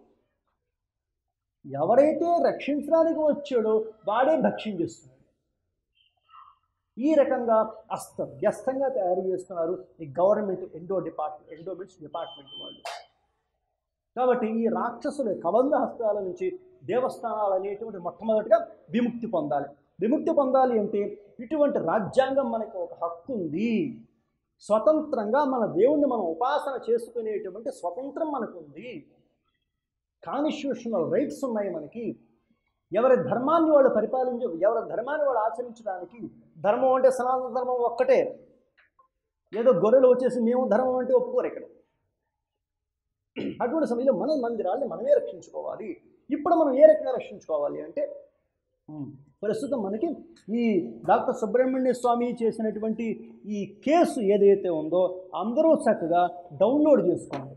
ఎవరైతే రక్షించడానికి వచ్చాడో వాడే భక్షించేస్తున్నాడు ఈ రకంగా అస్త వ్యస్తంగా తయారు చేస్తున్నారు ఈ government endo department endowments department వాళ్ళు కాబట్టి ఈ రాక్షసుల కబంధ హస్తాల నుంచి దేవస్థానాలు అనేటువంటి మొట్టమొదటిగా విముక్తి పొందాలి విముక్తి పొందాలి అంటే ఇటువంటి రాజ్యాంగం మనకు ఒక హక్కు ఉంది స్వతంత్రంగా మన దేవుణ్ణి మనం ఉపాసన చేసుకునేటువంటి స్వతంత్రం మనకు ఉంది కాన్స్టిట్యూషనల్ రైట్స్ ఉన్నాయి మనకి ఎవరి ధర్మాన్ని వాళ్ళు పరిపాలించ ఎవరి ధర్మాన్ని వాళ్ళు ఆచరించడానికి ధర్మం అంటే సనాతన ధర్మం ఒక్కటే ఏదో గొర్రెలు వచ్చేసి మేము ధర్మం అంటే ఒప్పుకోరు ఇక్కడ అటువంటి సమయంలో మన మందిరాల్ని మనమే రక్షించుకోవాలి ఇప్పుడు మనం ఏ రకంగా రక్షించుకోవాలి అంటే ఉమ్, ప్రస్తుతం మనకి ఈ డాక్టర్ సుబ్రహ్మణ్య స్వామి చేసినటువంటి ఈ కేసు ఏదైతే ఉందో అందరూ చక్కగా డౌన్లోడ్ చేసుకోండి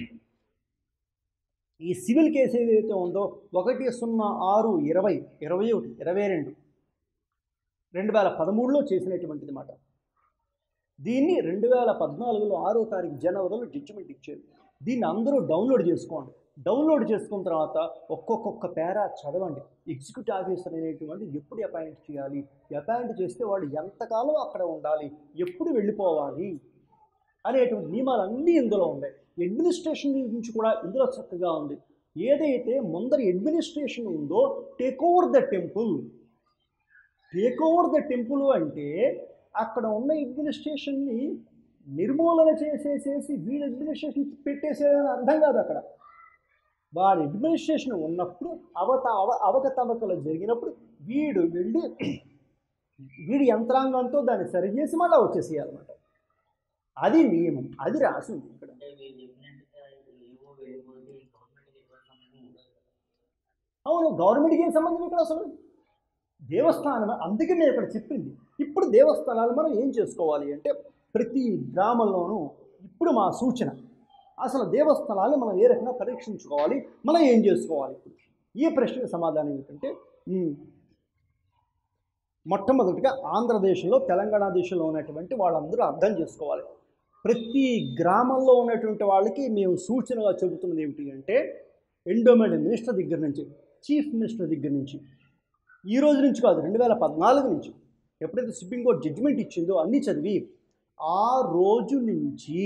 ఈ సివిల్ కేసు ఏదైతే ఉందో ఒకటి సున్నా ఆరు ఇరవై ఇరవై ఒకటి ఇరవై రెండు రెండు వేల పదమూడులో చేసినటువంటిది మాట దీన్ని రెండు వేల పద్నాలుగులో ఆరో తారీఖు జనవరిలో జడ్జిమెంట్ ఇచ్చారు దీన్ని అందరూ డౌన్లోడ్ చేసుకోండి డౌన్లోడ్ చేసుకున్న తర్వాత ఒక్కొక్కొక్క పేరా చదవండి ఎగ్జిక్యూటివ్ ఆఫీసర్ అనేటువంటి ఎప్పుడు అపాయింట్ చేయాలి అపాయింట్ చేస్తే వాళ్ళు ఎంతకాలం అక్కడ ఉండాలి ఎప్పుడు వెళ్ళిపోవాలి అనేటువంటి నియమాలన్నీ ఇందులో ఉన్నాయి అడ్మినిస్ట్రేషన్ గురించి కూడా ఇందులో చక్కగా ఉంది ఏదైతే ముందర అడ్మినిస్ట్రేషన్ ఉందో take over the temple take over the temple అంటే అక్కడ ఉన్న అడ్మినిస్ట్రేషన్ని నిర్మూలన చేసేసేసి వీళ్ళ అడ్మినిస్ట్రేషన్ పెట్టేసేదని అర్థం కాదు అక్కడ వారి అడ్మినిస్ట్రేషన్ ఉన్నప్పుడు అవత అవ అవకతవకలు జరిగినప్పుడు వీడు వెళ్ళి వీడి యంత్రాంగంతో దాన్ని సరిచేసి మళ్ళీ వచ్చేసేయాలన్నమాట అది నియమం అది రాసి ఉంది ఇక్కడ అంటే మీరు చెప్పినట్టుగా ఇప్పుడు ఈవో వెళ్ళిపోతే గవర్నమెంట్కి ఎటువంటి సంబంధం ఉండదు కదా. అవును గవర్నమెంట్కి ఏం సంబంధం ఇక్కడ అసలు దేవస్థానం అందుకే నేను ఇక్కడ చెప్పింది ఇప్పుడు దేవస్థానాలు మనం ఏం చేసుకోవాలి అంటే ప్రతి గ్రామంలోనూ ఇప్పుడు మా సూచన అసలు దేవస్థానాలు మనం ఏ రకంగా పరీక్షించుకోవాలి మనం ఏం చేసుకోవాలి ఇప్పుడు ఈ ప్రశ్నకు సమాధానం ఏంటంటే ఉమ్, మొట్టమొదటిగా ఆంధ్రదేశంలో తెలంగాణ దేశంలో ఉన్నటువంటి వాళ్ళందరూ అర్థం చేసుకోవాలి ప్రతి గ్రామంలో ఉన్నటువంటి వాళ్ళకి మేము సూచనగా చెబుతున్నది ఏమిటి అంటే ఎండోమెంట్ మినిస్టర్ దగ్గర నుంచి చీఫ్ మినిస్టర్ దగ్గర నుంచి ఈ రోజు నుంచి కాదు రెండు వేల పద్నాలుగు నుంచి ఎప్పుడైతే సుప్రీంకోర్టు జడ్జిమెంట్ ఇచ్చిందో అన్నీ చదివి ఆ రోజు నుంచి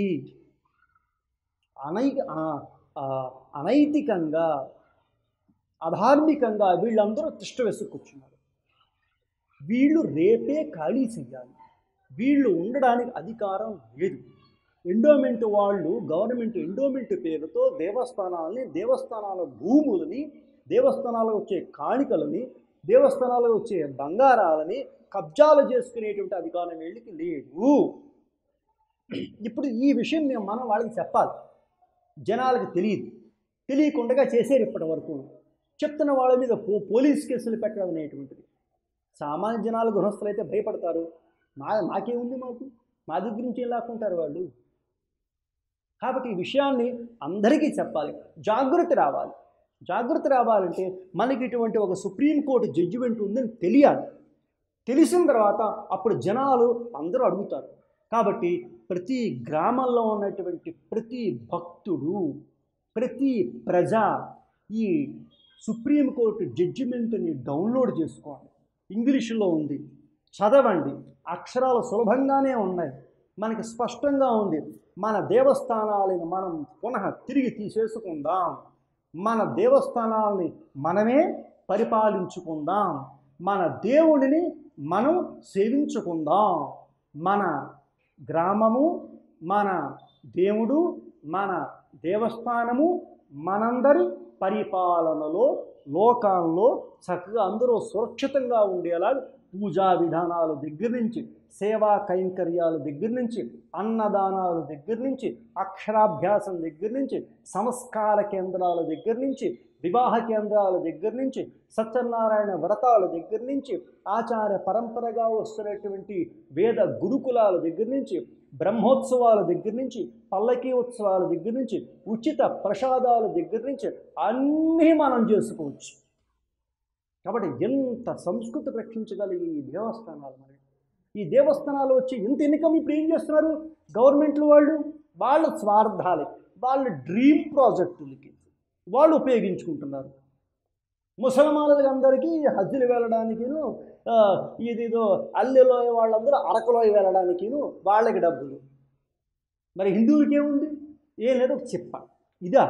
అనై ఆ- ఆ అనైతికంగా అధార్మికంగా వీళ్ళందరూ తిష్ట వేసి కూర్చున్నారు వీళ్ళు రేపే ఖాళీ చెయ్యాలి వీళ్ళు ఉండడానికి అధికారం లేదు ఎండోమెంట్ వాళ్ళు గవర్నమెంట్ ఎండోమెంట్ పేరుతో దేవస్థానాలని దేవస్థానాల భూములని దేవస్థానాలకు వచ్చే కాணிకలని దేవస్థానాలకు వచ్చే బంగారాలని కబ్జాలు చేసుకునేటువంటి అధికారం వీళ్ళకి లేదు ఇప్పుడు ఈ విషయం మేము మనం వాళ్ళకి చెప్పాలి జనాలకు తెలియదు తెలియకుండా చేసేరు ఇప్పటి వరకు చెప్తున్న వాళ్ళ మీద పో పోలీస్ కేసులు పెట్టడం అనేటువంటిది సామాన్య జనాలు గృహస్థులు అయితే భయపడతారు మా మాకేముంది మాకు మా దగ్గర నుంచి ఏం లాక్కుంటారు వాళ్ళు కాబట్టి ఈ విషయాన్ని అందరికీ చెప్పాలి జాగృతి రావాలి జాగృతి రావాలంటే మనకి ఇటువంటి ఒక సుప్రీంకోర్టు జడ్జిమెంట్ ఉందని తెలియాలి తెలిసిన తర్వాత అప్పుడు జనాలు అందరూ అడుగుతారు కాబట్టి ప్రతి గ్రామంలో ఉన్నటువంటి ప్రతి భక్తుడు ప్రతి ప్రజ ఈ సుప్రీంకోర్టు జడ్జిమెంట్ని డౌన్లోడ్ చేసుకోండి ఇంగ్లీషులో ఉంది చదవండి అక్షరాలు సులభంగానే ఉన్నాయి మనకి స్పష్టంగా ఉంది మన దేవస్థానాలను మనం పునః తిరిగి తీసేసుకుందాం మన దేవస్థానాలని మనమే పరిపాలించుకుందాం మన దేవుడిని మనం సేవించుకుందాం మన గ్రామము మన దేవుడు మన దేవస్థానము మనందరి పరిపాలనలో లోకాల్లో చక్కగా అందరూ సురక్షితంగా ఉండేలా పూజా విధానాల దగ్గర నుంచి సేవా కైంకర్యాల దగ్గర నుంచి అన్నదానాల దగ్గర నుంచి అక్షరాభ్యాసం దగ్గర నుంచి సంస్కార కేంద్రాల దగ్గర నుంచి వివాహ కేంద్రాల దగ్గర నుంచి సత్యనారాయణ వ్రతాల దగ్గర నుంచి ఆచార పరంపరగా వస్తున్నటువంటి వేద గురుకులాల దగ్గర నుంచి బ్రహ్మోత్సవాల దగ్గర నుంచి పల్లకీ ఉత్సవాల దగ్గర నుంచి ఉచిత ప్రసాదాల దగ్గర నుంచి అన్నీ మనం చేసుకోవచ్చు కాబట్టి ఎంత సంస్కృతి రక్షించగలిగే ఈ దేవస్థానాలు మరి ఈ దేవస్థానాలు వచ్చి ఇంత ఇన్కమ్ ఇప్పుడు ఏం చేస్తున్నారు గవర్నమెంట్లు వాళ్ళు వాళ్ళ స్వార్థాలే వాళ్ళ డ్రీమ్ ప్రాజెక్టులకి వాళ్ళు ఉపయోగించుకుంటున్నారు ముసల్మానులకి అందరికీ హజ్జులు వెళ్ళడానికిను ఆ, ఇదిదో అల్లెలోయ వాళ్ళందరూ అరకులోయ వెళ్ళడానికిను వాళ్ళకి డబ్బులు మరి హిందువులకి ఏముంది ఏం లేదు ఒక చిప్ప ఇదా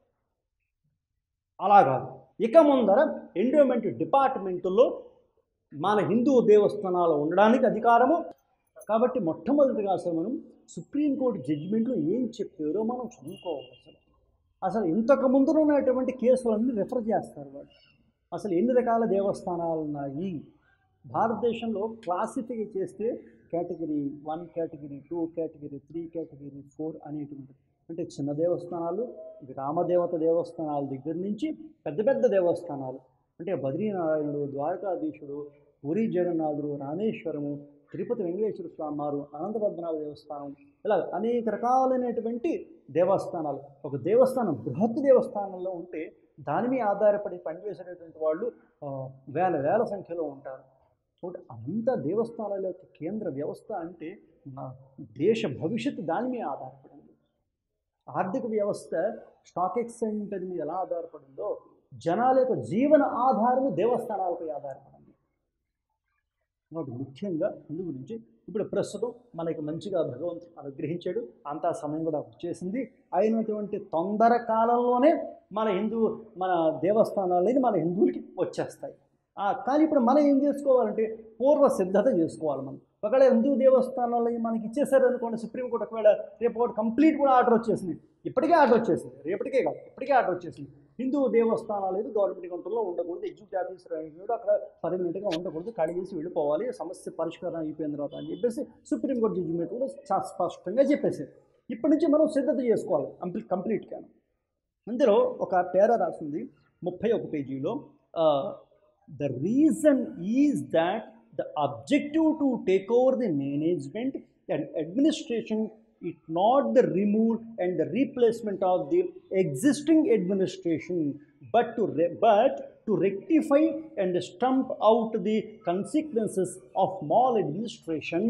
అలా కాదు ఇక ముందర ఎండోమెంట్ డిపార్ట్మెంట్లో మన హిందూ దేవస్థానాలు ఉండడానికి అధికారము కాబట్టి మొట్టమొదటిగా అసలు మనం సుప్రీంకోర్టు జడ్జిమెంట్లో ఏం చెప్పారో మనం చదువుకోవాలి అసలు అసలు ఇంతకు ముందు ఉన్నటువంటి కేసులన్నీ రిఫర్ చేస్తారు వాళ్ళు అసలు ఎన్ని రకాల దేవస్థానాలు ఉన్నాయి భారతదేశంలో క్లాసిఫై చేస్తే category one category two category three category four అనేటువంటి అంటే చిన్న దేవస్థానాలు గ్రామదేవత దేవస్థానాల దగ్గర నుంచి పెద్ద పెద్ద దేవస్థానాలు అంటే బద్రీనారాయణుడు ద్వారకాధీశుడు పూరి జగన్నాథుడు రామేశ్వరము తిరుపతి వెంకటేశ్వర స్వామి వారు అనంత పద్మనాభ దేవస్థానం ఇలా అనేక రకాలైనటువంటి దేవస్థానాలు ఒక దేవస్థానం బృహత్ దేవస్థానంలో ఉంటే దాని మీద ఆధారపడి పనిచేసేటటువంటి వాళ్ళు ఆ, వేల వేల సంఖ్యలో ఉంటారు కాబట్టి అంత దేవస్థానాల యొక్క కేంద్ర వ్యవస్థ అంటే మన దేశ భవిష్యత్తు దాని మీద ఆధారపడింది ఆర్థిక వ్యవస్థ స్టాక్ ఎక్స్చేంజ్ మీద ఎలా ఆధారపడిందో జనాల యొక్క జీవన ఆధారము దేవస్థానాలపై ఆధారపడింది కాబట్టి ముఖ్యంగా అందు గురించి ఇప్పుడు ప్రస్తుతం మనకి మంచిగా భగవంతుడు అనుగ్రహించాడు అంతా సమయం కూడా వచ్చేసింది అయినటువంటి తొందర కాలంలోనే మన హిందూ మన దేవస్థానాలని మన హిందువులకి వచ్చేస్తాయి ఆ, కానీ ఇప్పుడు మనం ఏం చేసుకోవాలంటే పూర్వ సిద్ధత చేసుకోవాలి మనం ఒకవేళ హిందూ దేవస్థానాలని మనకి ఇచ్చేసారు అనుకోండి సుప్రీంకోర్టు ఒకవేళ రేపు ఒకటి కంప్లీట్ కూడా ఆర్డర్ వచ్చేసింది ఇప్పటికే ఆర్డర్ వచ్చేసింది రేపటికే కాదు ఇప్పటికే ఆర్డర్ వచ్చేసింది హిందూ దేవస్థానాలు అనేది గవర్నమెంట్ కంట్రోల్లో ఉండకూడదు ఎగ్జిక్యూటివ్ ఆఫీసర్ అనేది అక్కడ పర్మనెంట్గా ఉండకూడదు కడిగేసి వెళ్ళిపోవాలి సమస్య పరిష్కారం అయిపోయిన తర్వాత అని చెప్పేసి సుప్రీంకోర్టు జడ్జిమెంట్ కూడా చాలా స్పష్టంగా చెప్పేసారు ఇప్పటి నుంచి మనం సిద్ధత చేసుకోవాలి కంప్లీట్ కంప్లీట్గా ఇందులో ఒక పేర రాసింది ముప్పై ఒక పేజీలో the reason is that the objective to take over the management and administration it not the remove and the replacement of the existing administration but to but to rectify and stump out the consequences of maladministration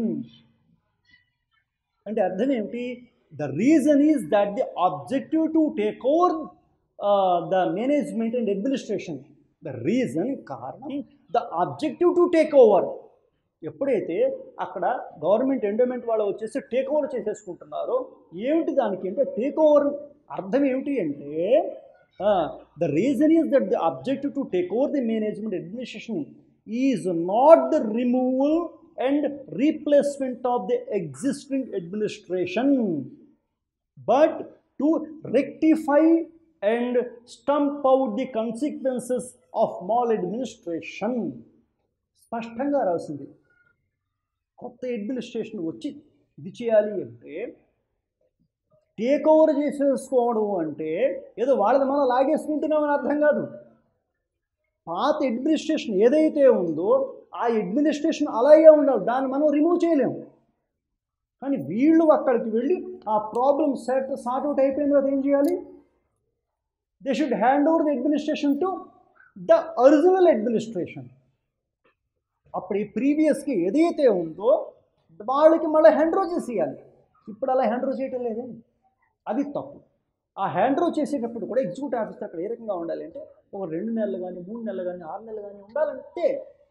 అంటే అర్థం ఏమిటి the reason is that the objective to take over the management and administration the reason కారణం the objective to take over ఎప్పుడైతే అక్కడ government endowment వాళ్ళు వచ్చేసి take over చేసేసుకుంటున్నారో ఏమిటి దానికి అంటే టేక్ ఓవర్ అర్థం ఏమిటి అంటే the reason is that the objective to take over the management administration is not the removal and replacement of the existing administration but to rectify and stump out the consequences of maladministration స్పష్టంగా రాసింది కొత్త administration వచ్చి ఇది చేయాలి అంటే take over చేసేసుకోవడం అంటే ఏదో వాళ్ళది మనం లాగేసుకుంటున్నామని అర్థం కాదు పాత అడ్మినిస్ట్రేషన్ ఏదైతే ఉందో ఆ అడ్మినిస్ట్రేషన్ అలాగే ఉండాలి దాన్ని మనం రిమూవ్ చేయలేము కానీ వీళ్ళు అక్కడికి వెళ్ళి ఆ ప్రాబ్లమ్ సెట్ సార్ట్ అవుట్ అయిపోయిన తర్వాత ఏం చేయాలి they should hand over the administration to the original administration అప్పుడు ఈ ప్రీవియస్కి ఏదైతే ఉందో వాళ్ళకి మళ్ళీ హ్యాండ్ ఓవర్ చేసేయాలి ఇప్పుడు అలా హ్యాండ్ ఓవర్ చేయటం లేదే అది తప్పు ఆ హ్యాండ్ ఓవర్ చేసేటప్పుడు కూడా ఎగ్జిక్యూటివ్ ఆఫీసర్ అక్కడ ఏ రకంగా ఉండాలి అంటే ఒక రెండు నెలలు కానీ మూడు నెలలు కానీ ఆరు నెలలు కానీ ఉండాలంటే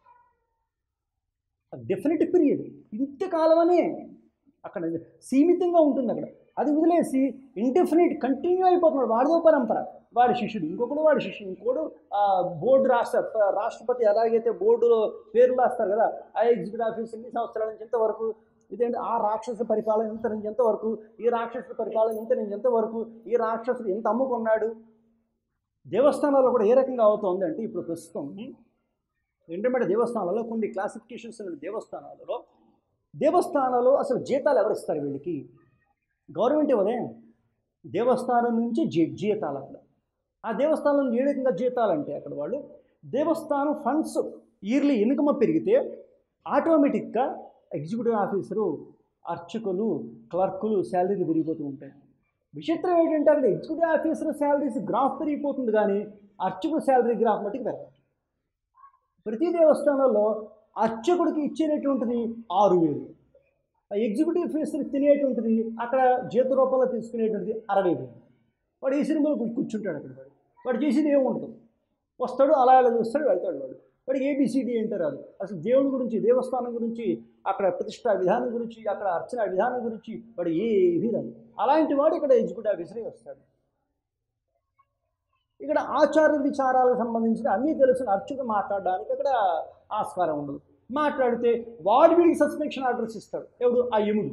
డెఫినెట్ పీరియడ్ ఇంతకాలమనే అక్కడ సీమితంగా ఉంటుంది అక్కడ అది వదిలేసి ఇండెఫినెట్ కంటిన్యూ అయిపోతున్నాడు వాడిదో పరంపర వాడి శిష్యుడు ఇంకొకడు వాడి శిష్యుడు ఇంకోడు ఆ, బోర్డు రాస్తారు ప- రాష్ట్రపతి ఎలాగైతే బోర్డులో పేర్లు రాస్తారు కదా ఆ ఎగ్జిక్యూటివ్ ఆఫీస్ ఎన్ని సంవత్సరాల నుంచి ఎంతవరకు ఇదేంటి ఆ రాక్షస పరిపాలన ఇంత నుంచి ఎంతవరకు ఈ రాక్షస పరిపాలన ఇంత నుంచి ఎంతవరకు ఈ రాక్షసుడు ఎంత అమ్ముకున్నాడు దేవస్థానాల్లో కూడా ఏ రకంగా అవుతుంది అంటే ఇప్పుడు ప్రస్తుతం ఎండమేడ దేవస్థానాలలో కొన్ని క్లాసిఫికేషన్స్ ఉన్న దేవస్థానాలలో దేవస్థానాలు అసలు జీతాలు ఎవరు ఇస్తారు వీళ్ళకి గవర్నమెంట్ ఇవ్వదే దేవస్థానం నుంచి జీ జీతాలు అక్కడ ఆ దేవస్థానం ఏ రకంగా జీతాలు అంటే అక్కడ వాళ్ళు దేవస్థానం ఫండ్స్ ఇయర్లీ ఇన్కమ్ పెరిగితే ఆటోమేటిక్గా ఎగ్జిక్యూటివ్ ఆఫీసరు అర్చకులు క్లర్కులు శాలరీలు పెరిగిపోతూ ఉంటాయి విచిత్రం ఏంటంటే అక్కడ ఎగ్జిక్యూటివ్ ఆఫీసర్ శాలరీస్ గ్రాఫ్ పెరిగిపోతుంది కానీ అర్చకుల శాలరీ గ్రాఫ్ మట్టుకు పెరగదు ప్రతి దేవస్థానంలో అర్చకుడికి ఇచ్చేటటువంటిది ఆరు వేలు ఆ ఎగ్జిక్యూటివ్ ఆఫీసర్ తినేటువంటిది అక్కడ జీత రూపంలో తీసుకునేటువంటిది అరవై వేలు వాడు ఈ సినిమాలో కూర్చుంటాడు అక్కడ వాడు వాడు చేసేది ఏముండదు వస్తాడు అలా అలా చూస్తాడు వెళ్తాడు వాడు వాడికి ఏబిసిడి అంటే రాదు అసలు దేవుడి గురించి దేవస్థానం గురించి అక్కడ ప్రతిష్ట విధానం గురించి అక్కడ అర్చన విధానం గురించి వాడు ఏమీ రాదు అలాంటి వాడు ఇక్కడ ఎగ్జిక్యూటివ్ ఆఫీసరే వస్తాడు ఇక్కడ ఆచార విచారాలకు సంబంధించిన అన్నీ తెలిసిన అర్చక మాట్లాడడానికి అక్కడ ఆస్కారం ఉండదు మాట్లాడితే వాడు వీడికి సస్పెన్షన్ ఆర్డర్స్ ఇస్తాడు ఎవడు ఆ యముడు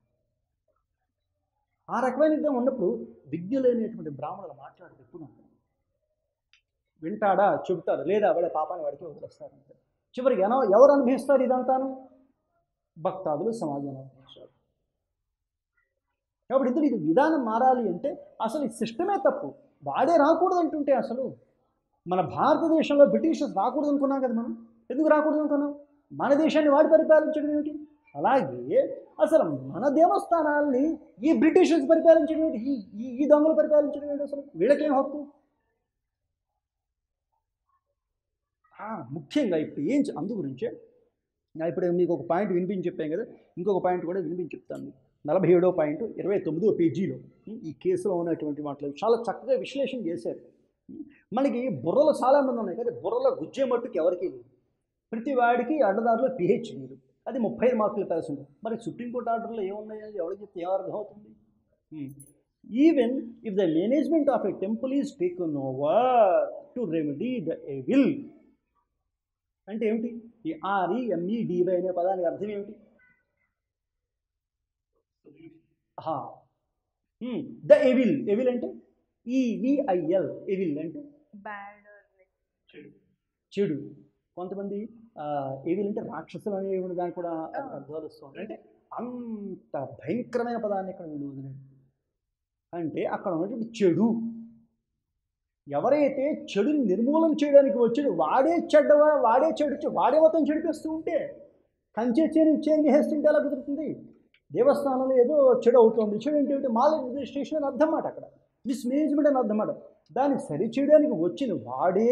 ఆ రకమైన యుద్ధం ఉన్నప్పుడు విజ్ఞులైనటువంటి బ్రాహ్మణులు మాట్లాడితే ఎప్పుడు అంటారు వింటాడా చెబుతారు లేదా వాడే పాపాన్ని వాడికి వదిలేస్తారు అంతే చివరికి ఎన ఎవరు అనుభవిస్తారు ఇదంతాను భక్తాదులు సమాజం అనుభవిస్తారు కాబట్టి ఇందులో ఇది విధానం మారాలి అంటే అసలు ఈ సిస్టమే తప్పు వాడే రాకూడదు అంటుంటే అసలు మన భారతదేశంలో బ్రిటిషర్స్ రాకూడదు అనుకున్నాం కదా మనం ఎందుకు రాకూడదు అనుకున్నాం మన దేశాన్ని వాడి పరిపాలించడం ఏమిటి అలాగే అసలు మన దేవస్థానాల్ని ఈ బ్రిటిషర్స్ పరిపాలించడం ఏమిటి ఈ ఈ- ఈ దొంగలు పరిపాలించడం ఏంటి అసలు వీళ్ళకేం హక్కు ఆ, ముఖ్యంగా ఇప్పుడు ఏం చే- అందు గురించే నా ఇప్పుడు మీకు ఒక పాయింట్ వినిపించి చెప్పాను కదా ఇంకొక పాయింట్ కూడా వినిపించి చెప్తాను మీకు. నలభై ఏడో పాయింట్ ఇరవై తొమ్మిదో పేజీలో ఉం, ఈ కేసులో ఉన్నటువంటి మాటలు చాలా చక్కగా విశ్లేషణ చేశారు ఉం, మనకి బుర్రలు చాలామంది ఉన్నాయి కానీ బుర్రలో గుజ్జే మట్టుకు ఎవరికీ లేదు ప్రతి వాడికి అడ్డదారిలో పిహెచ్ లేదు అది ముప్పై ఐదు మార్కులు కలిసి ఉంటుంది మరి సుప్రీంకోర్టు ఆర్డర్లో ఏమున్నాయని ఎవరికి చెప్తే ఏం అర్థమవుతుంది even if the management of a temple is taken over to remedy the will అంటే ఏమిటి ఈ ఆర్ఈ ఎంఈ డివై అనే పదానికి అర్థం ఏమిటి ద ఎవిల్ ఎవిల్ అంటే ఈవిఐఎల్ ఎవిల్ అంటే బ్యాడ్ చెడు చెడు కొంతమంది ఏవిల్ అంటే రాక్షసులు అనేటువంటి దానికి కూడా అర్థాలు వస్తుంది అంటే అంత భయంకరమైన పదాన్ని ఇక్కడ వీళ్ళు వదిలేదు అంటే అక్కడ ఉన్నటువంటి చెడు ఎవరైతే చెడుని నిర్మూలన చేయడానికి వచ్చాడు వాడే చెడ్డవా వాడే చెడు వాడే మొత్తం చెడిపేస్తూ ఉంటే కంచె చేని చేంజ్ చేస్తుంటే ఎలా కుదురుతుంది దేవస్థానంలో ఏదో చెడు అవుతుంది చెడు ఏంటి ఏమిటి మాల్ అడ్మినిస్ట్రేషన్ అని అర్థం మాట అక్కడ మిస్మేనేజ్మెంట్ అని అర్థం మాట దాన్ని సరి చేయడానికి వచ్చిన వాడే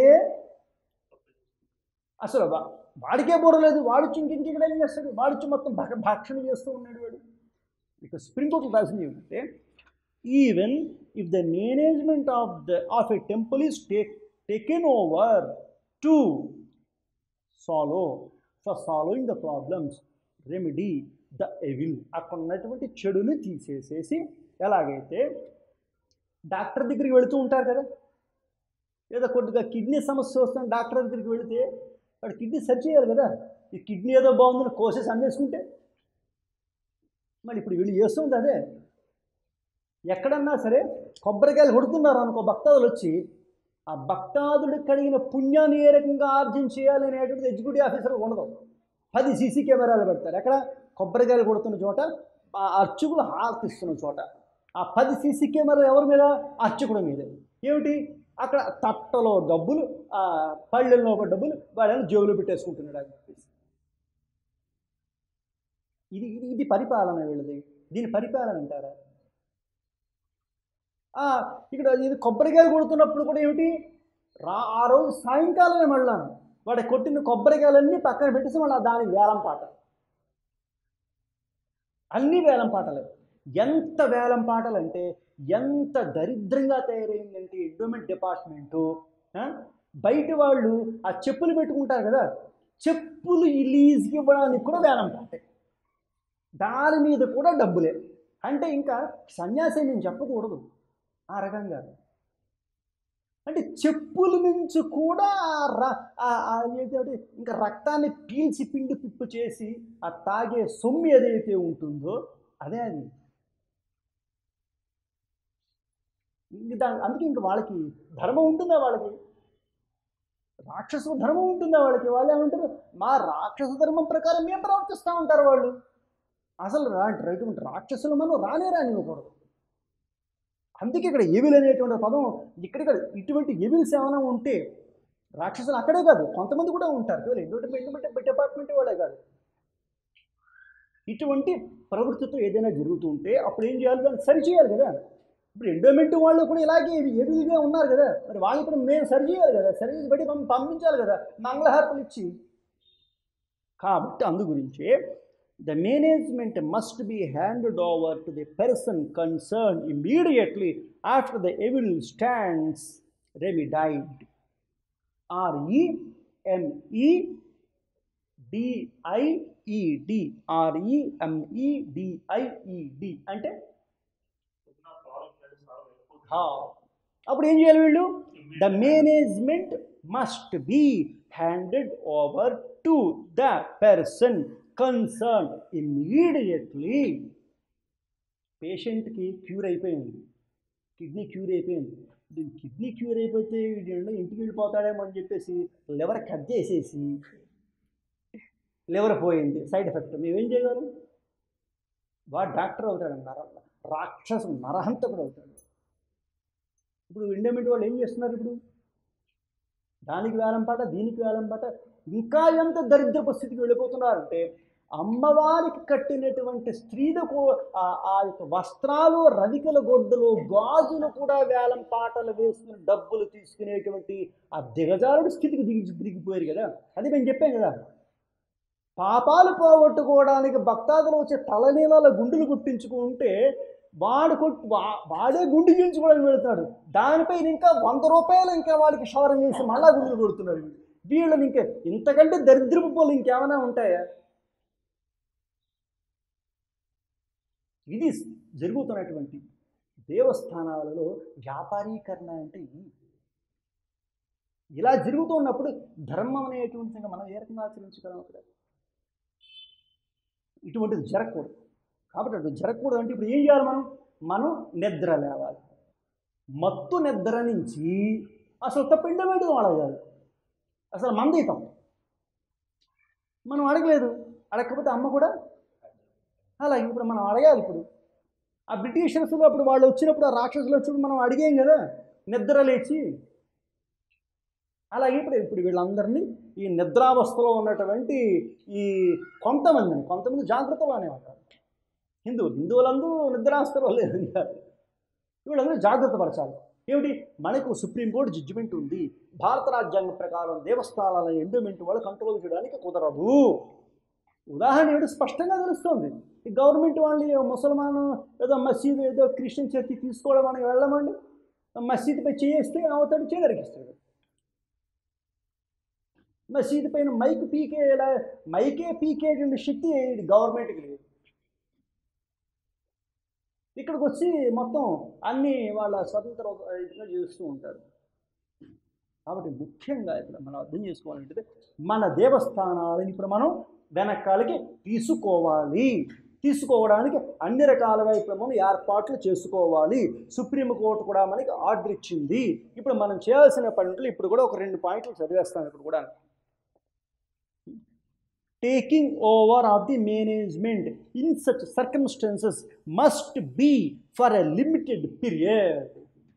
అసలు వా- వాడికే బుర్రలేదు వాడిచ్చి ఇంకింకెక్కడ ఏం చేస్తాడు వాడిచ్చి మొత్తం భక్ష భక్షణ చేస్తూ ఉన్నాడు వాడు ఇక సుప్రీంకోర్టు రాసింది ఏమంటే even if the management of the of a temple is take taken over to solve for solving the problems remedy the evil అక్కడ ఉన్నటువంటి చెడుని తీసేసేసి ఎలాగైతే డాక్టర్ దగ్గరికి వెళుతూ ఉంటారు కదా ఏదో కొద్దిగా కిడ్నీ సమస్య వస్తుంది డాక్టర్ దగ్గరికి వెళితే వాడు కిడ్నీ సెర్చ్ చేయాలి కదా ఈ కిడ్నీ ఏదో బాగుందని కోసేసి అమ్మేసుకుంటే మరి ఇప్పుడు వీళ్ళు చేస్తుంది అదే ఎక్కడన్నా సరే కొబ్బరికాయలు కొడుతున్నారు అనుకో భక్తాదులు వచ్చి ఆ భక్తాదుడికి కలిగిన పుణ్యాన్ని ఏ రకంగా ఆర్జన చేయాలి అనేటువంటిది ఎగ్జిక్యూటివ్ ఆఫీసర్ ఉండదు పది సీసీ కెమెరాలు పెడతారు ఎక్కడ కొబ్బరికాయలు కొడుతున్న చోట ఆ అర్చకులు హారతిస్తున్న చోట ఆ పది సీసీ కెమెరాలు ఎవరి మీద అర్చకుడి మీద ఏమిటి అక్కడ తట్టలో డబ్బులు ఆ పళ్ళెల్లో డబ్బులు వాడేమో జేబులో పెట్టేసుకుంటున్నాడు అని చెప్పేసి ఇది ఇది ఇది పరిపాలన వీళ్ళది దీని పరిపాలన అంటారా ఆ, ఇక్కడ ఇది కొబ్బరికాయలు కొడుతున్నప్పుడు కూడా ఏమిటి రా ఆ రోజు సాయంకాలమే మళ్ళా వాడి కొట్టిన కొబ్బరికాయలన్నీ పక్కన పెట్టేసి మళ్ళీ దానికి వేలం పాట అన్నీ వేలం పాటలే ఎంత వేలం పాటలు అంటే ఎంత దరిద్రంగా తయారైందంటే ఎండోమెంట్ డిపార్ట్మెంటు ఆ, బయట వాళ్ళు ఆ చెప్పులు పెట్టుకుంటారు కదా చెప్పులు లీజ్కి ఇవ్వడానికి కూడా వేలం పాటే దాని మీద కూడా డబ్బులే అంటే ఇంకా సన్యాసి నేను చెప్పకూడదు ఆ రకంగా అంటే చెప్పుల నుంచి కూడా ఆ ర- ఆ- ఆ ఏదైతే ఇంకా రక్తాన్ని పీల్చి పిండి పిప్పు చేసి ఆ తాగే సొమ్ము ఏదైతే ఉంటుందో అదే అది ఇంక దా- అందుకే ఇంక వాళ్ళకి ధర్మం ఉంటుందా వాళ్ళకి రాక్షస ధర్మం ఉంటుందా వాళ్ళకి వాళ్ళు ఏమంటారు మా రాక్షస ధర్మం ప్రకారం మేము ప్రవర్తిస్తూ ఉంటారు వాళ్ళు అసలు రా ఇటువంటి రాక్షసులు మనం రానే రానివ్వకూడదు అందుకే ఇక్కడ ఎవిల్ అనేటువంటి పదం ఇక్కడిక్కడ ఇటువంటి ఎవిల్స్ ఏమైనా ఉంటే రాక్షసులు అక్కడే కాదు కొంతమంది కూడా ఉంటారు కేవలం ఎండోమెంట్ డిపార్ట్మెంట్ వాళ్ళే కాదు ఇటువంటి ప్రవృత్తితో ఏదైనా జరుగుతూ ఉంటే అప్పుడు ఏం చేయాలి దాన్ని సరి చేయాలి కదా ఇప్పుడు ఎండోమెంట్ వాళ్ళు కూడా ఇలాగే ఎవిల్గా ఉన్నారు కదా మరి వాళ్ళు ఇప్పుడు మేము సరి చేయాలి కదా సరి చేసి బట్టి పంపి- పంపించాలి కదా మంగళహారతులు ఇచ్చి కాబట్టి అందు గురించే the management must be handed over to the person concern immediately after the evil stands రెమిడైడ్ ఆర్ఈఎంఈ DIED ఆర్ఈఎంఈడిఐఈడి అంటే హా. అప్పుడు ఏం చేయాలి వీళ్ళు the management must be handed over to the person concern immediately పేషెంట్కి క్యూర్ అయిపోయింది కిడ్నీ క్యూర్ అయిపోయింది దీని కిడ్నీ క్యూర్ అయిపోతే వీడు ఇంటికి వెళ్ళిపోతాడేమో అని చెప్పేసి లివర్ కట్ చేసేసి లివర్ పోయింది సైడ్ ఎఫెక్ట్ మేమేం చేయగలం వాడు డాక్టర్ అవుతాడు నర రాక్షసు నరహంతకుడు అవుతాడు ఇప్పుడు ఇండమెంట్ వాళ్ళు ఏం చేస్తున్నారు ఇప్పుడు దానికి వేలం పాట దీనికి వేలం పాట ఇంకా ఎంత దరిద్రపు స్థితికి వెళ్ళిపోతున్నారంటే అమ్మవారికి కట్టినటువంటి స్త్రీలకు ఆ- ఆ యొక్క వస్త్రాలు రవికల గొడ్డలు గాజులు కూడా వేలం పాటలు వేసుకుని డబ్బులు తీసుకునేటువంటి ఆ దిగజారుడు స్థితికి దిగి దిగిపోయారు కదా అది మేము చెప్పాం కదా పాపాలు పోగొట్టుకోవడానికి భక్తాదులు వచ్చే తలనీలాల గుండెలు కుట్టించుకుంటే వాడు కొట్టు వా- వాడే గుండు గీయించుకోవడానికి వెళుతున్నాడు దానిపై ఇంకా వంద రూపాయలు ఇంకా వాళ్ళకి షవరం వేసి మళ్ళా గుండెలు కొడుతున్నారు వీళ్ళు. వీళ్ళని ఇంకా ఇంతకంటే దరిద్రపు పోలు ఇంకేమైనా ఉంటాయా ఇది జరుగుతున్నటువంటి దేవస్థానాలలో వ్యాపారీకరణ అంటే ఇది ఇలా జరుగుతున్నప్పుడు ధర్మం అనేటువంటి ఇంకా మనం ఏ రకంగా ఆచరించగలం అక్కడ ఇటువంటిది జరగకూడదు కాబట్టి అటు జరగకూడదు అంటే ఇప్పుడు ఏం చేయాలి మనం మనం నిద్ర లేవాలి మత్తు నిద్ర నుంచి అసలు తప్పిండ వేయడం అడగాలి అసలు మందీతం మనం అడగలేదు అడగకపోతే అమ్మ కూడా అలాగే ఇప్పుడు మనం అడగాలి ఇప్పుడు ఆ బ్రిటిషర్స్లో అప్పుడు వాళ్ళు వచ్చినప్పుడు ఆ రాక్షసులు వచ్చినప్పుడు మనం అడిగాం కదా నిద్ర లేచి అలాగే ఇప్పుడు ఇప్పుడు వీళ్ళందరినీ ఈ నిద్రావస్థలో ఉన్నటువంటి ఈ కొంతమందిని కొంతమంది జాగ్రత్తలోనే ఉంటారు హిందువులు హిందువులందరూ నిద్రావస్థలో లేదని కాదు వీళ్ళందరూ జాగ్రత్త పరచాలి ఏమిటి మనకు సుప్రీంకోర్టు జడ్జిమెంట్ ఉంది భారత రాజ్యాంగం ప్రకారం దేవస్థానాల ఎండోమెంట్ వాళ్ళు కంట్రోల్ చేయడానికి కుదరదు ఉదాహరణ ఏమిటి స్పష్టంగా తెలుస్తుంది ఈ గవర్నమెంట్ వాళ్ళు ఈ ముసల్మాన్ ఏదో మసీదు ఏదో క్రిస్టియన్ చర్చి తీసుకోవడం మనం వెళ్ళమండి మసీదుపై చేస్తే అవతడు చేయగలిగిస్తాడు మసీదు పైన మైక్ పీకే ఇలా మైకే పీకేటువంటి శక్తి ఇది గవర్నమెంట్కి లేదు ఇక్కడికి వచ్చి మొత్తం అన్ని వాళ్ళ స్వతంత్ర ఇదిగా చేస్తూ ఉంటారు కాబట్టి ముఖ్యంగా ఇక్కడ మనం అర్థం చేసుకోవాలంటే మన దేవస్థానాలను ఇప్పుడు మనం వెనకాలకి తీసుకోవాలి తీసుకోవడానికి అన్ని రకాలుగా ఇప్పుడు మనం ఏర్పాట్లు చేసుకోవాలి సుప్రీంకోర్టు కూడా మనకి ఆర్డర్ ఇచ్చింది ఇప్పుడు మనం చేయాల్సిన పనులు ఇప్పుడు కూడా ఒక రెండు పాయింట్లు చదివేస్తాను ఇప్పుడు కూడా taking over of the management in such circumstances must be for a limited period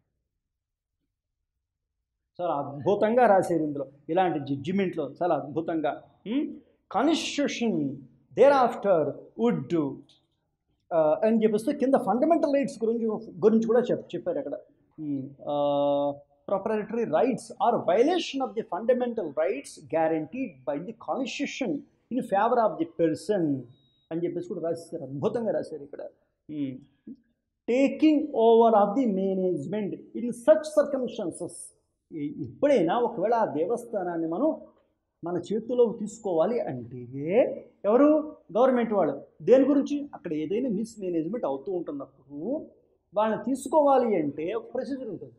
చాలా అద్భుతంగా రాశారు ఇందులో ఇలాంటి జడ్జిమెంట్లో చాలా అద్భుతంగా కాన్స్టిట్యూషన్ దేర్ ఆఫ్టర్ వుడ్ అని చెప్పేస్తే కింద ఫండమెంటల్ రైట్స్ గురించి గురించి కూడా చెప్ చెప్పారు అక్కడ proprietary rights or violation of the fundamental rights guaranteed by the constitution in favour of the person అని చెప్పేసి కూడా రాశారు అద్భుతంగా రాశారు ఇక్కడ taking over of the management in such circumstances ఎప్పుడైనా ఒకవేళ ఆ దేవస్థానాన్ని మనం మన చేతిలోకి తీసుకోవాలి అంటే ఎవరు గవర్నమెంట్ వాళ్ళు దేని గురించి అక్కడ ఏదైనా మిస్మేనేజ్మెంట్ అవుతూ ఉంటున్నప్పుడు వాళ్ళని తీసుకోవాలి అంటే ఒక ప్రొసీజర్ ఉంటుంది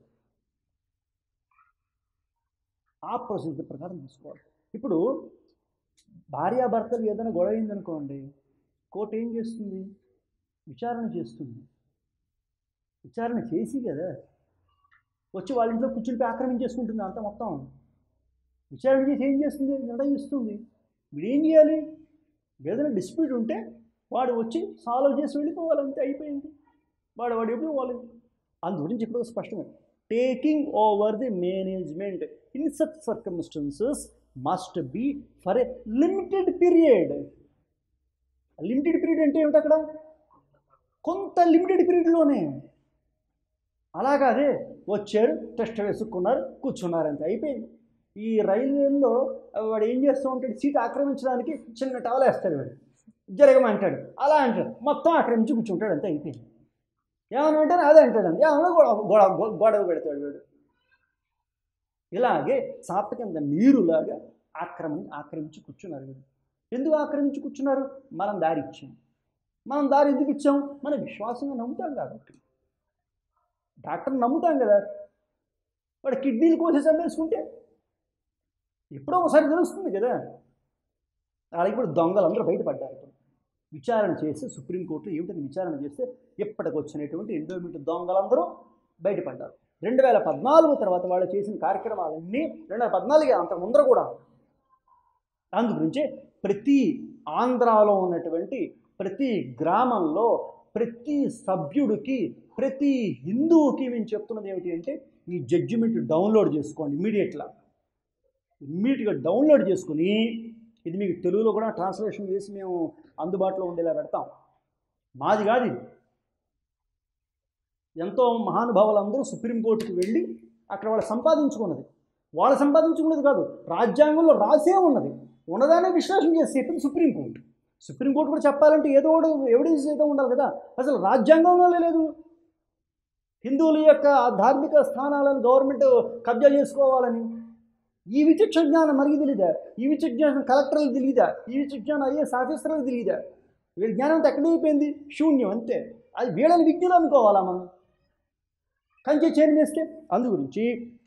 ఆ ప్రొసీజర్ ప్రకారం తీసుకోవాలి ఇప్పుడు భార్యాభర్తలు ఏదైనా గొడవ అయిందనుకోండి కోర్టు ఏం చేస్తుంది విచారణ చేస్తుంది విచారణ చేసి కదా వచ్చి వాళ్ళ ఇంట్లో కూర్చుని ఆక్రమించేసుకుంటుంది అంత మొత్తం విచారణ చేసి ఏం చేస్తుంది నిర్ణయిస్తుంది వీడు ఏం చేయాలి ఏదైనా డిస్ప్యూట్ ఉంటే వాడు వచ్చి సాల్వ్ చేసి వెళ్ళిపోవాలి అంతే అయిపోయింది వాడు వాడు ఎప్పుడు పోవాలి అందు గురించి ఇప్పుడు స్పష్టంగా taking over the management in such circumstances must be for a limited period limited period అంటే ఏమిటి అక్కడ కొంత లిమిటెడ్ పీరియడ్లోనే అలాగా అదే వచ్చారు టెస్ట్ వేసుకున్నారు కూర్చున్నారు అంతే అయిపోయింది ఈ రైల్వేలో వాడు ఏం చేస్తూ ఉంటాడు సీట్ ఆక్రమించడానికి చిన్న టవల్ వేస్తాడు వాడు జరగమంటాడు అలా అంటాడు మొత్తం ఆక్రమించి కూర్చుంటాడు అంతే అయిపోయింది ఏమన్నా అంటాడు అదే అంటాడు అంతే ఏమన్నా గొడవ గొడవ గొడవ పెడతాడు వాడు ఇలాగే చాప కింద నీరులాగా ఆక్రమి ఆక్రమించి కూర్చున్నారు వీళ్ళు ఎందుకు ఆక్రమించి కూర్చున్నారు మనం దారి ఇచ్చాం మనం దారి ఎందుకు ఇచ్చాం మన విశ్వాసంగా నమ్ముతాం కాబట్టి డాక్టర్ నమ్ముతాం కదా వాడు కిడ్నీలు కోసి చంపేసుకుంటే ఎప్పుడో ఒకసారి తెలుస్తుంది కదా అలాగే ఇప్పుడు దొంగలు అందరూ బయటపడ్డారు ఇప్పుడు విచారణ చేస్తే సుప్రీంకోర్టు ఏమిటని విచారణ చేస్తే ఇప్పటికి వచ్చినటువంటి ఎండోమెంట్ దొంగలందరూ బయటపడ్డారు రెండు వేల పద్నాలుగు తర్వాత వాళ్ళు చేసిన కార్యక్రమాలన్నీ రెండు వేల పద్నాలుగు అంత ముందర కూడా అందు గురించే ప్రతి ఆంధ్రాలో ఉన్నటువంటి ప్రతి గ్రామంలో ప్రతి సభ్యుడికి ప్రతి హిందువుకి మేము చెప్తున్నది ఏమిటి అంటే ఈ జడ్జిమెంట్ డౌన్లోడ్ చేసుకోండి ఇమీడియట్లా ఇమ్మీడియట్గా డౌన్లోడ్ చేసుకుని ఇది మీకు తెలుగులో కూడా ట్రాన్స్లేషన్ చేసి మేము అందుబాటులో ఉండేలా పెడతాం మాది కాదు ఇది ఎంతో మహానుభావులందరూ సుప్రీంకోర్టుకి వెళ్ళి అక్కడ వాళ్ళు సంపాదించుకున్నది వాళ్ళు సంపాదించుకున్నది కాదు రాజ్యాంగంలో రాసే ఉన్నది ఉన్నదానే విశ్లేషణ చేసి చెప్పింది సుప్రీంకోర్టు సుప్రీంకోర్టు కూడా చెప్పాలంటే ఏదో ఒకటి ఎవిడెన్స్ ఏదో ఉండాలి కదా అసలు రాజ్యాంగంలో లేదు హిందువుల యొక్క ధార్మిక స్థానాలను గవర్నమెంట్ కబ్జా చేసుకోవాలని ఈ విచక్షణ జ్ఞానం మనకి తెలియదా ఈ విచక్షణ జ్ఞానం కలెక్టర్లకు తెలియదా ఈ విచక్షణ జ్ఞానం ఐఏఎస్ ఆఫీసర్లకు తెలియదా వీళ్ళ జ్ఞానం అంతా ఎక్కడ అయిపోయింది శూన్యం అంతే అది వీళ్ళని విజ్ఞులు అనుకోవాలా మనం కంచె చేరి వేస్తే అందు గురించి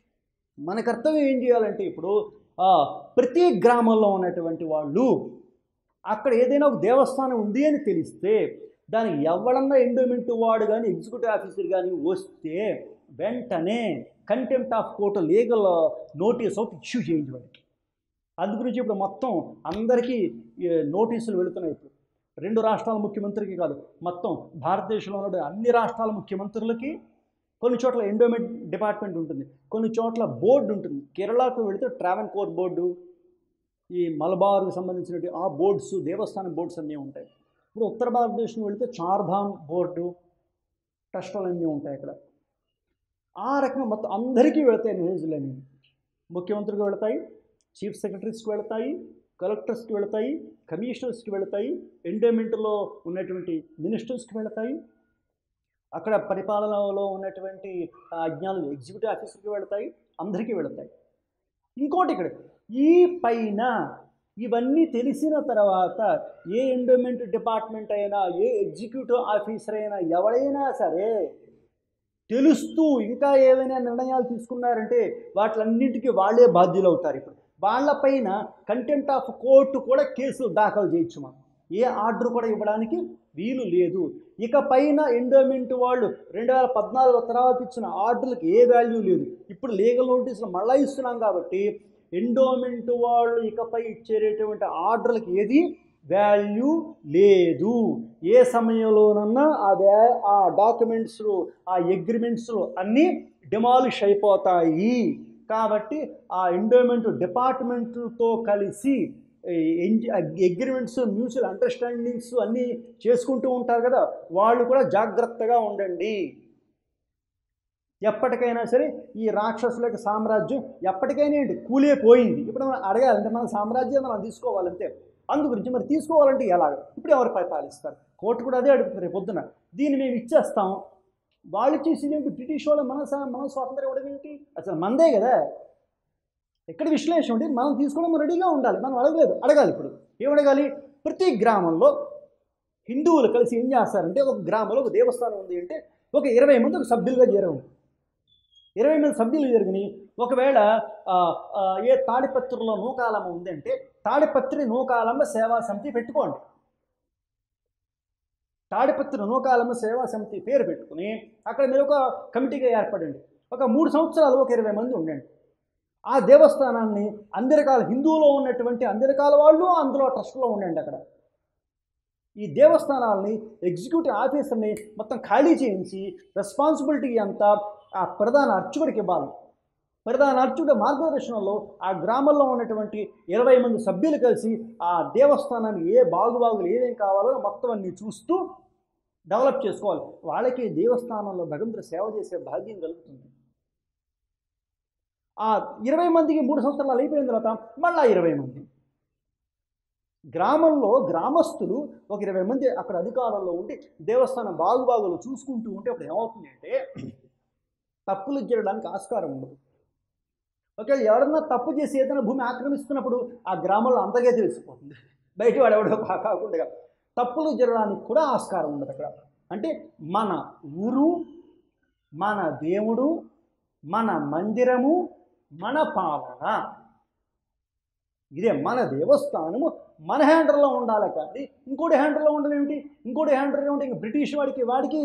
మన కర్తవ్యం ఏం చేయాలంటే ఇప్పుడు ఆ, ప్రతి గ్రామంలో ఉన్నటువంటి వాళ్ళు అక్కడ ఏదైనా ఒక దేవస్థానం ఉంది అని తెలిస్తే దానికి ఎవడన్నా ఎండోమెంట్ వాడు కానీ ఎగ్జిక్యూటివ్ ఆఫీసర్ కానీ వస్తే వెంటనే contempt of court legal notice ఒకటి ఇష్యూ చేయించి వాడికి అందు గురించి ఇప్పుడు మొత్తం అందరికీ ఈ, నోటీసులు వెళుతున్నాయి ఇప్పుడు రెండు రాష్ట్రాల ముఖ్యమంత్రికి కాదు మొత్తం భారతదేశంలో ఉన్న అన్ని రాష్ట్రాల ముఖ్యమంత్రులకి కొన్ని చోట్ల ఎండోమెంట్ డిపార్ట్మెంట్ ఉంటుంది కొన్ని చోట్ల బోర్డు ఉంటుంది కేరళకు వెళితే ట్రావెన్ కోర్ బోర్డు ఈ మలబార్కు సంబంధించినటువంటి ఆ బోర్డ్స్ దేవస్థానం బోర్డ్స్ అన్నీ ఉంటాయి ఇప్పుడు ఉత్తర భారతదేశం వెళితే చార్ధామ్ బోర్డు ట్రస్టులు అన్నీ ఉంటాయి అక్కడ ఆ రకంగా మొత్తం అందరికీ వెళతాయి మెసేజ్లు అన్నీ ముఖ్యమంత్రికి వెళతాయి చీఫ్ సెక్రటరీస్కి వెళతాయి కలెక్టర్స్కి వెళతాయి కమిషనర్స్కి వెళతాయి ఎండోమెంట్లో ఉన్నటువంటి మినిస్టర్స్కి వెళతాయి అక్కడ పరిపాలనలో ఉన్నటువంటి ఆ, అజ్ఞానులు ఎగ్జిక్యూటివ్ ఆఫీసర్కి వెళతాయి అందరికీ వెళతాయి ఇంకోటి ఇక్కడ ఈ పైన ఇవన్నీ తెలిసిన తర్వాత ఏ ఎండోమెంట్ డిపార్ట్మెంట్ అయినా ఏ ఎగ్జిక్యూటివ్ ఆఫీసర్ అయినా ఎవడైనా సరే తెలుస్తూ ఇంకా ఏవైనా నిర్ణయాలు తీసుకున్నారంటే వాటిలన్నింటికీ వాళ్ళే బాధ్యులు అవుతారు ఇప్పుడు వాళ్ళపైన కంటెంప్ట్ ఆఫ్ కోర్టు కూడా కేసులు దాఖలు చేయొచ్చు మనం ఏ ఆర్డర్ కూడా ఇవ్వడానికి వీలు లేదు ఇక పైన ఎండోమెంట్ వాళ్ళు రెండు వేల పద్నాలుగు తర్వాత ఇచ్చిన ఆర్డర్లకు ఏ వాల్యూ లేదు ఇప్పుడు లీగల్ నోటీసులు మళ్ళీ ఇస్తున్నాం కాబట్టి ఎండోమెంట్ వాళ్ళు ఇకపై ఇచ్చేటటువంటి ఆర్డర్లకు ఏది వాల్యూ లేదు ఏ సమయంలోనన్నా ఆ వ్యా ఆ డాక్యుమెంట్స్ ఆ అగ్రిమెంట్స్ అన్నీ డిమాలిష్ అయిపోతాయి కాబట్టి ఆ ఎండోమెంట్ డిపార్ట్మెంట్తో కలిసి అగ్రిమెంట్స్ మ్యూచువల్ అండర్స్టాండింగ్స్ అన్నీ చేసుకుంటూ ఉంటారు కదా వాళ్ళు కూడా జాగ్రత్తగా ఉండండి ఎప్పటికైనా సరే ఈ రాక్షసుల యొక్క సామ్రాజ్యం ఎప్పటికైనా ఏంటి కూలే పోయింది ఇప్పుడు మనం అడగాలంటే మన సామ్రాజ్యం మనం తీసుకోవాలంటే అందు గురించి మరి తీసుకోవాలంటే ఎలాగ ఇప్పుడు ఎవరు పరిపాలిస్తారు కోర్టు కూడా అదే అడుగుతుంది రేపు పొద్దున దీన్ని మేము ఇచ్చేస్తాం వాళ్ళు చేసేది ఏంటి బ్రిటిష్ వాళ్ళు మన సా- మన స్వాతంత్రం ఇవ్వడం ఏంటి అసలు మనదే కదా ఎక్కడ విశ్లేషణ ఉంటే మనం తీసుకోవడం రెడీగా ఉండాలి మనం అడగలేదు అడగాలి ఇప్పుడు ఏం అడగాలి ప్రతి గ్రామంలో హిందువులు కలిసి ఏం చేస్తారంటే ఒక గ్రామంలో ఒక దేవస్థానం ఉంది అంటే ఒక ఇరవై మంది ఒక సభ్యులుగా చేరవు ఇరవై మంది సభ్యులు జరిగినాయి ఒకవేళ ఆ, ఆ, ఏ తాడిపత్రిలో నూకాలమ్మ ఉందంటే తాడిపత్రి నూకాలమ్మ సేవా సమితి పెట్టుకోండి తాడిపత్రి నూకాలమ్మ సేవా సమితి పేరు పెట్టుకుని అక్కడ మీరు ఒక కమిటీగా ఏర్పడండి ఒక మూడు సంవత్సరాలు ఒక ఇరవై మంది ఉండండి ఆ దేవస్థానాన్ని అన్ని రకాల హిందువులో ఉన్నటువంటి అన్ని రకాల వాళ్ళు అందులో ట్రస్ట్లో ఉండండి అక్కడ ఈ దేవస్థానాలని ఎగ్జిక్యూటివ్ ఆఫీసర్ని మొత్తం ఖాళీ చేయించి రెస్పాన్సిబిలిటీ అంతా ఆ ప్రధాన అర్చకుడికి ఇవ్వాలి ప్రధాన అర్చకుడి మార్గదర్శనంలో ఆ గ్రామంలో ఉన్నటువంటి ఇరవై మంది సభ్యులు కలిసి ఆ దేవస్థానానికి ఏ బాగుబాగులు ఏమేం కావాలో మొత్తం అన్ని చూస్తూ డెవలప్ చేసుకోవాలి వాళ్ళకి దేవస్థానంలో భగవంతుడు సేవ చేసే భాగ్యం కలుగుతుంది ఆ ఇరవై మందికి మూడు సంవత్సరాలు అయిపోయిన తర్వాత మళ్ళా ఇరవై మంది గ్రామంలో గ్రామస్తులు ఒక ఇరవై మంది అక్కడ అధికారంలో ఉండి దేవస్థానం బాగుబాగులు చూసుకుంటూ ఉంటే అప్పుడు ఏమవుతుంది అంటే తప్పులు చేయడానికి ఆస్కారం ఉండదు ఒకవేళ ఎవడన్నా తప్పు చేసి ఏదైనా భూమి ఆక్రమిస్తున్నప్పుడు ఆ గ్రామంలో అందరికీ తెలిసిపోతుంది బయట వాడు ఎవడో కా- కాకుండా తప్పులు జరగడానికి కూడా ఆస్కారం ఉండదు అక్కడ అంటే మన ఊరు మన దేవుడు మన మందిరము మన పాలన ఇదే మన దేవస్థానము మన హ్యాండర్లో ఉండాలి కానీ ఇంకోటి హ్యాండర్లో ఉండడం ఏమిటి ఇంకోటి హ్యాండర్లో ఉంటే ఇంక బ్రిటిష్ వాడికి వాడికి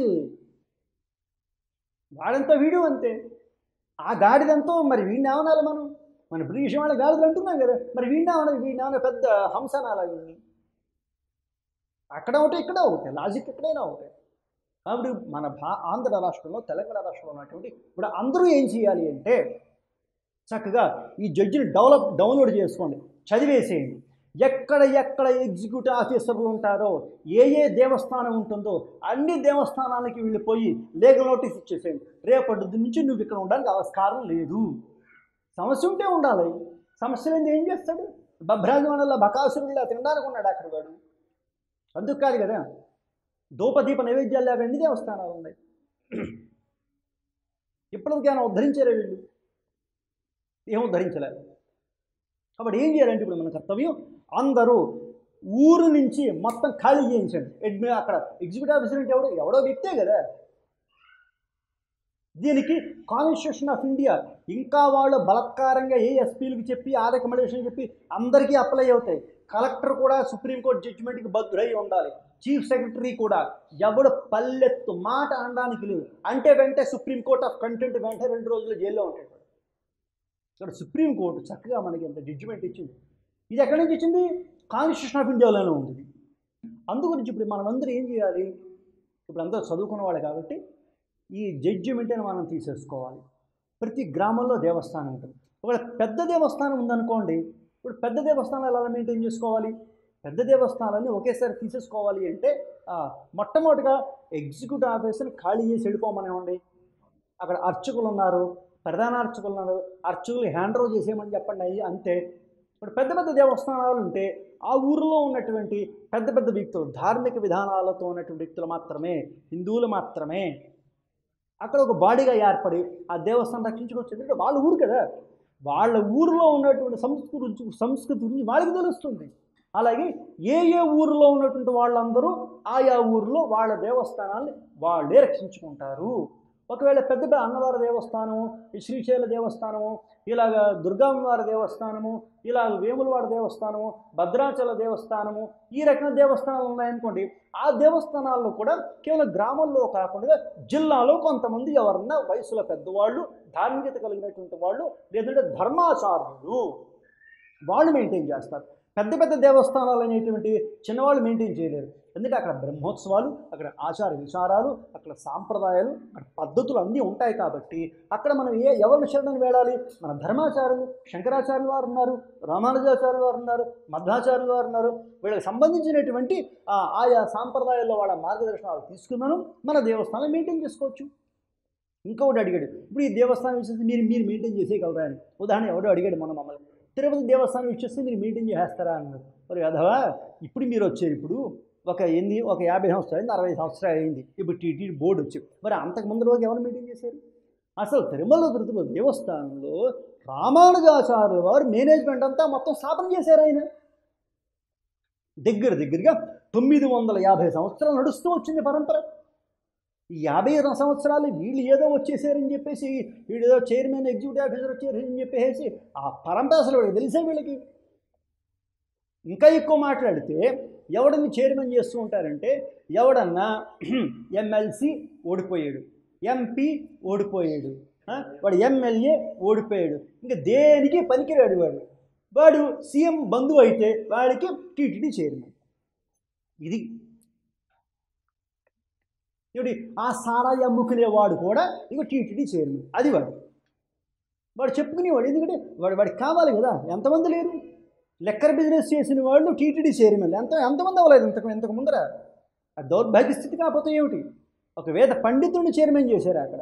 వాడంతా వీడు అంతే ఆ గాడిదంతో మరి వీడిని ఏమనాలి మనం మన బ్రిటిష్ వాళ్ళ గాడిదలు అంటున్నాం కదా మరి వీడిని ఏమనాలి వీడిని ఏమన్నా పెద్ద హంస అనాలా వీడిని అక్కడ ఒకటి ఇక్కడ ఒకటి లాజిక్ ఎక్కడైనా ఒకటే కాబట్టి మన భా ఆంధ్ర రాష్ట్రంలో తెలంగాణ రాష్ట్రంలో ఉన్నటువంటి ఇప్పుడు అందరూ ఏం చేయాలి అంటే చక్కగా ఈ జడ్జిని డెవలప్ డౌన్లోడ్ చేసుకోండి చదివేసేయండి ఎక్కడ ఎక్కడ ఎగ్జిక్యూటివ్ ఆఫీసర్లు ఉంటారో ఏ ఏ దేవస్థానం ఉంటుందో అన్ని దేవస్థానాలకి వెళ్ళిపోయి లీగల్ నోటీస్ ఇచ్చేసేయండి రేపటి నుంచి నువ్వు ఇక్కడ ఉండడానికి ఆస్కారం లేదు సమస్య ఉంటే ఉండాలి సమస్య లేని ఏం చేస్తాడు బభ్రాజమణంలో బకాసురుడిలా తినడానికి ఉన్నాడు అక్కడ వాడు అందుకు కాదు కదా ధూపదీప నైవేద్యాలు లేక ఎన్ని దేవస్థానాలు ఉన్నాయి ఇప్పటికైనా ఉద్ధరించారే వీళ్ళు ఏం ఉద్ధరించలేదు కాబట్టి ఏం చేయాలంటే ఇప్పుడు మన కర్తవ్యం అందరూ ఊరు నుంచి మొత్తం ఖాళీ చేయించండి అడ్మి అక్కడ ఎగ్జిక్యూటివ్ ఆఫీసర్ అంటే ఎవడో ఎవడో వ్యక్తే కదా దీనికి కాన్స్టిట్యూషన్ ఆఫ్ ఇండియా ఇంకా వాళ్ళు బలత్కారంగా ఏ ఎస్పీలకు చెప్పి ఆ రికమెండేషన్ చెప్పి అందరికీ అప్లై అవుతాయి కలెక్టర్ కూడా సుప్రీంకోర్టు జడ్జిమెంట్కి బద్దురై ఉండాలి చీఫ్ సెక్రటరీ కూడా ఎవడు పల్లెత్తు మాట అనడానికి లేదు అంటే వెంటే సుప్రీంకోర్ట్ ఆఫ్ కంటెంట్ వెంటనే రెండు రోజులు జైల్లో ఉంటాడు ఇక్కడ సుప్రీంకోర్టు చక్కగా మనకి ఎంత జడ్జిమెంట్ ఇచ్చింది ఇది ఎక్కడి నుంచి ఇచ్చింది కాన్స్టిట్యూషన్ ఆఫ్ ఇండియాలోనే ఉంది ఇది. అందుగురించి ఇప్పుడు మనమందరూ ఏం చేయాలి ఇప్పుడు అందరూ చదువుకున్న వాళ్ళు కాబట్టి ఈ జడ్జిమెంట్ని మనం తీసేసుకోవాలి ప్రతి గ్రామంలో దేవస్థానం ఉంటుంది ఒకవేళ పెద్ద దేవస్థానం ఉందనుకోండి ఇప్పుడు పెద్ద దేవస్థానాలు ఎలా మెయింటైన్ చేసుకోవాలి పెద్ద దేవస్థానాన్ని ఒకేసారి తీసేసుకోవాలి అంటే ఆ, మొట్టమొదటిగా ఎగ్జిక్యూటివ్ ఆఫీసర్ని ఖాళీ చేసి వెళ్ళిపోమనివ్వండి అక్కడ అర్చకులు ఉన్నారు ప్రధాన అర్చకులు ఉన్నారు అర్చకులు హ్యాండ్ ఓవర్ చేసేయమని చెప్పండి అయ్యి అంతే ఇప్పుడు పెద్ద పెద్ద దేవస్థానాలు ఉంటే ఆ ఊరిలో ఉన్నటువంటి పెద్ద పెద్ద వ్యక్తులు ధార్మిక విధానాలతో ఉన్నటువంటి వ్యక్తులు మాత్రమే హిందువులు మాత్రమే అక్కడ ఒక బాడీగా ఏర్పడి ఆ దేవస్థానం రక్షించుకోవచ్చు ఎందుకంటే వాళ్ళ ఊరు కదా వాళ్ళ ఊరిలో ఉన్నటువంటి సంస్కృతి గురించి సంస్కృతి గురించి వాళ్ళకి తెలుస్తుంది అలాగే ఏ ఏ ఊరిలో ఉన్నటువంటి వాళ్ళందరూ ఆయా ఊరిలో వాళ్ళ దేవస్థానాన్ని వాళ్ళే రక్షించుకుంటారు ఒకవేళ పెద్ద పెద్ద అన్నవర దేవస్థానము ఈ శ్రీశైల దేవస్థానము ఇలాగ దుర్గామ్మవారి దేవస్థానము ఇలాగ వేములవాడ దేవస్థానము భద్రాచల దేవస్థానము ఈ రకమైన దేవస్థానాలు ఉన్నాయనుకోండి ఆ దేవస్థానాల్లో కూడా కేవలం గ్రామంలో కాకుండా జిల్లాలో కొంతమంది ఎవరన్నా వయసులో పెద్దవాళ్ళు ధార్మికత కలిగినటువంటి వాళ్ళు లేదంటే ధర్మాచార్యులు వాళ్ళు మెయింటైన్ చేస్తారు పెద్ద పెద్ద దేవస్థానాలు అనేటువంటి చిన్నవాళ్ళు మెయింటైన్ చేయలేరు ఎందుకంటే అక్కడ బ్రహ్మోత్సవాలు అక్కడ ఆచార విచారాలు అక్కడ సాంప్రదాయాలు అక్కడ పద్ధతులు అన్నీ ఉంటాయి కాబట్టి అక్కడ మనం ఏ ఎవరిని శరణని వేడాలి మన ధర్మాచార్యులు శంకరాచార్యులు వారు ఉన్నారు రామానుజాచార్యులు వారు ఉన్నారు మధ్వాచార్యులు వారు ఉన్నారు వీళ్ళకి సంబంధించినటువంటి ఆ, ఆయా సాంప్రదాయాల్లో వాళ్ళ మార్గదర్శనాలు తీసుకున్నాను మన దేవస్థానం మెయింటైన్ చేసుకోవచ్చు ఇంకొకటి అడిగాడు ఇప్పుడు ఈ దేవస్థానం ఇచ్చేసి మీరు మీరు మెయింటైన్ చేసేయగలరా అని ఉదాహరణ ఎవడో అడిగాడు మన మమ్మల్ని తిరుపతి దేవస్థానం ఇచ్చేస్తే మీరు మెయింటైన్ చేస్తారా అన్నారు మరి అధవా ఇప్పుడు మీరు వచ్చారు ఇప్పుడు ఒక ఎన్ని ఒక యాభై సంవత్సరాలు అయింది అరవై సంవత్సరాలు అయింది ఇప్పుడు టీటీడీ బోర్డు వచ్చి మరి అంతకు ముందు రోజు ఎవరు మెయింటైన్ చేశారు అసలు తిరుమల తిరుపతి దేవస్థానంలో రామానుజాచార్యుల వారు మేనేజ్మెంట్ అంతా మొత్తం స్థాపన చేశారు ఆయన దగ్గర దగ్గరగా తొమ్మిది వందల యాభై సంవత్సరాలు నడుస్తూ వచ్చింది పరంపర ఈ యాభై సంవత్సరాలు వీళ్ళు ఏదో వచ్చేసారని చెప్పేసి వీడు ఏదో చైర్మన్ ఎగ్జిక్యూటివ్ ఆఫీసర్ వచ్చారని చెప్పేసి ఆ పరంపర అసలు వీళ్ళకి తెలిసే వీళ్ళకి ఇంకా ఎక్కువ మాట్లాడితే ఎవడని చైర్మన్ చేస్తూ ఉంటారంటే ఎవడన్నా ఎమ్మెల్సీ ఓడిపోయాడు ఎంపీ ఓడిపోయాడు ఆ, వాడు ఎమ్మెల్యే ఓడిపోయాడు ఇంకా దేనికి పనికిరాడు వాడు వాడు సీఎం బంధువు అయితే వాడికి టీటీడీ చైర్మన్ ఇది ఇప్పుడు ఆ సారాయి అమ్ముకునేవాడు కూడా ఇక టీటీడీ చైర్మన్ అది వాడు వాడు చెప్పుకునేవాడు ఎందుకంటే వాడు వాడికి కావాలి కదా ఎంతమంది లేరు లెక్కర్ బిజినెస్ చేసిన వాళ్ళు టీటీడీ చైర్మన్ ఎంత ఎంతమంది అవ్వలేదు ఇంతకు ఇంతకు ముందర ఆ దౌర్భాగ్య స్థితి కాకపోతే ఏమిటి ఒక వేద పండితుడిని చైర్మన్ చేశారు అక్కడ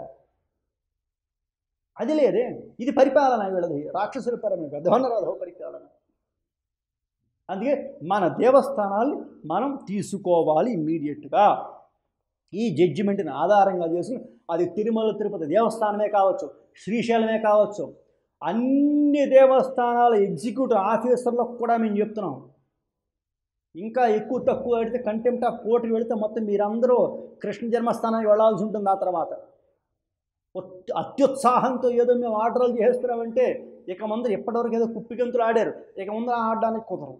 అది లేదే ఇది పరిపాలన వీళ్ళది రాక్షసుల పరమే గధవనరాధవ పరిపాలన అందుకే మన దేవస్థానాల్ని మనం తీసుకోవాలి ఇమ్మీడియట్గా ఈ జడ్జిమెంట్ని ఆధారంగా చేసి అది తిరుమల తిరుపతి దేవస్థానమే కావచ్చు శ్రీశైలమే కావచ్చు అన్ని దేవస్థానాల ఎగ్జిక్యూటివ్ ఆఫీసర్లకు కూడా మేము చెప్తున్నాం ఇంకా ఎక్కువ తక్కువ పెడితే కంటెంప్ట్ ఆఫ్ కోర్టు వెళితే మొత్తం మీరందరూ కృష్ణ జన్మస్థానానికి వెళ్ళాల్సి ఉంటుంది ఆ తర్వాత ఉత్- అత్యుత్సాహంతో ఏదో మేము ఆర్డర్లు చేస్తున్నామంటే ఇక ముందర ఎప్పటివరకు ఏదో కుప్పిగంతులు ఆడారు ఇక ముందర ఆడడానికి కుదరదు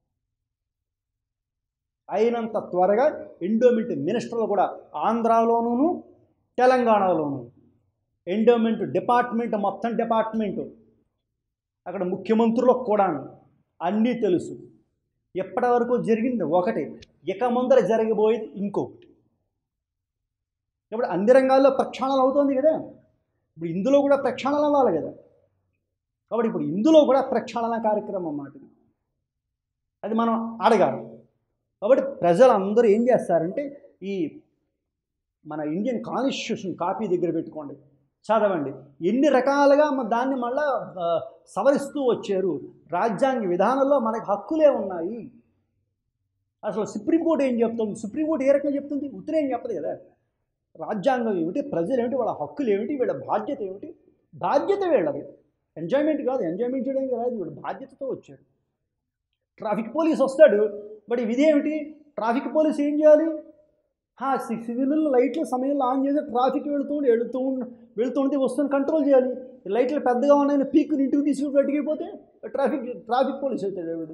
అయినంత త్వరగా ఎండోమెంట్ మినిస్టర్లు కూడా ఆంధ్రాలోనూ తెలంగాణలోనూ ఎండోమెంట్ డిపార్ట్మెంట్ మొత్తం డిపార్ట్మెంటు అక్కడ ముఖ్యమంత్రులకు కూడా అన్నీ తెలుసు ఎప్పటి వరకు జరిగింది ఒకటి ఇక ముందర జరగబోయేది ఇంకొకటి ఇప్పుడు అన్ని రంగాల్లో ప్రక్షాళన అవుతోంది కదా ఇప్పుడు ఇందులో కూడా ప్రక్షాళన అవ్వాలి కదా కాబట్టి ఇప్పుడు ఇందులో కూడా ప్రక్షాళన కార్యక్రమం అన్నమాట ఇది. అది మనం అడగాలి కాబట్టి ప్రజలందరూ ఏం చేస్తారంటే ఈ మన ఇండియన్ కాన్స్టిట్యూషన్ కాపీ దగ్గర పెట్టుకోండి చదవండి ఎన్ని రకాలుగా మ- దాన్ని మళ్ళా ఆ, సవరిస్తూ వచ్చారు రాజ్యాంగ విధానంలో మనకు హక్కులే ఉన్నాయి అసలు సుప్రీంకోర్టు ఏం చెప్తుంది సుప్రీంకోర్టు ఏ రకంగా చెప్తుంది ఉత్తరం ఏం చెప్పదు కదా రాజ్యాంగం ఏమిటి ప్రజలు ఏమిటి వాళ్ళ హక్కులు ఏమిటి వీళ్ళ బాధ్యత ఏమిటి బాధ్యత వీళ్ళది ఎంజాయ్మెంట్ కాదు ఎంజాయ్మెంట్ చేయడానికి రాదు వీళ్ళు బాధ్యతతో వచ్చారు ట్రాఫిక్ పోలీస్ వస్తాడు బట్ ఇదేమిటి ట్రాఫిక్ పోలీస్ ఏం చేయాలి సివిల్ లైట్ల సమయంలో ఆన్ చేసి ట్రాఫిక్ వెళుతూ ఉండి వెళుతూ ఉండి వెళుతూ ఉంటే వస్తువుని కంట్రోల్ చేయాలి ఈ లైట్లు పెద్దగా ఉన్నాయని పీక్ ఇంటికి తీసుకుని బయటికి ట్రాఫిక్ ట్రాఫిక్ పోలీస్ అవుతాడు వీడు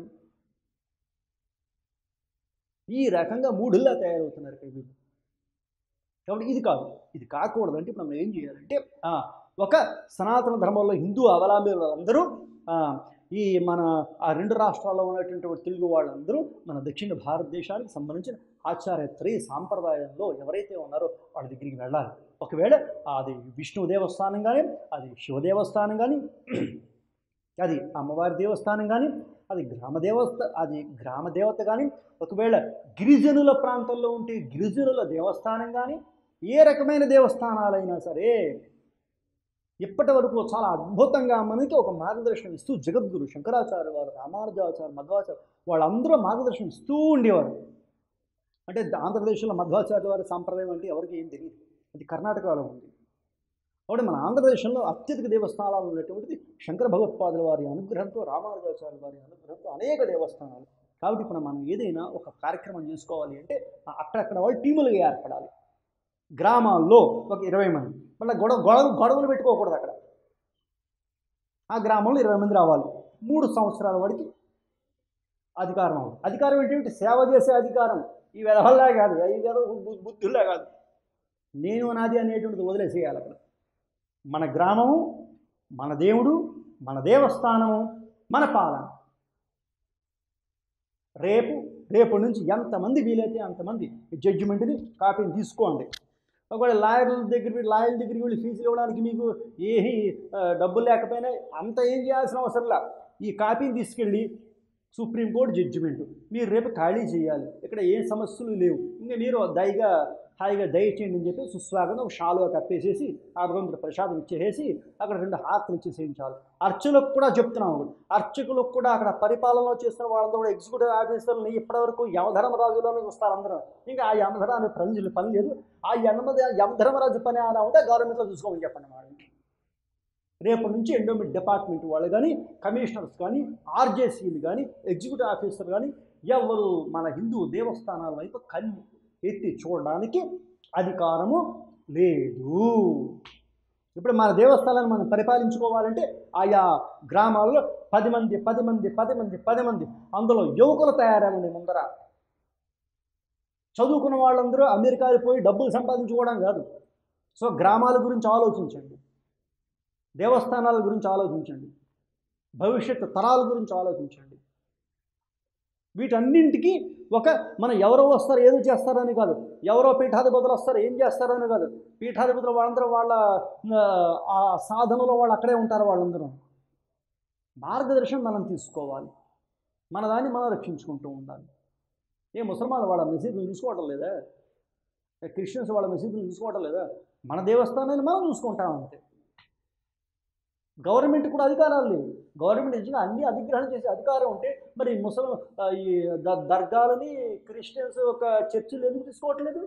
ఈ రకంగా మూడుల్లా తయారవుతున్నారు ఇక్కడ వీళ్ళు కాబట్టి ఇది కాదు ఇది కాకూడదు అంటే ఇప్పుడు మనం ఏం చేయాలంటే ఆ, ఒక సనాతన ధర్మంలో హిందూ అవలంబులందరూ ఆ, ఈ మన ఆ రెండు రాష్ట్రాల్లో ఉన్నటువంటి తెలుగు వాళ్ళందరూ మన దక్షిణ భారతదేశానికి సంబంధించిన ఆచార్యత్రయ సాంప్రదాయంలో ఎవరైతే ఉన్నారో వాళ్ళ దగ్గరికి వెళ్ళాలి ఒకవేళ అది విష్ణు దేవస్థానం కానీ అది శివ దేవస్థానం కానీ అది అమ్మవారి దేవస్థానం కానీ అది గ్రామ దేవస్థ అది గ్రామ దేవత కానీ ఒకవేళ గిరిజనుల ప్రాంతంలో ఉంటే గిరిజనుల దేవస్థానం కానీ ఏ రకమైన దేవస్థానాలైనా సరే ఇప్పటి వరకు చాలా అద్భుతంగా మనకి ఒక మార్గదర్శనం ఇస్తూ జగద్గురు శంకరాచార్య వారు రామానుజాచార్య మధ్వాచార్య వాళ్ళందరూ మార్గదర్శనం ఇస్తూ ఉండేవారు అంటే ఆంధ్రప్రదేశ్లో మధ్వాచార్య వారి సాంప్రదాయం అంటే ఎవరికి ఏం తెలియదు అది కర్ణాటకలో ఉంది కాబట్టి మన ఆంధ్రప్రదేశ్లో అత్యధిక దేవస్థానాలు ఉన్నటువంటిది శంకర భగవత్పాదుల వారి అనుగ్రహంతో రామానుజాచార్య వారి అనుగ్రహంతో అనేక దేవస్థానాలు కాబట్టి ఇప్పుడు మనం ఏదైనా ఒక కార్యక్రమం చేసుకోవాలి అంటే అక్కడక్కడ వాళ్ళు టీములుగా ఏర్పడాలి గ్రామాల్లో ఒక ఇరవై మంది మళ్ళీ గొడవ గొడవ గొడవలు పెట్టుకోకూడదు అక్కడ ఆ గ్రామంలో ఇరవై మంది రావాలి మూడు సంవత్సరాల వాడికి అధికారం అవుతుంది అధికారం ఏంటంటే సేవ చేసే అధికారం ఈ వెధవల్లా కాదు ఈ వెధవ బు- బుద్ధుల్లా కాదు నేను నాది అనేటువంటిది వదిలేసేయాలి అక్కడ మన గ్రామము మన దేవుడు మన దేవస్థానము మన పాలన రేపు రేపు నుంచి ఎంతమంది వీలైతే అంతమంది జడ్జిమెంట్ని కాపీని తీసుకోండి ఒకవేళ లాయర్ల దగ్గర లాయర్ల దగ్గరికి వెళ్ళి ఫీజులు ఇవ్వడానికి మీకు ఏమీ ఆ, డబ్బులు లేకపోయినా అంత ఏం చేయాల్సిన అవసరం లే ఈ కాపీని తీసుకెళ్ళి సుప్రీంకోర్టు జడ్జిమెంట్ మీరు రేపు ఖాళీ చేయాలి ఇక్కడ ఏ సమస్యలు లేవు ఇంకా మీరు దయగా హాయిగా దయచేయండి అని చెప్పి సుస్వాగతం ఒక షాలుగా కప్పేసేసి ఆ భగవంతుడు ప్రసాదం ఇచ్చేసేసి అక్కడ రెండు హారతులు ఇచ్చేసేయించాలి అర్చకులకు కూడా చెప్తున్నాం ఒకటి అర్చకులకు కూడా అక్కడ పరిపాలనలో చేస్తున్న వాళ్ళంతా కూడా ఎగ్జిక్యూటివ్ ఆఫీసర్ని ఇప్పటివరకు యమధర్మరాజులోనే చూస్తారు అందరూ ఇంకా ఆ యమధరాన్ని ప్రజలు పని లేదు ఆ యమధ యమధర్మరాజు పని అలా ఉంటే గవర్నమెంట్లో చూసుకోమని చెప్పండి వాళ్ళకి రేపటి నుంచి ఎండోమెంట్ డిపార్ట్మెంట్ వాళ్ళు కానీ కమిషనర్స్ కానీ ఆర్జేసీలు కానీ ఎగ్జిక్యూటివ్ ఆఫీసర్ కానీ ఎవరు మన హిందూ దేవస్థానాల వైపు కన్ను ఎత్తి చూడడానికి అధికారము లేదు ఇప్పుడు మన దేవస్థానాన్ని మనం పరిపాలించుకోవాలంటే ఆయా గ్రామాల్లో పది మంది పది మంది పది మంది పది మంది అందులో యువకులు తయారవ్వండి ముందర చదువుకున్న వాళ్ళందరూ అమెరికాకి పోయి డబ్బులు సంపాదించుకోవడం కాదు సో గ్రామాల గురించి ఆలోచించండి దేవస్థానాల గురించి ఆలోచించండి భవిష్యత్ తరాల గురించి ఆలోచించండి వీటన్నింటికి ఒక మన ఎవరో వస్తారు ఏదో చేస్తారని కాదు ఎవరో పీఠాధిపతులు వస్తారు ఏం చేస్తారని కాదు పీఠాధిపతులు వాళ్ళందరూ వాళ్ళ ఆ, ఆ సాధనలో వాళ్ళు అక్కడే ఉంటారు వాళ్ళందరూ మార్గదర్శనం మనం తీసుకోవాలి మన దాన్ని మనం రక్షించుకుంటూ ఉండాలి ఏ ముసల్మాన్ వాళ్ళ మసీదులు చూసుకోవటం లేదా ఏ క్రిస్టియన్స్ వాళ్ళ మసీదులు చూసుకోవటం లేదా మన దేవస్థానాన్ని మనం చూసుకుంటాం అంతే గవర్నమెంట్ కూడా అధికారాలు లేవు గవర్నమెంట్ నిజంగా అన్ని అధిగ్రహణ చేసే అధికారం ఉంటే మరి ముసలి ఆ, ఈ ద- దర్గాలని క్రిస్టియన్స్ ఒక చర్చిలు ఎందుకు తీసుకోవట్లేదు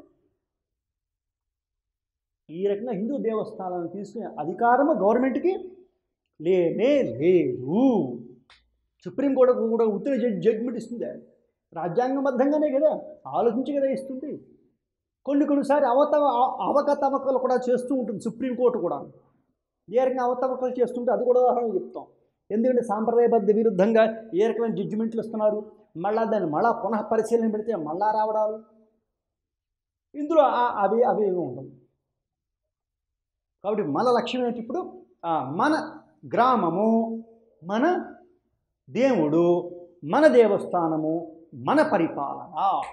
ఈ రకంగా హిందూ దేవస్థానాలను తీసుకునే అధికారము గవర్నమెంట్కి లేనే లేదు సుప్రీంకోర్టు కూడా ఉత్తర జడ్జి జడ్జిమెంట్ ఇస్తుంది రాజ్యాంగబద్ధంగానే కదా ఆలోచించి కదా ఇస్తుంది కొన్ని కొన్నిసారి అవతవ అవకతవకలు కూడా చేస్తూ ఉంటుంది సుప్రీంకోర్టు కూడా ఏ రకంగా అవతవకలు చేస్తుంటే అది కూడా ఉదాహరణ చెప్తాం ఎందుకంటే సాంప్రదాయబద్ధ విరుద్ధంగా ఏ రకమైన జడ్జిమెంట్లు ఇస్తున్నారు మళ్ళా దాన్ని మళ్ళా పునః పరిశీలన పెడితే మళ్ళా రావడాలు ఇందులో ఆ- అవి అవి ఏమీ ఉండవు కాబట్టి మన లక్ష్యం ఏంటి ఇప్పుడు ఆ, మన గ్రామము మన దేవుడు మన దేవస్థానము మన పరిపాలన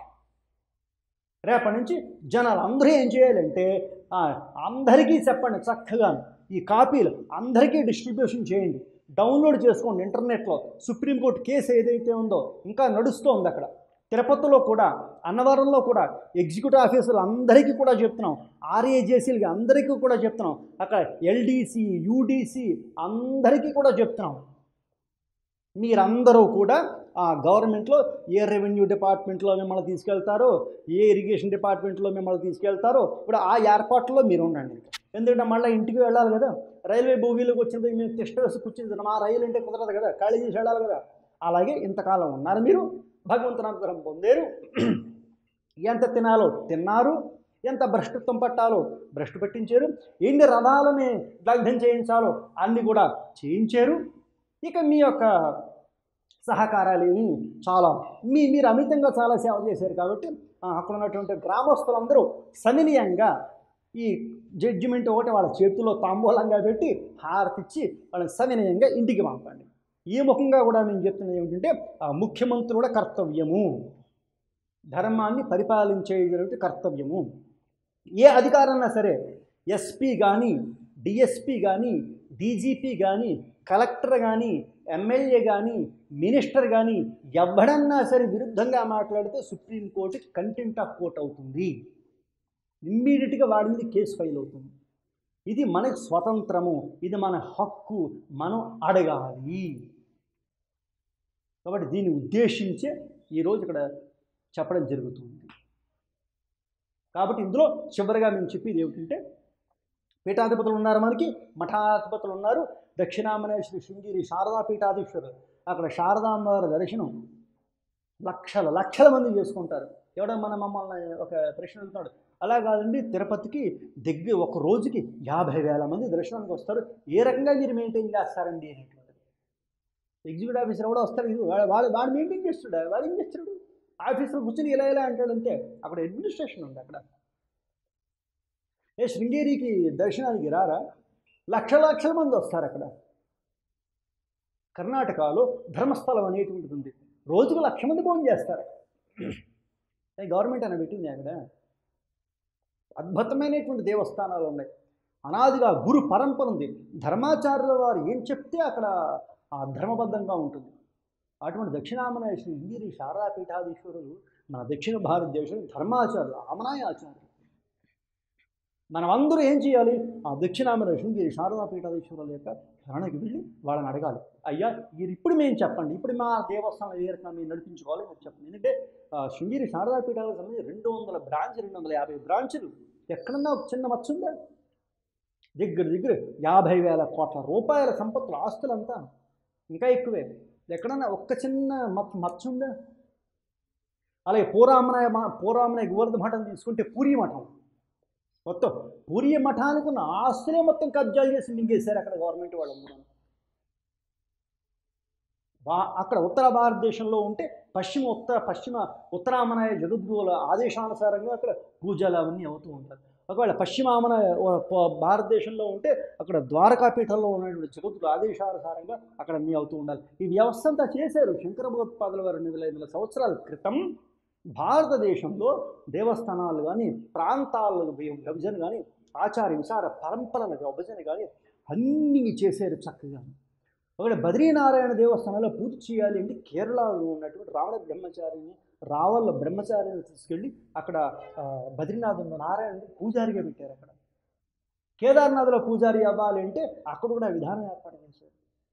రేపటి నుంచి జనాలు అందరూ ఏం చేయాలంటే ఆ, అందరికీ చెప్పండి చక్కగా ఈ కాపీలు అందరికీ డిస్ట్రిబ్యూషన్ చేయండి డౌన్లోడ్ చేసుకోండి ఇంటర్నెట్లో సుప్రీంకోర్టు కేసు ఏదైతే ఉందో ఇంకా నడుస్తోంది అక్కడ తిరుపతిలో కూడా అన్నవరంలో కూడా ఎగ్జిక్యూటివ్ ఆఫీసర్లు అందరికీ కూడా చెప్తున్నాం ఆర్ఏజేసీలకి అందరికీ కూడా చెప్తున్నాం అక్కడ ఎల్డీసీ యూడీసీ అందరికీ కూడా చెప్తున్నాం మీరందరూ కూడా ఆ గవర్నమెంట్లో ఏ రెవెన్యూ డిపార్ట్మెంట్లో మిమ్మల్ని తీసుకెళ్తారో ఏ ఇరిగేషన్ డిపార్ట్మెంట్లో మిమ్మల్ని తీసుకెళ్తారో ఇప్పుడు ఆ ఏర్పాట్లో మీరు ఉండండి ఎందుకంటే మళ్ళీ ఇంటికి వెళ్ళాలి కదా రైల్వే భూగిలోకి వచ్చినప్పుడు మేము తిష్ట వేసి కూర్చుని మా రైలు అంటే కుదరదు కదా ఖాళీ చేసి వెళ్ళాలి కదా అలాగే ఇంతకాలం ఉన్నారు మీరు భగవంతుని అనుగ్రహం పొందారు ఎంత తినాలో తిన్నారు ఎంత భ్రష్టత్వం పట్టాలో భ్రష్టు పట్టించారు ఎన్ని రథాలని దగ్ధం చేయించాలో అన్ని కూడా చేయించారు ఇక మీ యొక్క సహకారాలు ఏమి చాలా మీ మీరు అమితంగా చాలా సేవ చేశారు కాబట్టి ఆ, అక్కడ ఉన్నటువంటి గ్రామస్తులందరూ సవినయంగా ఈ జడ్జిమెంట్ ఒకటి వాళ్ళ చేతిలో తాంబూలంగా పెట్టి హారతిచ్చి వాళ్ళని సవినయంగా ఇంటికి పంపండి ఈ ముఖంగా కూడా మేము చెప్తున్నది ఏమిటంటే ఆ ముఖ్యమంత్రుల కర్తవ్యము ధర్మాన్ని పరిపాలించేటువంటి కర్తవ్యము ఏ అధికారన్నా సరే ఎస్పీ కానీ డిఎస్పి కానీ డీజీపీ కానీ కలెక్టర్ కానీ ఎమ్మెల్యే కానీ మినిస్టర్ కానీ ఎవడన్నా సరే విరుద్ధంగా మాట్లాడితే సుప్రీంకోర్టు కంటెంట్ ఆఫ్ కోర్ట్ అవుతుంది ఇమ్మీడియట్గా వాడి మీద కేసు ఫైల్ అవుతుంది ఇది మనకు స్వతంత్రము ఇది మన హక్కు మనం అడగాలి కాబట్టి దీన్ని ఉద్దేశించే ఈరోజు ఇక్కడ చెప్పడం జరుగుతుంది కాబట్టి ఇందులో చివరిగా మేము చెప్పేది ఏమిటంటే పీఠాధిపతులు ఉన్నారు మనకి మఠాధిపతులు ఉన్నారు దక్షిణామనేశ్వరి శృంగిరి శారదా పీఠాధీశ్వరులు అక్కడ శారదామ్మవారి దర్శనం లక్షల లక్షల మంది చేసుకుంటారు ఎవడో మన మమ్మల్ని ఒక ప్రశ్న అడుగుతున్నాడు అలా కాదండి తిరుపతికి దగ్గర ఒక రోజుకి యాభై వేల మంది దర్శనానికి వస్తారు ఏ రకంగా మీరు మెయింటైన్ చేస్తారండి అనేటువంటిది ఎగ్జిక్యూటివ్ ఆఫీసర్ కూడా వస్తారు ఇది వాడు వాడు వాడు మెయింటైన్ చేస్తాడు వాడు ఏం చేస్తాడు ఆఫీసర్ కూర్చొని ఇలా ఇలా అంటాడు అంతే అక్కడ అడ్మినిస్ట్రేషన్ ఉంది అక్కడ ఏ శృంగేరికి దర్శనానికి రారా లక్ష లక్షల మంది వస్తారు అక్కడ కర్ణాటకలో ధర్మస్థలం అనేటువంటిది ఉంది రోజుకు లక్ష మంది భోజనం చేస్తారు ఏ గవర్నమెంట్ అని పెట్టింది అక్కడ అద్భుతమైనటువంటి దేవస్థానాలు ఉన్నాయి అనాదిగా గురు పరంపర ఉంది ధర్మాచార్యుల వారు ఏం చెప్తే అక్కడ ఆ ధర్మబద్ధంగా ఉంటుంది అటువంటి దక్షిణామనేశ్వరి ఇంగిరి శారదా పీఠాధీశ్వరులు మన దక్షిణ భారతదేశం ధర్మాచార్యులు ఆమనాయ ఆచార్యులు మనం అందరూ ఏం చేయాలి ఆ దక్షిణామన శృంగేరి శారదా పీఠాధీశ్వరుల యొక్క శరణకి వెళ్ళి వాళ్ళని అడగాలి అయ్యా మీరు ఇప్పుడు మేము చెప్పండి ఇప్పుడు మా దేవస్థానం ఏ రకంగా మేము నడిపించుకోవాలి మీరు చెప్పండి ఎందుకంటే ఆ, శృంగేరి శారదా పీఠాలకు సంబంధించి రెండు వందల బ్రాంచ్ రెండు వందల యాభై బ్రాంచులు ఎక్కడన్నా ఒక చిన్న మచ్చ ఉందా దగ్గర దగ్గర యాభై వేల కోట్ల రూపాయల సంపత్తులు ఆస్తులంతా ఇంకా ఎక్కువే ఎక్కడన్నా ఒక్క చిన్న మచ్చ మచ్చ ఉందా అలాగే పూరామనాయ పూరామనాయ గోవర్ధ మఠం తీసుకుంటే పూరి మఠం మొత్తం పూరి మఠానికి ఉన్న ఆస్తులే మొత్తం కబ్జాలు చేసి మింగేశారు అక్కడ గవర్నమెంట్ వాళ్ళందరూ వా- అక్కడ ఉత్తర భారతదేశంలో ఉంటే పశ్చిమ ఉత్తర పశ్చిమ ఉత్తరామనాయ జగద్గురువుల ఆదేశానుసారంగా అక్కడ పూజలు అవన్నీ అవుతూ ఉంటారు ఒకవేళ పశ్చిమామనాయ ఓ- ప- భారతదేశంలో ఉంటే అక్కడ ద్వారకాపీఠంలో ఉన్నటువంటి జగద్గురు ఆదేశానుసారంగా అక్కడ అన్నీ అవుతూ ఉండాలి ఈ వ్యవస్థ అంతా చేశారు శంకర భగవత్పాదుల వారు ఎనిమిది వేల ఐదు వందల సంవత్సరాల క్రితం భారతదేశంలో దేవస్థానాలు కానీ ప్రాంతాల వి- విభజన కానీ ఆచార విచార పరంపరల విభజన కానీ అన్నీ చేశారు చక్కగా ఒకటి బద్రీనారాయణ దేవస్థానంలో పూర్తి చేయాలి అంటే కేరళలో ఉన్నటువంటి రావణ బ్రహ్మచారిని రావల్ల బ్రహ్మచారిని తీసుకెళ్ళి అక్కడ ఆ, బద్రీనాథ్ నారాయణ పూజారిగా పెట్టారు అక్కడ కేదార్నాథ్లో పూజారి అవ్వాలి అంటే అక్కడ కూడా విధానం ఏర్పాటు చేశారు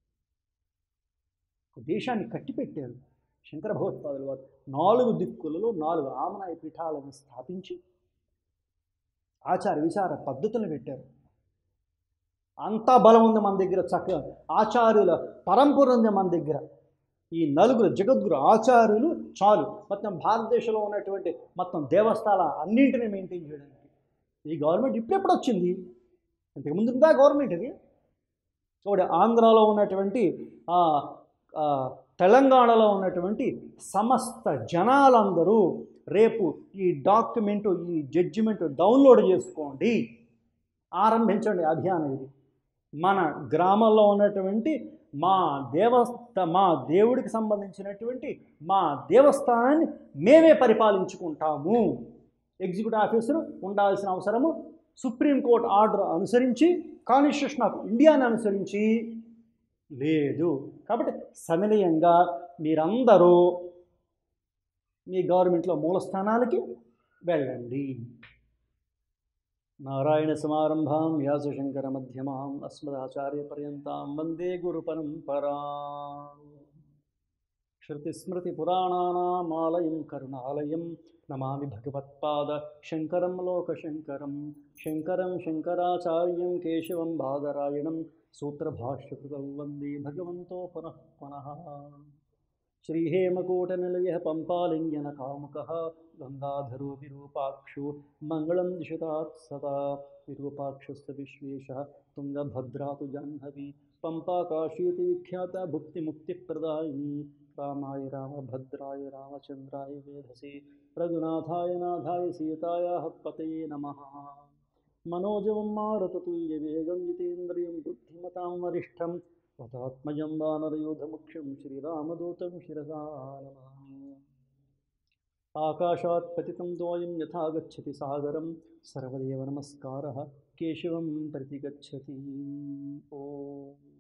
దేశాన్ని కట్టిపెట్టారు శంకర భగవత్పాదుల వారు నాలుగు దిక్కులలో నాలుగు ఆమనాయ పీఠాలను స్థాపించి ఆచార విచార పద్ధతులను పెట్టారు అంత బలం ఉంది మన దగ్గర చక్కగా ఆచార్యుల పరంపర ఉంది మన దగ్గర ఈ నలుగురు జగద్గురు ఆచార్యులు చాలు మొత్తం భారతదేశంలో ఉన్నటువంటి మొత్తం దేవస్థానాల అన్నింటినీ మెయింటైన్ చేయడానికి ఈ గవర్నమెంట్ ఇప్పుడెప్పుడు వచ్చింది ఇంతకు ముందు ఉందా గవర్నమెంట్ ఇది చూడండి ఆంధ్రాలో ఉన్నటువంటి ఆ, ఆ, తెలంగాణలో ఉన్నటువంటి సమస్త జనాలందరూ రేపు ఈ డాక్యుమెంట్ ఈ జడ్జిమెంట్ డౌన్లోడ్ చేసుకోండి ఆరంభించండి అభియానం ఇది మన గ్రామంలో ఉన్నటువంటి మా దేవస్థ మా దేవుడికి సంబంధించినటువంటి మా దేవస్థానాన్ని మేమే పరిపాలించుకుంటాము ఎగ్జిక్యూటివ్ ఆఫీసర్ ఉండాల్సిన అవసరము సుప్రీంకోర్టు ఆర్డర్ అనుసరించి కాన్స్టిట్యూషన్ ఆఫ్ ఇండియాని అనుసరించి లేదు కాబట్టి సవినయంగా మీరందరూ మీ గవర్నమెంట్లో మూల స్థానాలకి వెళ్ళండి నారాయణ సమారంభాం వ్యాసశంకర మధ్యమాం అస్మదాచార్యపర్యంతాం వందే గురు పరంపరా శృతిస్మృతిపురాణానామాలయం కరుణాలయం నమామి భగవత్పాద శంకరం లోకశంకరం శంకరం శంకరాచార్యం కేశవం బాదరాయణం సూత్రభాష్యకృతం వందే భగవంతో పునః పునః శ్రీహేమకూటనిలయ పంపాలింగన కాముక గంగాధరో విరూపాక్షు మంగళం దిశతాత్ సదా విరూపాక్షస్త విశ్వేశ తుంగభద్రాతు జాహ్నవి పంపాకాశీతి విఖ్యాత భుక్తిముక్తిప్రదాయిని రామాయ రామభద్రాయ రామచంద్రాయ వేధసే రఘునాథాయ నాథాయ సీతాయా పతయే నమ మనోజవం మారుతతుల్యవేగం జితేంద్రియం బుద్ధిమతాం వరిష్టం వతాత్మజం వానరయూధముఖ్యం శ్రీరామదూతం శిరసా నమామి ఆకాశాత్ పతితం దోయం యథా గచ్చతి సాగరం సర్వదేవ నమస్కారः కేశవం ప్రతి గచ్చతి ఓం